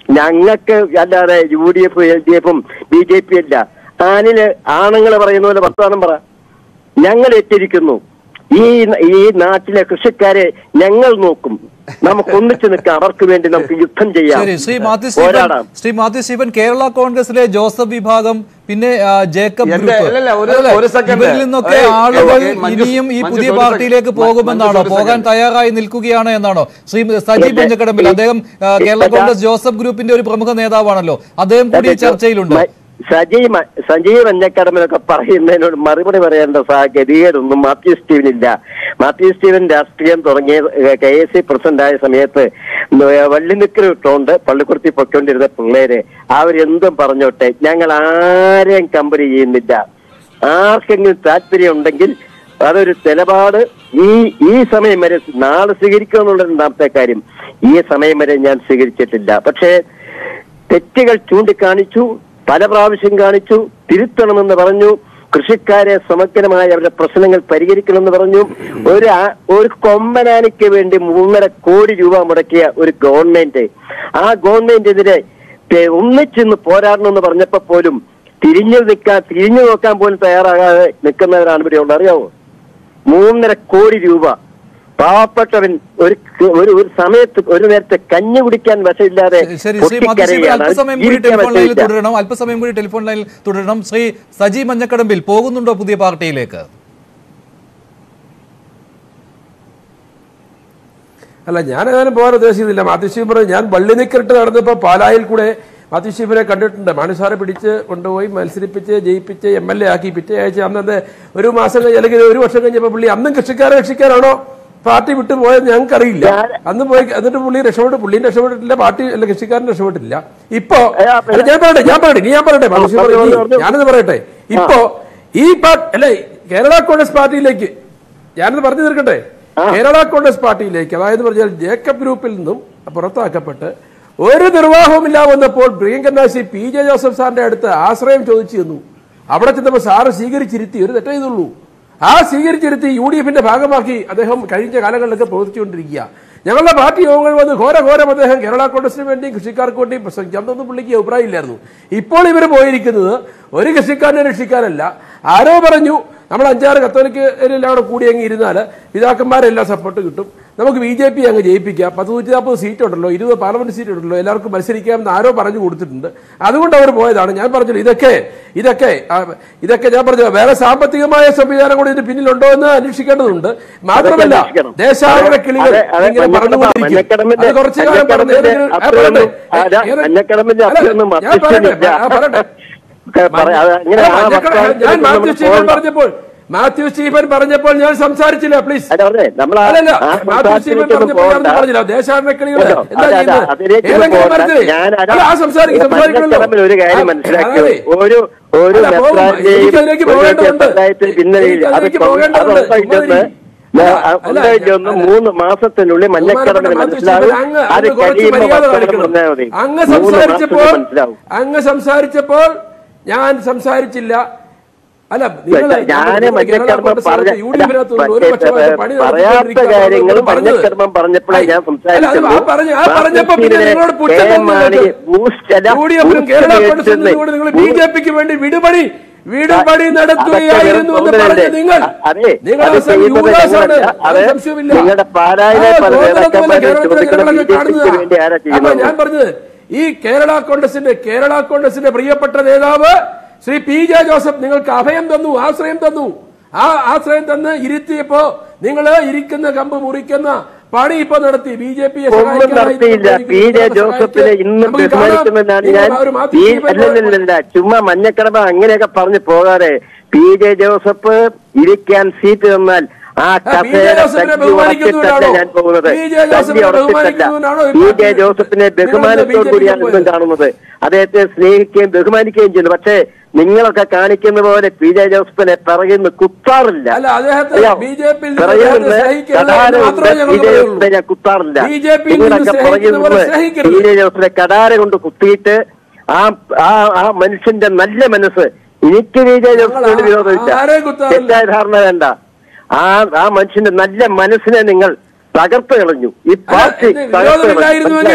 ഞങ്ങൾക്ക് അല്ലാതെ U D F L D എഫും ബി ജെ പി അല്ല ആനില് ആണുങ്ങൾ പറയുന്ന പോലെ വർത്തമാനം പറ ഞങ്ങൾ എത്തിയിരിക്കുന്നു ഈ ഈ നാട്ടിലെ കൃഷിക്കാരെ ഞങ്ങൾ നോക്കും നമുക്ക് ഒന്നിച്ചു നിൽക്കാം അവർക്ക് വേണ്ടി നമുക്ക് യുദ്ധം ചെയ്യാം ശരി ശ്രീ മാത്യു സ്റ്റീഫൻ പോരാടാം ശ്രീ മാത്യു സ്റ്റീഫൻ കേരള കോൺഗ്രസിലെ ജോസഫ് വിഭാഗം പിന്നെ ആ, ജേക്കബ് എന്റെ- ഗ്രൂപ്പ് അല്ലല്ല, ഒരു- അല്ലല്ല, ഒരു second. ഇവരിൽ നിന്നൊക്കെ ഏയ്, ആളുകൾ ഏയ്, മഞ്ജുഷ്, ഇനിയും ഈ മഞ്ജുഷ് പുതിയ ഒരു പാർട്ടിയിലേക്ക് second. പോകുമെന്നാണോ മഞ്ജുഷ് ഒരു പോകാൻ second. തയ്യാറായി നിൽക്കുകയാണ് എന്നാണോ ശ്രീ സജി എന്റെ- പഞ്ചക്കടമ്പിൽ അദ്ദേഹം ആ, കേരള എന്റെ- കോൺഗ്രസ് ജോസഫ് ഗ്രൂപ്പിന്റെ ഒരു പ്രമുഖ നേതാവാണല്ലോ അദ്ദേഹം കൂടി ഈ ചർച്ചയിലുണ്ട് മ- സജീവ് മ- സജീവ് മഞ്ഞക്കടമിലൊക്കെ പറയുന്നതിനോട് മറുപടി പറയേണ്ട സാഹചര്യമൊന്നും മാത്യു സ്റ്റീവനില്ല മാത്യു സ്റ്റീവൻ രാഷ്ട്രീയം തുടങ്ങിയ കെ എസ് സി പ്രസിഡന്റ് ആയ സമയത്ത് വള്ളിനിക്കൽ ഇട്ടുകൊണ്ട് പള്ളിക്കുർത്തി പൊയ്ക്കൊണ്ടിരുന്ന പിള്ളേര് അവരെന്തും പറഞ്ഞോട്ടെ ഞങ്ങൾ ആരെയും കമ്പനി ചെയ്യുന്നില്ല ആർക്കെങ്കിലും താല്പര്യം ഉണ്ടെങ്കിൽ അതൊരു നിലപാട് ഈ ഈ സമയം വരെ നാളെ സ്വീകരിക്കുക എന്നുള്ള രണ്ടാമത്തെ കാര്യം ഈ സമയം വരെ ഞാൻ സ്വീകരിച്ചിട്ടില്ല പക്ഷേ തെറ്റുകൾ ചൂണ്ടിക്കാണിച്ചു പല പ്രാവശ്യം കാണിച്ചു തിരുത്തണമെന്ന് പറഞ്ഞു കൃഷിക്കാരെ സമഗ്രമായി അവരുടെ പ്രശ്നങ്ങൾ പരിഹരിക്കണമെന്ന് പറഞ്ഞു ഒരു ആ- ഒരു കൊമ്പനാനിക്ക് വേണ്ടി മൂന്നര കോടി രൂപ മുടക്കിയ ഒരു ഗവൺമെന്റ് ആ ഗവൺമെന്റിനെതിരെ പെ- ഒന്നിച്ചിന്ന് പോരാടണമെന്ന് പറഞ്ഞപ്പോ പോലും തിരിഞ്ഞു നിൽക്കാൻ തിരിഞ്ഞു നോക്കാൻ പോലും തയ്യാറാകാതെ നിൽക്കുന്നവരാണ് ഇവിടെ ഉള്ളത് അറിയാവോ മൂന്നര കോടി രൂപ പാവപ്പെട്ടവൻ ഒരു ഒരു ഒരു സമയത്ത് ഒരു നേരത്തെ കഞ്ഞി കുടിക്കാൻ വശമില്ലാതെ ശരി ശ്രീ മാത്യു സ്റ്റീഫൻ പൊട്ടിക്കരയാണ്. അല്പസമയം കൂടി ജീവിക്കാൻ ടെലിഫോൺ ലൈനിൽ വശമില്ല. തുടരണം അല്പസമയം കൂടി ടെലിഫോൺ ലൈനിൽ തുടരണം ശ്രീ സജി മഞ്ഞക്കടമ്പിൽ പോകുന്നുണ്ടോ പുതിയ പാർട്ടിയിലേക്ക് അല്ല ഞാൻ ഏതായാലും പോകാൻ ഉദ്ദേശിക്കുന്നില്ല മാത്യു സ്റ്റീഫൻ പറഞ്ഞു ഞാൻ വള്ളി നിക്കറിട്ട് നടന്നപ്പോൾ പാലായിൽ കൂടെ മാത്യു സ്റ്റീഫനെ കണ്ടിട്ടുണ്ട് മാണിസാറെ പിടിച്ച് കൊണ്ടുപോയി മത്സരിപ്പിച്ച് ജയിപ്പിച്ച് എം എൽ എ ആക്കി പിറ്റേ ആഴ്ച അന്നത്തെ ഒരു മാസം കഴിഞ്ഞ് അല്ലെങ്കിൽ ഒരു വർഷം കഴിഞ്ഞപ്പോൾ പുള്ളി അന്നും കൃഷിക്കാരെ രക്ഷിക്കാനാണോ പാർട്ടി വിട്ടു പോയത് ഞങ്ങൾക്കറിയില്ല അന്ന് പോയി എന്നിട്ട് പുള്ളി രക്ഷപ്പെട്ട് പുള്ളിയും രക്ഷപ്പെട്ടിട്ടില്ല പാർട്ടി അല്ല കൃഷിക്കാരൻ രക്ഷപ്പെട്ടിട്ടില്ല ഇപ്പോ അല്ല, ഞാൻ പറയട്ടെ ഞാൻ പറയട്ടെ നീ ഞാൻ പറയട്ടെ മാത്യു സ്റ്റീഫൻ പറഞ്ഞു, പറഞ്ഞു, പറഞ്ഞു. ഞാനത് പറയട്ടെ ഇപ്പോ ഈ പാർട്ടി അല്ലെ കേരള കോൺഗ്രസ് പാർട്ടിയിലേക്ക് ഞാനത് പറഞ്ഞു തീർക്കട്ടെ കേരള കോൺഗ്രസ് പാർട്ടിയിലേക്ക് അതായത് പറഞ്ഞാൽ ജേക്കബ് ഗ്രൂപ്പിൽ നിന്നും പുറത്താക്കപ്പെട്ട് ഒരു നിർവാഹവുമില്ല വന്നപ്പോൾ പ്രിയങ്കനാശി പി ജെ ജോസഫ് സാറിന്റെ അടുത്ത് ആശ്രയം ചോദിച്ചു ചെന്നു അവിടെ ചെന്നപ്പോൾ സാറ് സ്വീകരിച്ചിരുത്തി ഒരു തെറ്റേ ചെയ്തുള്ളൂ ആ സ്വീകരിച്ചിരുത്തി യു ഡി എഫിന്റെ ഭാഗമാക്കി അദ്ദേഹം കഴിഞ്ഞ കാലങ്ങളിലൊക്കെ പ്രവർത്തിച്ചുകൊണ്ടിരിക്കുക ഞങ്ങളുടെ പാർട്ടി യോഗങ്ങൾ വന്ന് ഘോരഘോരം അദ്ദേഹം കേരള കോൺഗ്രസിന് വേണ്ടിയും കൃഷിക്കാർക്ക് വേണ്ടിയും പ്രസംഗിച്ചു അന്നൊന്നും പുള്ളിക്ക് അഭിപ്രായമില്ലായിരുന്നു ഇപ്പോൾ ഇവർ പോയിരിക്കുന്നത് ഒരു കൃഷിക്കാരനെ രക്ഷിക്കാനല്ല ആരോ പറഞ്ഞു നമ്മൾ അഞ്ചാറ് കത്തോലിക്കരെല്ലാം അവിടെ കൂടി അങ്ങ് ഇരുന്നാൽ പിതാക്കന്മാരെല്ലാം സപ്പോർട്ട് കിട്ടും നമുക്ക് ബി ജെ പി അങ്ങ് ജയിപ്പിക്കാം പത്ത് നൂറ്റി നാൽപ്പത് സീറ്റ് ഉണ്ടല്ലോ ഇരുപത് പാർലമെന്റ് സീറ്റ് ഉണ്ടല്ലോ എല്ലാവർക്കും മത്സരിക്കാമെന്ന് ആരോ പറഞ്ഞു കൊടുത്തിട്ടുണ്ട് അതുകൊണ്ട് അവർ പോയതാണ് ഞാൻ പറഞ്ഞല്ലോ ഇതൊക്കെ ഇതൊക്കെ ആ, ഇതൊക്കെ ഞാൻ പറഞ്ഞു വേറെ സാമ്പത്തികമായ സംവിധാനം കൂടി ഇതിന് പിന്നിലുണ്ടോ എന്ന് അന്വേഷിക്കേണ്ടതുണ്ട് മാത്രമല്ല അന്വേഷിക്കണം. ദേശാടന കിളികൾ അതെ, അതെ, ഇങ്ങനെ മഞ്ഞക്കടമ്പ് പറഞ്ഞുകൊണ്ടിരിക്കും അത് കുറച്ചു കാലം പറഞ്ഞ് മഞ്ഞക്കടമ്പിന്റെ ഏതെങ്കിലും- ആ, അത്രയൊന്നും പറയട്ടെ. അല്ല, ഏതെ- മഞ്ഞക്കടമ്പിന്റെ അല്ല, അത്രയൊന്നും ഞാൻ പറയട്ടെ മത്തിച്ചില്ല. ആ, പറയട്ടെ പറയാ- അത് അങ്ങനെ അല്ല, ആ മഞ്ഞക്കട- വർത്തമാനത്തിൽ ഞാൻ നമ്മൾ മാത്യു സ്റ്റീഫൻ പോകണ്ട. പറഞ്ഞപ്പോൾ മാത്യു സ്റ്റീഫൻ പറഞ്ഞപ്പോൾ ഞാൻ സംസാരിച്ചില്ല പ്ലീസ് അല്ല, പറഞ്ഞേ, നമ്മൾ ആ- അല്ലല്ല ആ മാത്യു സ്റ്റീഫൻ സംസാരത്തിലേക്കൊന്നും പറഞ്ഞപ്പോൾ ഞാൻ പോകണ്ട. പറഞ്ഞില്ല ദേശാടന കിളികൾ കേട്ടോ? എന്താ അതെ, അതെ, ചെയ്യുന്നത് അതിലേക്കൊന്നും ഏതെങ്കിലും പോകണ്ട. മരത്തിൽ ഞാൻ അതാ- അല്ല, ആ സംസാരിക്കും സംസാരിക്കണല്ലോ മഞ്ഞക്കടമ്പിൽ ഒരു കാര്യം ആ, മനസ്സിലാക്കി അതെ. ഒരു ഒരു അല്ല, പോകും. മെത്രാന്റെയും എനിക്കതിലേക്ക് ഒരു പോകേണ്ടതുണ്ട്. പഞ്ചായത്തിൽ പിന്നെ എനിക്കതിലേക്ക് അത് പോകേണ്ടതുണ്ട്. ഉണ്ടായിട്ടൊന്ന് അല്ല, അല്ല, ഉണ്ടായിട്ടൊന്ന് അല്ല. മൂന്ന് മാസത്തിനുള്ളിൽ മഞ്ഞക്കടമ്പിൽ ബഹുമാനപ്പെട്ട മനസ്സിലാവും മാത്യു സ്റ്റീഫൻ, അത് അങ്ങ് കുറച്ച് കഴിയുമ്പോൾ മര്യാദ വർത്തമാനം കാണിക്കണം. പറഞ്ഞാൽ മതി അങ്ങ് മൂന്ന് സംസാരിച്ചപ്പോൾ മാസത്തിൽ മനസ്സിലാവും അങ്ങ് സംസാരിച്ചപ്പോൾ ഞാൻ സംസാരിച്ചില്ല അല്ല നിങ്ങൾ ഞാന് കേരള മഞ്ഞക്കർമ്മം കോൺഗ്രസ് പറഞ്ഞ യു ഡി എഫിനകത്ത് ഒരു വർഷമായിട്ട് പണി പറയാത്ത നടത്തിക്കൊണ്ടിരിക്കുകയാണ് കാര്യങ്ങൾ എന്നാണ് പറഞ്ഞത്. മഞ്ഞക്കർമ്മം പറഞ്ഞപ്പോഴേ ഞാൻ അല്ല, അത് ആ പറഞ്ഞ- ആ പറഞ്ഞപ്പോ പിന്നെ നിങ്ങളോട് പുച്ഛം തോന്നുന്നു യു ഡി എഫിനും കേരള കോൺഗ്രസും നിന്നുകൊണ്ട് നിങ്ങൾ ബി ജെ പിക്ക് വേണ്ടി വിടുപണി വീടുപടി നടത്തുകയായിരുന്നു എന്ന് പറഞ്ഞ നിങ്ങൾ അതെ നിങ്ങൾ അത് അവസാനം ചെയ്യുന്നത് യുവദാസാണ് ഞങ്ങൾ- അത് അതെ, സംശയമില്ല നിങ്ങളുടെ പാലായിലെ ആ, പല തോന്നുന്നത് നേതാക്കന്മാരും കേരളത്തിലെ ചോദിക്കുന്ന ജനങ്ങളൊക്കെ ബി ജെ പിക്ക് വേണ്ടി ആരാ കാണുന്നതാ. ചെയ്യുന്നത്? അപ്പൊ ഞാൻ പറഞ്ഞത് ഈ കേരള കോൺഗ്രസിന്റെ കേരള കോൺഗ്രസിന്റെ പ്രിയപ്പെട്ട നേതാവ് ശ്രീ പി ജെ ജോസഫ് നിങ്ങൾക്ക് അഭയം തന്നു ആശ്രയം തന്നു ആ ആശ്രയം തന്ന് ഇരുത്തിയപ്പോ നിങ്ങൾ ഇരിക്കുന്ന കമ്പ് മുറിക്കുന്ന പണി ഇപ്പൊ നടത്തി ബി ജെ പി ഒന്നും നടത്തിയില്ല പി ജെ ജോസഫിനെ ഇന്നും ബഹുമാനിക്കുമെന്നാണ് ഞാൻ ഈ അല്ലല്ലല്ല ചുമ്മാ മഞ്ഞക്കടമ അങ്ങനെയൊക്കെ പറഞ്ഞു പോകാതെ പി ജെ ജോസഫ് ഇരിക്കാൻ സീറ്റ് തന്നാൽ ആ പി. ജെ. കസേര ജോസഫിനെ തല്ലി ഉറച്ചിട്ടല്ല ബഹുമാനിക്കുന്നവരാണോ? ഞാൻ പോകുന്നത് പി. ജെ. ജോസഫിനെ തല്ലി ഉറച്ചിട്ടല്ല ബഹുമാനിക്കുന്നവരാണോ ഈ പി ജെ പാർട്ടി- ജോസഫിനെ നിങ്ങൾ എന്താ ബഹുമാനത്തോടു ബി ജെ കൂടിയാണ് പിക്ക് ഇന്നും പോയത്? കാണുന്നത് അദ്ദേഹത്തെ സ്നേഹിക്കുകയും ബഹുമാനിക്കുകയും ചെയ്യുന്നു പക്ഷേ നിങ്ങളൊക്കെ കാണിക്കുന്ന പോലെ പി ജെ ജോസഫിനെ പിറകിന്ന് കുത്താറില്ല അല്ല, അദ്ദേഹത്തെ അറിയോ? BJP യിൽ നിന്ന് പിറകിൽ അദ്ദേഹത്തെ നിന്ന് സ്നേഹിക്കരുത് എന്ന് കടാര മാത്രമേ കൊണ്ട് ഞങ്ങൾ പി ജെ പറയുള്ളൂ. ജോസഫിനെ ഞാൻ കുത്താറില്ല BJP യിൽ നിന്ന് നിങ്ങളൊക്കെ പിറകിൽ സ്നേഹിക്കുന്നവരെ നിന്ന് സ്നേഹിക്കരുത്. പി ജെ ജോസഫിനെ കടാര കൊണ്ട് കുത്തിയിട്ട് ആ ആ ആ മനുഷ്യന്റെ നല്ല മനസ്സ് എനിക്ക് വി ജെ ജോസഫിനോട് ഞങ്ങൾ ആ- വിരോധമില്ല ആരെയും കുത്താറില്ല. തെറ്റായ ധാരണ വേണ്ട ആ ആ മനുഷ്യന്റെ നല്ല മനസ്സിനെ നിങ്ങൾ തകർത്ത് കളഞ്ഞു ഈ പാർട്ടി അല്ല, തകർത്ത് കളഞ്ഞു. വിരോധമില്ലായിരുന്നുവെങ്കിൽ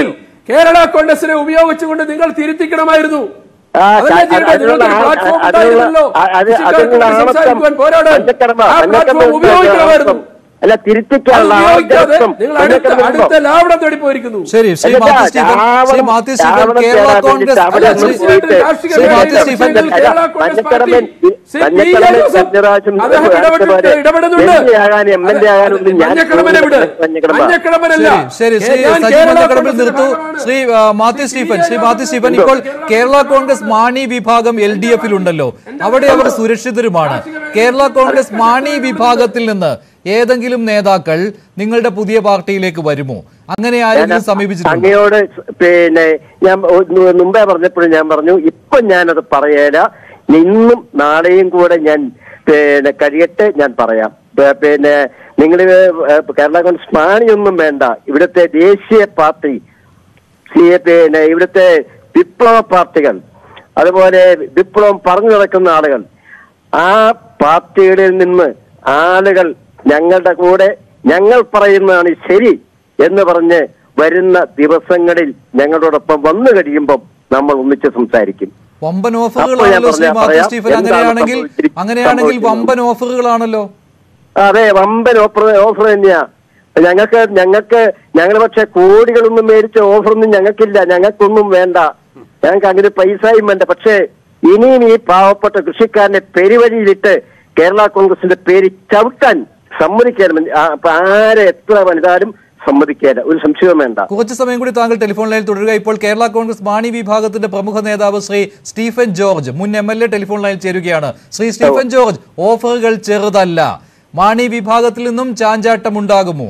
കേരള കോൺഗ്രസിനെ ഉപയോഗിച്ചുകൊണ്ട് നിങ്ങൾ തിരുത്തിക്കണമായിരുന്നു ആ, അതല്ലേ ക- ചെയ്യേണ്ടത്? അതിനുള്ള നിങ്ങൾക്ക് ആ- പ്ലാറ്റ്ഫോം അതിനുള്ള- ഉണ്ടായിരുന്നല്ലോ. ആ- അത് കൃഷിക്കാർക്ക് അതിനുള്ള വേണ്ടി ആണത്തം സംസാരിക്കുവാൻ പോരാടാൻ. പഞ്ചക്കർമ്മ, ആ പഞ്ചക്കർമ്മ പ്ലാറ്റ്ഫോം ഉപയോഗിക്കണമായിരുന്നു അല്ല അത് തിരുത്തിക്കാനുള്ള ഉപയോഗിക്കാതെ ആണത്തം നിങ്ങൾ അടുത്ത പഞ്ചക്കർമ്മ അടുത്ത ലാവണം തേടി പോയിരിക്കുന്നു ശരി ശ്രീ അല്ല, മാത്യു സ്റ്റീഫൻ ശ്രീ രാവണം- മാത്യു സ്റ്റീഫൻ രാവണം കേരള തേടാൻ കോൺഗ്രസ് വേണ്ടി അല്ല, അവിടെ ശ്രീ- ഒന്ന് പോയിട്ട് രാഷ്ട്രീയ ശ്രീ മാത്യു വിഷയങ്ങളിൽ സ്റ്റീഫൻ കേരള കോൺഗ്രസ് പഞ്ചക്കർമ്മൻ പാർട്ടി ശ്രീ പി. എ. പഞ്ചക്കർമ്മൻ ജോസഫ് കഴിഞ്ഞ പ്രാവശ്യം അദ്ദേഹം ഇടപെട്ടിട്ട് ഇടപെടുന്നുണ്ട് എംപിയാകാൻ എം എൽ എ ആകാനൊന്നും ഞാൻ മഞ്ഞക്കിളമനെ വിട് പഞ്ചക്കർമ്മ. മഞ്ഞക്കിളമനല്ല ശരി ശരി ശ്രീ ഞാൻ സജി കേരള മഞ്ഞക്കടമ്പിൽ കോൺഗ്രസിന്റെ നിർത്തു ഭാഗമാണ്. ശ്രീ ആ, മാത്യു സ്റ്റീഫൻ ശ്രീ മാത്യു സ്റ്റീഫൻ ഇപ്പോൾ കേരള കോൺഗ്രസ് മാണി വിഭാഗം എൽ ഡി എഫിൽ ഉണ്ടല്ലോ അവിടെ അവർ സുരക്ഷിതരുമാണ് കേരള കോൺഗ്രസ് മാണി വിഭാഗത്തിൽ നിന്ന് ഏതെങ്കിലും നേതാക്കൾ നിങ്ങളുടെ പുതിയ പാർട്ടിയിലേക്ക് വരുമോ അങ്ങനെ ആരെങ്കിലും സമീപിച്ചിട്ടുണ്ടോ അങ്ങയോട് പിന്നെ ഞാൻ ഒ- മുമ്പേ പറഞ്ഞപ്പോഴും ഞാൻ പറഞ്ഞു ഇപ്പൊ ഞാനത് പറയേല ഇന്നും നാളെയും കൂടെ ഞാൻ പിന്നെ കഴിയട്ടെ ഞാൻ പറയാം പ- പിന്നെ നിങ്ങൾ കേരള കോൺഗ്രസ് മാണിയൊന്നും വേണ്ട ഇവിടുത്തെ ദേശീയ പാർട്ടി സി പിന്നെ ഇവിടുത്തെ വിപ്ലവ പാർട്ടികൾ അതുപോലെ വിപ്ലവം പറഞ്ഞു നടക്കുന്ന ആളുകൾ ആ പാർട്ടികളിൽ നിന്ന് ആളുകൾ ഞങ്ങളുടെ കൂടെ ഞങ്ങൾ പറയുന്നതാണ് ശരി എന്ന് പറഞ്ഞ് വരുന്ന ദിവസങ്ങളിൽ ഞങ്ങളോടൊപ്പം വന്നു കഴിയുമ്പം നമ്മൾ ഒന്നിച്ച് സംസാരിക്കും വമ്പൻ അപ്പോൾ ഞാൻ ഓഫറുകളാണല്ലോ ശ്രീ പറഞ്ഞാ മാത്യു പറയാം. സ്റ്റീഫൻ എന്താണ് അങ്ങനെയാണെങ്കിൽ സംഭവിച്ചിരി- അങ്ങനെയാണെങ്കിൽ സംഭവിക്കുന്നത്? വമ്പൻ ഓഫറുകളാണല്ലോ അതെ വമ്പൻ ഓഫർ ഓഫർ തന്നെയാ ഞങ്ങൾക്ക് ഞങ്ങൾക്ക് ഞങ്ങൾ പക്ഷെ കോടികളൊന്നും മേടിച്ച ഓഫറൊന്നും ഞങ്ങൾക്കില്ല ഞങ്ങൾക്കൊന്നും വേണ്ട ഞങ്ങൾക്ക് അങ്ങനെ പൈസയും വേണ്ട പക്ഷേ ഇനിയും ഈ പാവപ്പെട്ട കൃഷിക്കാരനെ പെരുവഴിയിലിട്ട് കേരള കോൺഗ്രസിന്റെ പേര് ചവിട്ടാൻ സമ്മതിക്കാൻ ആരെ എത്ര വലുതാലും സമ്മതിക്കാല ഒരു സംശയവും വേണ്ട കുറച്ച് സമയം കൂടി താങ്കൾ ടെലിഫോൺ ലൈനിൽ തുടരുക ഇപ്പോൾ കേരള കോൺഗ്രസ് മാണി വിഭാഗത്തിന്റെ പ്രമുഖ നേതാവ് ശ്രീ സ്റ്റീഫൻ ജോർജ് മുൻ എം എൽ എ ടെലിഫോൺ ലൈനിൽ ചേരുകയാണ് ശ്രീ സ്റ്റീഫൻ ജോർജ് ഓഫറുകൾ ചെറുതല്ല മാണി വിഭാഗത്തിൽ നിന്നും ചാഞ്ചാട്ടം ഉണ്ടാകുമോ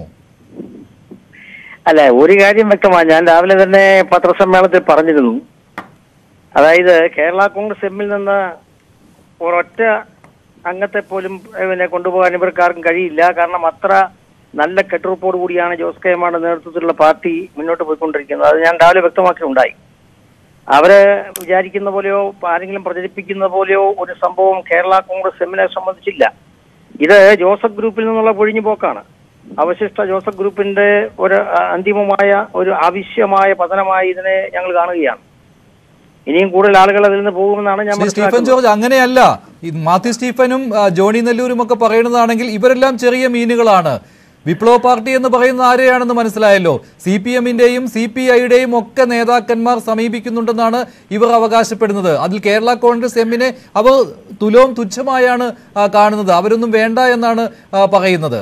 അല്ല ഒരു കാര്യം വ്യക്തമാണ് ഞാൻ രാവിലെ തന്നെ പത്രസമ്മേളനത്തിൽ പറഞ്ഞിരുന്നു അതായത് കേരള കോൺഗ്രസ് എമ്മിൽ നിന്ന് ഒരൊറ്റ അംഗത്തെ പോലും ഏഹ്, പിന്നെ കൊണ്ടുപോകാൻ ഇവർക്കാർക്കും കഴിയില്ല കാരണം അത്ര നല്ല കെട്ടുറപ്പോട് കൂടിയാണ് ജോസ് കെ മാരുടെ നേതൃത്വത്തിലുള്ള പാർട്ടി മുന്നോട്ട് പോയിക്കൊണ്ടിരിക്കുന്നത് അത് ഞാൻ രാവിലെ വ്യക്തമാക്കിയിട്ടുണ്ടായി അവര് വിചാരിക്കുന്ന പോലെയോ ആരെങ്കിലും പ്രചരിപ്പിക്കുന്ന പോലെയോ ഒരു സംഭവം കേരള കോൺഗ്രസ് എമ്മിനെ സംബന്ധിച്ചില്ല ഇത് ജോസഫ് ഗ്രൂപ്പിൽ നിന്നുള്ള പൊഴിഞ്ഞു പോക്കാണ് അവശിഷ്ട ജോസഫ് ഗ്രൂപ്പിന്റെ ഒരു ആ, അന്തിമമായ ഒരു ആവശ്യമായ പതനമായി ഇതിനെ ഞങ്ങൾ കാണുകയാണ് ഇനിയും കൂടുതൽ ആളുകൾ അതിൽ നിന്ന് പോകുമെന്നാണ് ഞാൻ ശ്രീ സ്റ്റീഫൻ മനസ്സിലാക്കുന്നത് ജോർജ് അങ്ങനെയല്ല ഈ മാത്യു സ്റ്റീഫനും ആ, ജോണി നെല്ലൂരും ഒക്കെ പറയുന്നതാണെങ്കിൽ ഇവരെല്ലാം ചെറിയ മീനുകളാണ് വിപ്ലവ പാർട്ടി എന്ന് പറയുന്ന ആരെയാണെന്ന് മനസ്സിലായല്ലോ സി പി എമ്മിന്റെയും സി പി ഐയുടെയും ഒക്കെ നേതാക്കന്മാർ സമീപിക്കുന്നുണ്ടെന്നാണ് ഇവർ അവകാശപ്പെടുന്നത് അതിൽ കേരള കോൺഗ്രസ് എമ്മിനെ അവർ തുലവും തുച്ഛമായാണ് ആ, കാണുന്നത് അവരൊന്നും വേണ്ട എന്നാണ് ആ, പറയുന്നത്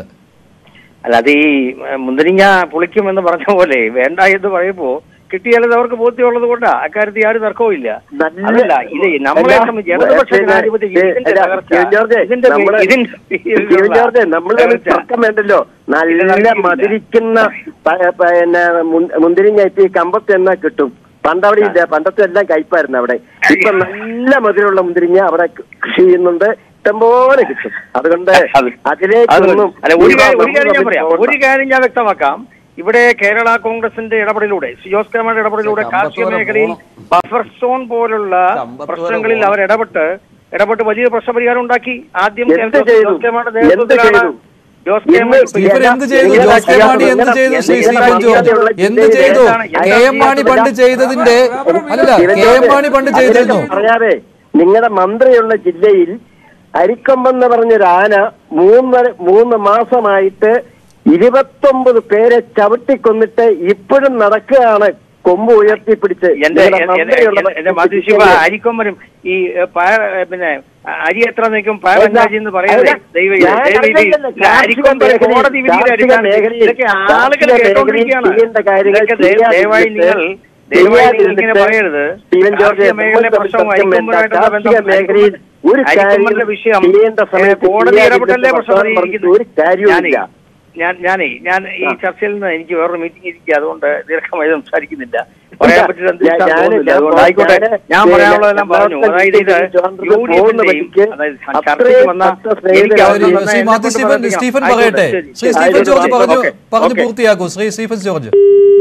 അല്ല അത് ഈ ഏ, മുന്തിരിങ്ങ പുളിക്കും എന്ന് പറഞ്ഞ പോലെ വേണ്ട എന്ന് പറയുമ്പോ കിട്ടിയാലത് അവർക്ക് ബോധ്യമുള്ളത് കൊണ്ടാ അക്കാര്യത്തിൽ യാതൊരു തർക്കവും ഇല്ല നല്ല- അതല്ല ഇത് നമ്മളെ അല്ല, സംബന്ധിച്ച് ഇടതുപക്ഷ പിന്നെ- ജനാധിപത്യ ഇതിന്റെ അല്ല, തകർച്ച, സ്റ്റീവൻ ജോർജ്, ഇതിന്റെ നമ്മള് ഇതിന്റെ സ്റ്റീവൻ ജോർജ് നമ്മൾ തകർച്ച. തർക്കം വേണ്ടല്ലോ നല്ല നടക്കില്ല. മതിരിക്കുന്ന പ- പിന്നെ മുൻ- മുന്തിരിങ്ങ ഇപ്പൊ ഈ കമ്പത്ത് എന്നാ കിട്ടും പണ്ട് അവിടെ ഇല്ല പണ്ടത്തെ എല്ലാം കയ്പായിരുന്നു അവിടെ ഇപ്പൊ നല്ല മധുരമുള്ള മുന്തിരിങ്ങ അവിടെ കൃഷി ചെയ്യുന്നുണ്ട് ഇഷ്ടംപോലെ കിട്ടും അതുകൊണ്ട് അത് അത് അതിലേക്കൊന്നും അല്ല ഒരു കാര്യം ഒരു നമ്മൾ കാര്യം ഞാൻ പറയാം പോകണ്ട. ഒരു കാര്യം ഞാൻ വ്യക്തമാക്കാം ഇവിടെ കേരള കോൺഗ്രസിന്റെ ഇടപെടലിലൂടെ ജോസ് കെമാരുടെ ഇടപെടലിലൂടെ കാർഷിക മേഖലയിൽ ബഫർ സോൺ പോലുള്ള പ്രശ്നങ്ങളിൽ അവർ ഇടപെട്ട് ഇടപെട്ട് വലിയ പ്രശ്നപരിഹാരം ഉണ്ടാക്കി ആദ്യം എന്ത് ജോസ് ചെയ്തു? കെമാരുടെ എന്ത് നേതൃത്വത്തിലാണ് ചെയ്തു? ജോസ് ഇന്ന് കെമാർ സ്റ്റീഫൻ എന്ത് ചെയ്തു ജോസ് കെ മാണി എന്ത് ചെയ്തു ശ്രീ സ്റ്റീഫൻ ജോർജ് എന്ത് ചെയ്തു കെ എം മാണി പണ്ട് ചെയ്തതിന്റെ അല്ല കെ എം മാണി പണ്ട് ചെയ്തിരുന്നു അതിനൊക്കെ പറയാതെ നിങ്ങളുടെ മന്ത്രിയുള്ള ജില്ലയിൽ അരിക്കൊമ്പെന്ന് പറഞ്ഞൊരു ആന മൂന്നര മൂന്ന് മാസമായിട്ട് ഇരുപത്തൊമ്പത് പേരെ ചവിട്ടിക്കൊന്നിട്ട് ഇപ്പോഴും നടക്കുകയാണ് കൊമ്പ് ഉയർത്തിപ്പിടിച്ച് എന്റെ നിങ്ങളുടെ എന്റെ- മന്ത്രിയുള്ള എന്റെ- എന്റെ മധുശിവ ജില്ലയിൽ. അരിക്കൊമ്പനും ഈ ഏ, പയർ ഏ, പിന്നെ അരി എത്ര നിൽക്കും പയറഞ്ചാജി എന്ന് പറയുന്നത് അല്ല, ദൈവ ഞാൻ അറിയില്ലല്ലോ. അരിക്കൊമ്പ് കാർഷിക കോടതി വിധിയുടെ കാർഷിക അടിസ്ഥാനത്തിൽ മേഖലയിൽ- ഇതൊക്കെ കാർഷിക ആളുകൾ മേഖലയിൽ കേട്ടോണ്ടിരിക്കുകയാണ് ചെയ്യേണ്ട കാര്യങ്ങൾ ഇതൊക്കെ ദയ- ദയവായി നിങ്ങൾ ദയവായി നിങ്ങൾ ഇങ്ങനെ പറയരുത് സ്റ്റീവൻ ജോർജ് കാർഷിക മേഖലയിലെ നമ്മൾ പ്രശ്നം തർക്കം വേണ്ട. അരിക്കൊമ്പനായിട്ടുള്ള കാർഷിക ബന്ധം മേഖലയിൽ ഒരു അരിക്കൊമ്പന്റെ കാര്യം വിഷയം ചെയ്യേണ്ട സമയത്ത് ഏ, കോടതി ചെയ്യാതിരുന്ന ഇടപെട്ടല്ലേ പ്രശ്നം വർത്തമാനം പറഞ്ഞിട്ട് ഒരു കാര്യവുമില്ല. ഞാനേ ഞാൻ ഞാനേ ഞാൻ ഈ ചർച്ചയിൽ നിന്ന് എനിക്ക് വേറൊരു മീറ്റിംഗ് ഇരിക്കുക അതുകൊണ്ട് ദീർഘമായി സംസാരിക്കുന്നില്ല പറയാൻ പറ്റില്ല എന്ത് ഞാൻ- വിശ്വാസം ഞാൻ- തോന്നുന്നില്ല. ഞാൻ അതുകൊണ്ട് ആയിക്കോട്ടെ ഞാന് ഞാൻ പറയാനുള്ളതെല്ലാം പിന്നെ പറഞ്ഞു അതായത് ഇത് ജോൺസൺ യു ഡി പോകുന്ന എഫിന്റെയും വഴിക്ക് അതായത് അത്രയും ചർച്ചയ്ക്ക് വന്ന പത്ത് സ്നേഹിതരെ എനിക്ക് ശരി, ശരി, അവസരം ശ്രീ തന്ന മാത്യു എന്നെ സ്റ്റീഫൻ കൊണ്ട് സ്റ്റീഫൻ ആയിക്കോട്ടെ, പറയട്ടെ ശരി, ശ്രീ ശരി. സ്റ്റീഫൻ ആയിക്കോട്ടെ, ജോർജ് പറഞ്ഞു ഓക്കേ, പറഞ്ഞു ഓക്കേ. പൂർത്തിയാക്കൂ ശ്രീ സ്റ്റീഫൻ ജോർജ്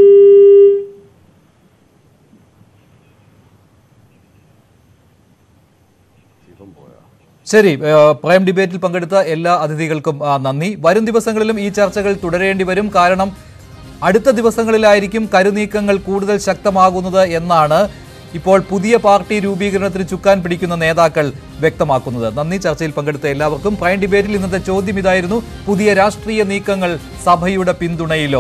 ശരി ഏഹ്, പ്രൈം ഡിബേറ്റിൽ പങ്കെടുത്ത എല്ലാ അതിഥികൾക്കും ആ, നന്ദി വരും ദിവസങ്ങളിലും ഈ ചർച്ചകൾ തുടരേണ്ടി വരും കാരണം അടുത്ത ദിവസങ്ങളിലായിരിക്കും കരുനീക്കങ്ങൾ കൂടുതൽ ശക്തമാകുന്നത് എന്നാണ് ഇപ്പോൾ പുതിയ പാർട്ടി രൂപീകരണത്തിന് ചുക്കാൻ പിടിക്കുന്ന നേതാക്കൾ വ്യക്തമാക്കുന്നത് നന്ദി ചർച്ചയിൽ പങ്കെടുത്ത എല്ലാവർക്കും പ്രൈം ഡിബേറ്റിൽ ഇന്നത്തെ ചോദ്യം ഇതായിരുന്നു പുതിയ രാഷ്ട്രീയ നീക്കങ്ങൾ സഭയുടെ പിന്തുണയിലോ